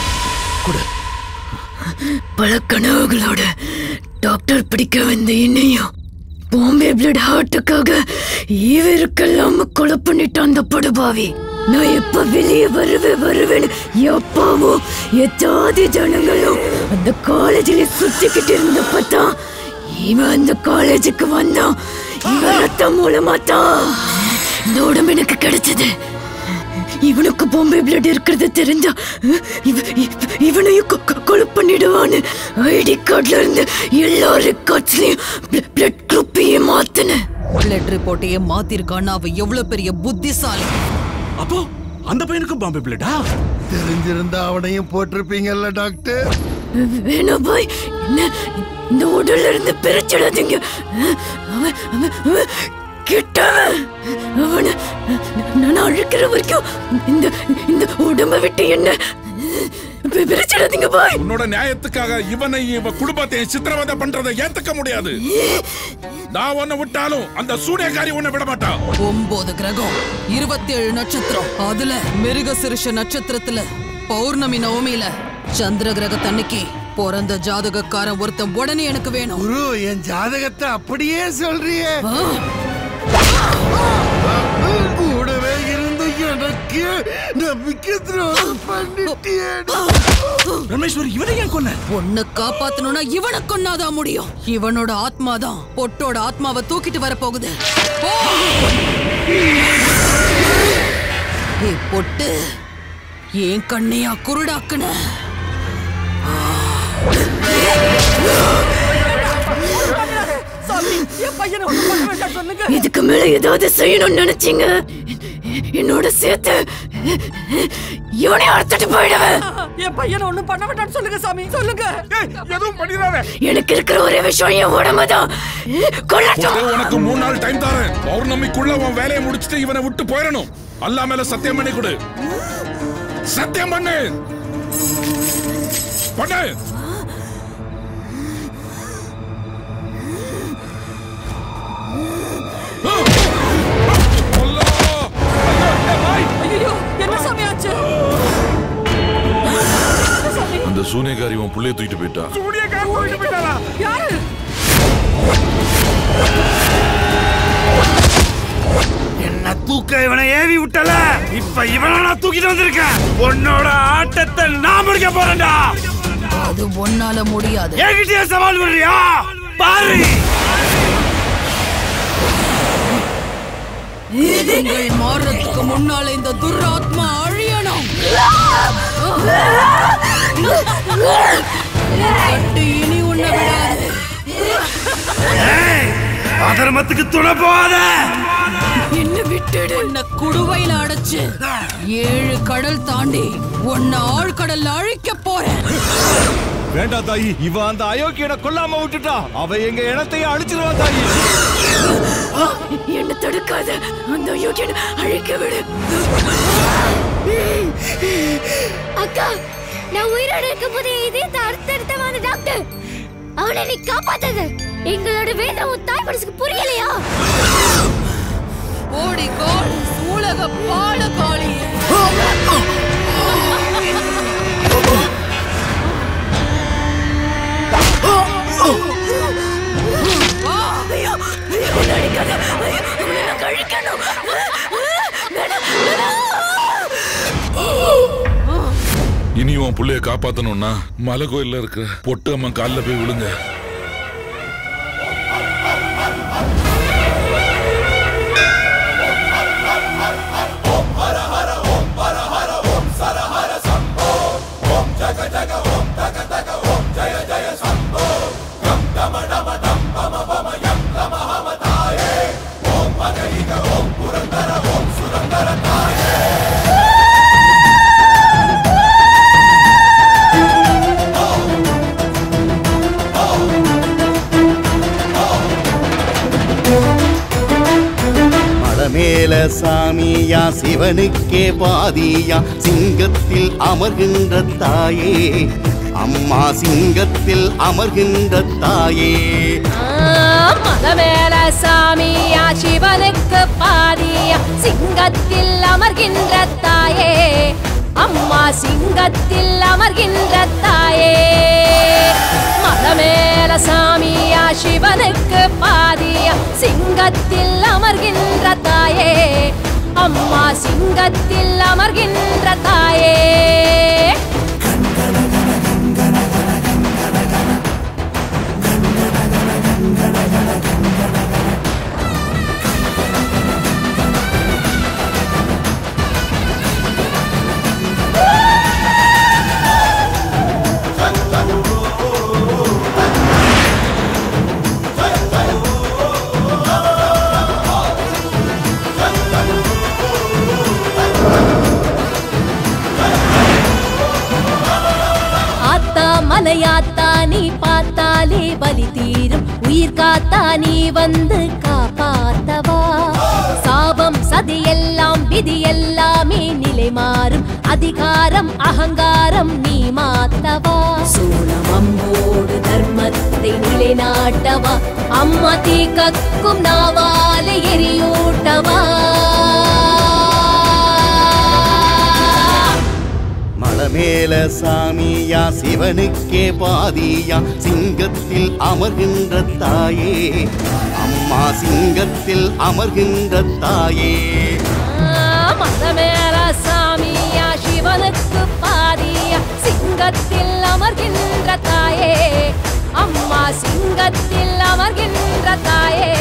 பல கனவுகளோட டாக்டர் படிக்க வந்த என்னையும் பாம்பே பிளட் ஹார்ட்டுக்காக ஈவருக்கெல்லாம் கொலை பண்ணிட்டான் அந்த படுபாவி நான் எப்ப வெளியே வருவேன் வருவேன்னு எப்பாவும் எத்தாதி ஜனங்களும் அந்த காலேஜில் சுத்திக்கிட்டு இருந்த பார்த்தா இவன் அந்த காலேஜுக்கு வந்தான் இவன் ரத்தம் மூலமா தான் இந்த உடம்பு எனக்கு கிடைச்சது இவனுக்கு பாம்பே பிளட் இருக்கிறது தெரிஞ்சா இவ- இவ- இவனையும் கொ- கொ- கொலை பண்ணிடுவான்னு ஐடி கார்டுல இருந்து எல்லா ரெக்கார்ட்ஸ்லயும் பிளட் குரூப்பையே மாத்தினேன் பிளட் ரிப்போர்ட்டையே மாத்திருக்கான்னு அவ எவ்வளவு பெரிய புத்திசாலி அப்போ அந்த பையனுக்கும் பாம்பே பிளட்டா தெரிஞ்சிருந்தா அவனையும் போட்டிருப்பீங்கல்ல டாக்டர் வேணாம் பாய் என்ன இந்த உடல்ல இருந்து பிரிச்சிடாதீங்க அவன் அவன் அவன் கெட்டவன் அவனை நான் அழுக்கிற வரைக்கும் இந்த இந்த உடம்ப விட்டு என்ன பிரிச்சிடாதீங்க பாய் உன்னோட நியாயத்துக்காக இவனை இவ குடும்பத்தை சித்திரவதை பண்றதை ஏத்துக்க முடியாது நான் உன்னை விட்டாலும் அந்த சூனியக்காரி உன்னை விட மாட்டா ஒன்பது கிரகம் இருபத்தி ஏழு நட்சத்திரம் அதுல மிருகசிருஷ நட்சத்திரத்துல பௌர்ணமி நவமியில சந்திர கிரகத்தன்னைக்கு பிறந்த ஜாதகக்காரன் ஒருத்தன் உடனே எனக்கு வேணும் குரு என் ஜாதகத்தை அப்படியே சொல்றியே கூடவே இருந்து எனக்கு நம்பிக்கை துரோகம் பண்ணிட்டியே ரமேஸ்வர் இவனை ஏன் கொன்ன உன்னை காப்பாத்தணும்னா இவனை கொன்னாதான் முடியும் இவனோட ஆத்மாதான் பொட்டோட ஆத்மாவை தூக்கிட்டு வர போகுது போ! ஏய் பொட்டு ஏன் கண்ணையா குருடாக்குன சாமி என் பையனை ஒண்ணும் பண்ண வேண்டாம் சொல்லுங்க இதுக்கு மேல ஏதாவது செய்யணும்னு நினைச்சீங்க என்னோட சேர்த்து இவனை அறுத்துட்டு போயிடுவேன் என் பையனை ஒண்ணும் பண்ண வேண்டாம்னு சொல்லுங்க சாமி சொல்லுங்க எதுவும் பண்ணிடாத எனக்கு இருக்கிற ஒரே விஷயம் என் உடம்புதான் கொல்லட்டும் பொட்டு, உனக்கு மூணு நாள் டைம் தரேன் பௌர்ணமிக்குள்ள உன் வேலையை முடிச்சிட்டு இவனை விட்டு போயிடணும் அல்லா மேல சத்தியம் பண்ணி கொடு சத்தியம் பண்ணு பண்ணு ஐயோ என்ன சாமி ஆச்சு அந்த சூனியக்காரி உன் புள்ளைய தூக்கிட்டு போயிட்டா சூனியக்காரி தூக்கிட்டு போயிட்டாளா யாரு என்ன தூக்க இவனை ஏவி விட்டல இப்ப இவனை நான் தூக்கிட்டு வந்திருக்கேன் உன்னோட ஆட்டத்தை நான் முடிக்க போறேன்டா அது ஒன்னால முடியாது என்கிட்டயே சவால் விடுறியா பாரு நீங்கள் மாறுறதுக்கு முன்னால இந்த துர்ராத்மா அழியணும் கட்டு இனி உன்னை விடாது அதர்மத்துக்கு துணை போகாத என்ன விட்டுடு உன்னை குடுவையில அடைச்சு ஏழு கடல் தாண்டி உன்னை ஆழ்கடல்ல அழிக்க போறேன் வேண்டாம் தாயி இவ அந்த அயோக்கியனை கொல்லாம விட்டுட்டா அவ எங்க இனத்தையே அழிச்சிருவா தாயி என்ன தடுக்காத அந்த யோகியனை அழிக்க விடு அக்கா நான் உயிரோட இருக்கும் போது இதயத்தை அறுத்தெடுத்தவான டாக்டர் அவனை நீ காப்பாத்தது எங்களோட வேதம் உன் தாய் மனசுக்கு புரியலையா ஓடி கோல் சூலக பால காளி ஐயோ ஐயோ என்ன அடிக்காத ஐயோ அவனை நான் கழிக்கணும் வேணாம் வேணாம் இனி உன் புள்ளைய காப்பாத்தணும்னா மலை கோயில்ல இருக்கிற பொட்டு அம்மா கால்ல போய் விழுங்க மடமேல சாமியா சிவனுக்கே பாதியா சிங்கத்தில் அமர்கின்ற தாயே அம்மா சிங்கத்தில் அமர்கின்ற தாயே மதமேல சாமியா சிவனுக்கு பாதியா சிங்கத்தில் அமர்கின்ற தாயே அம்மா சிங்கத்தில் அமர்கின்ற தாயே மதமேல சாமியா சிவனுக்கு பாதியா சிங்கத்தில் அமர்கின்ற தாயே அம்மா சிங்கத்தில் அமர்கின்ற தாயே ஆத்தா மலையாத்தா நீ பார்த்தாலே பலி தீரும் உயிர் காத்தா நீ வந்து காப்பாத்தவா சாபம் சதி எல்லாம் விதி எல்லாமே நிலை மாறும் அதிகாரம் அகங்காரம் நீ மாத்தவா சூளம் அம்போடு தர்மத்தை நிலைநாட்டவா அம்மா தீ கக்கும் நாவாலே எரியூட்டவா மலமேல சாமியா சிவனுக்கே பாதியா சிங்கத்தில் அமர்கின்ற தாயே அம்மா சிங்கத்தில் அமர்கின்ற தாயே மதமேல சாமியா சிவனுக்கு பாதியா சிங்கத்தில் அமர்கின்ற தாயே அம்மா சிங்கத்தில் அமர்கின்ற தாயே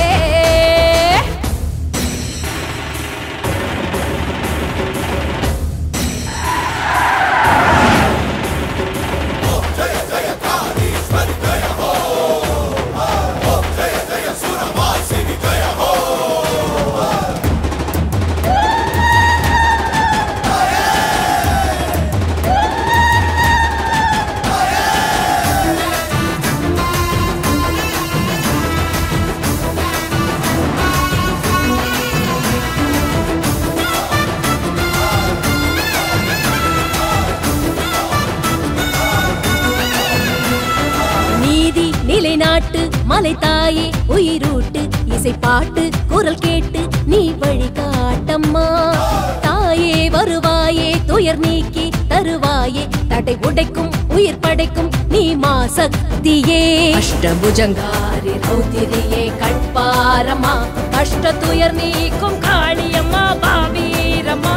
நீதி நிலைநாட்டு மலை தாயே உயிரூட்டு இசை பாட்டு குரல் கேட்டு நீ வழிகாட்டம்மா தாயே வருவாயே துயர் நீக்கி தருவாயே தடை உடைக்கும் உயிர் படைக்கும் நீ மா சக்தியே அஷ்டபுஜங்காரி ரௌதிரியே கட்பாரம்மா கஷ்ட துயர் நீக்கும் காளியம்மா பாவீரம்மா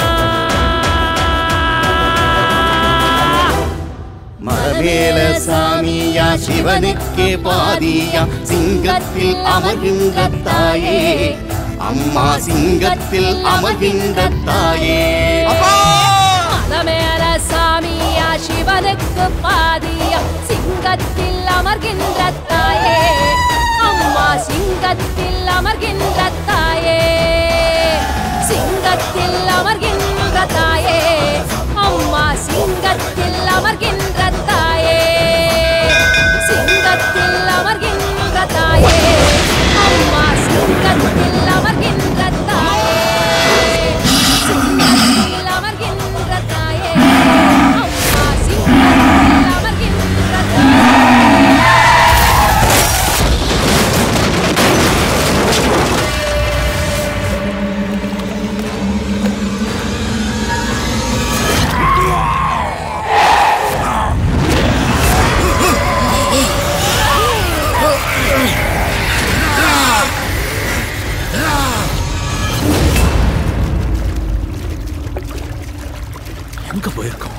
மலமேல சாமியா சிவனுக்கே பாதியா சிங்கத்தில் அமர்கின்ற தாயே அம்மா சிங்கத்தில் அமர்கின்ற தாயே மதமேல சாமியா சிவனுக்கு பாதியா சிங்கத்தில் அமர்கின்ற தாயே அம்மா சிங்கத்தில் அமர்கின்ற தாயே சிங்கத்தில் அமர்கின்ற தாயே அம்மா சிங்கத்தில் அமர்கின்ற தாயே சிங்கத்தில் அமர்கின்ற தாயே அம்மா சிங்கத்தில் அமர்கின்ற தாயே சிங்கத்தில் அமர்கின்ற தாயே அம்மா சிங்கத்தில் அமர்கின்ற தாயே எங்க போயிருக்கோம்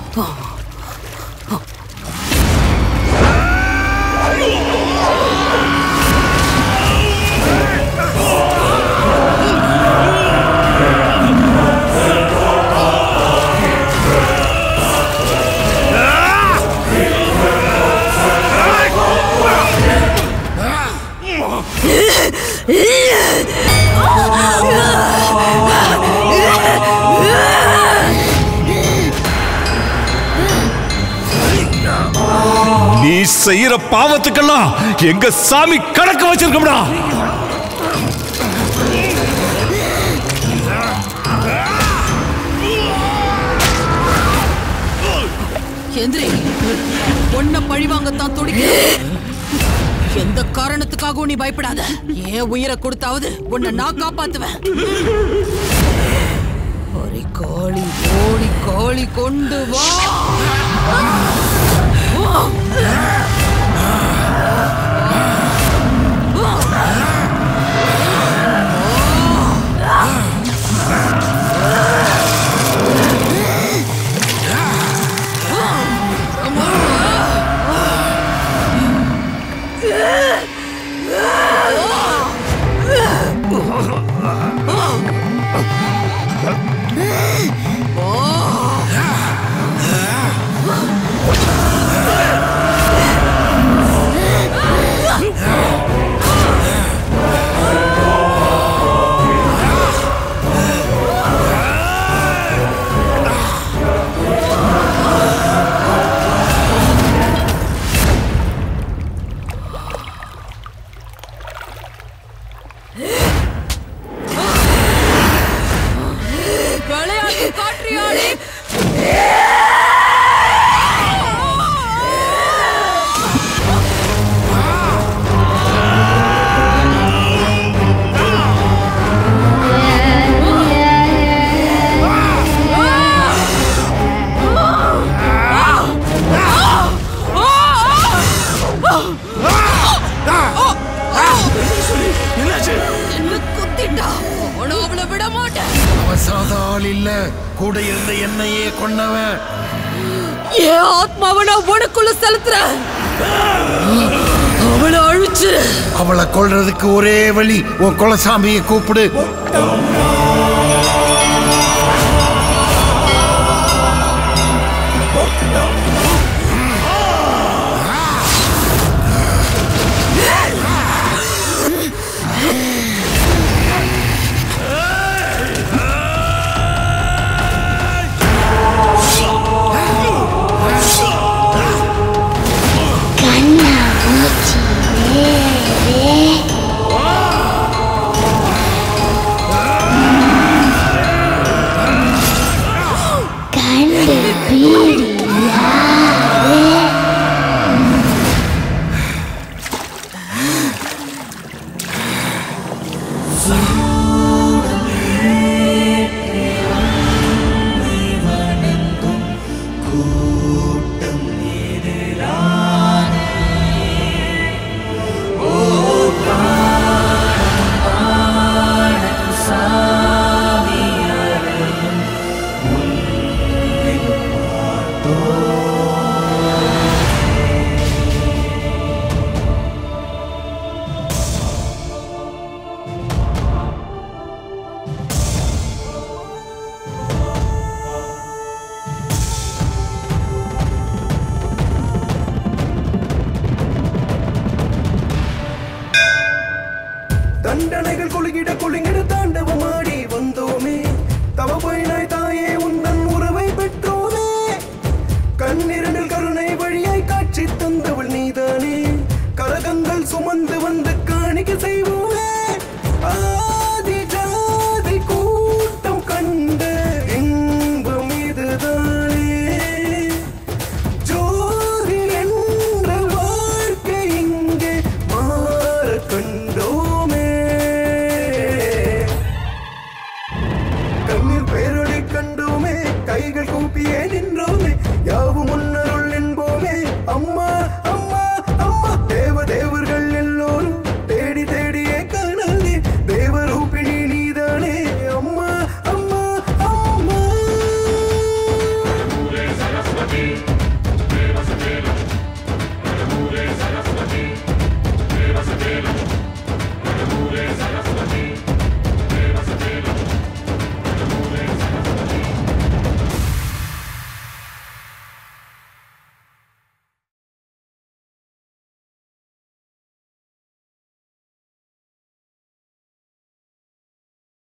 நீ செய்யற பாவத்துக்கெல்லாம் எங்க சாமி கணக்கு வச்சிருக்கோம்டா எந்திரி உன்னை பழிவாங்கத்தான் துடிக்க எந்த காரணத்துக்காகவும் நீ பயப்படாத ஏன் உயிரை கொடுத்தாவது உன்னை நான் காப்பாத்துவேன் ஒரு கோழி கோழி கோழி கொண்டு வா Oh! ஆள் இல்ல கூட இருந்த என்னையே கொன்னவன் என் ஆத்மாவை நான் உனக்குள்ள செலுத்துறேன் அவளை அழிச்சிரு அவளை கொல்றதுக்கு ஒரே வழி உன் குலசாமியை கூப்பிடு தண்டனைகள் கொழுகிட கொழுங்கிட தாண்டவமாடி வந்தோமே தவ பயண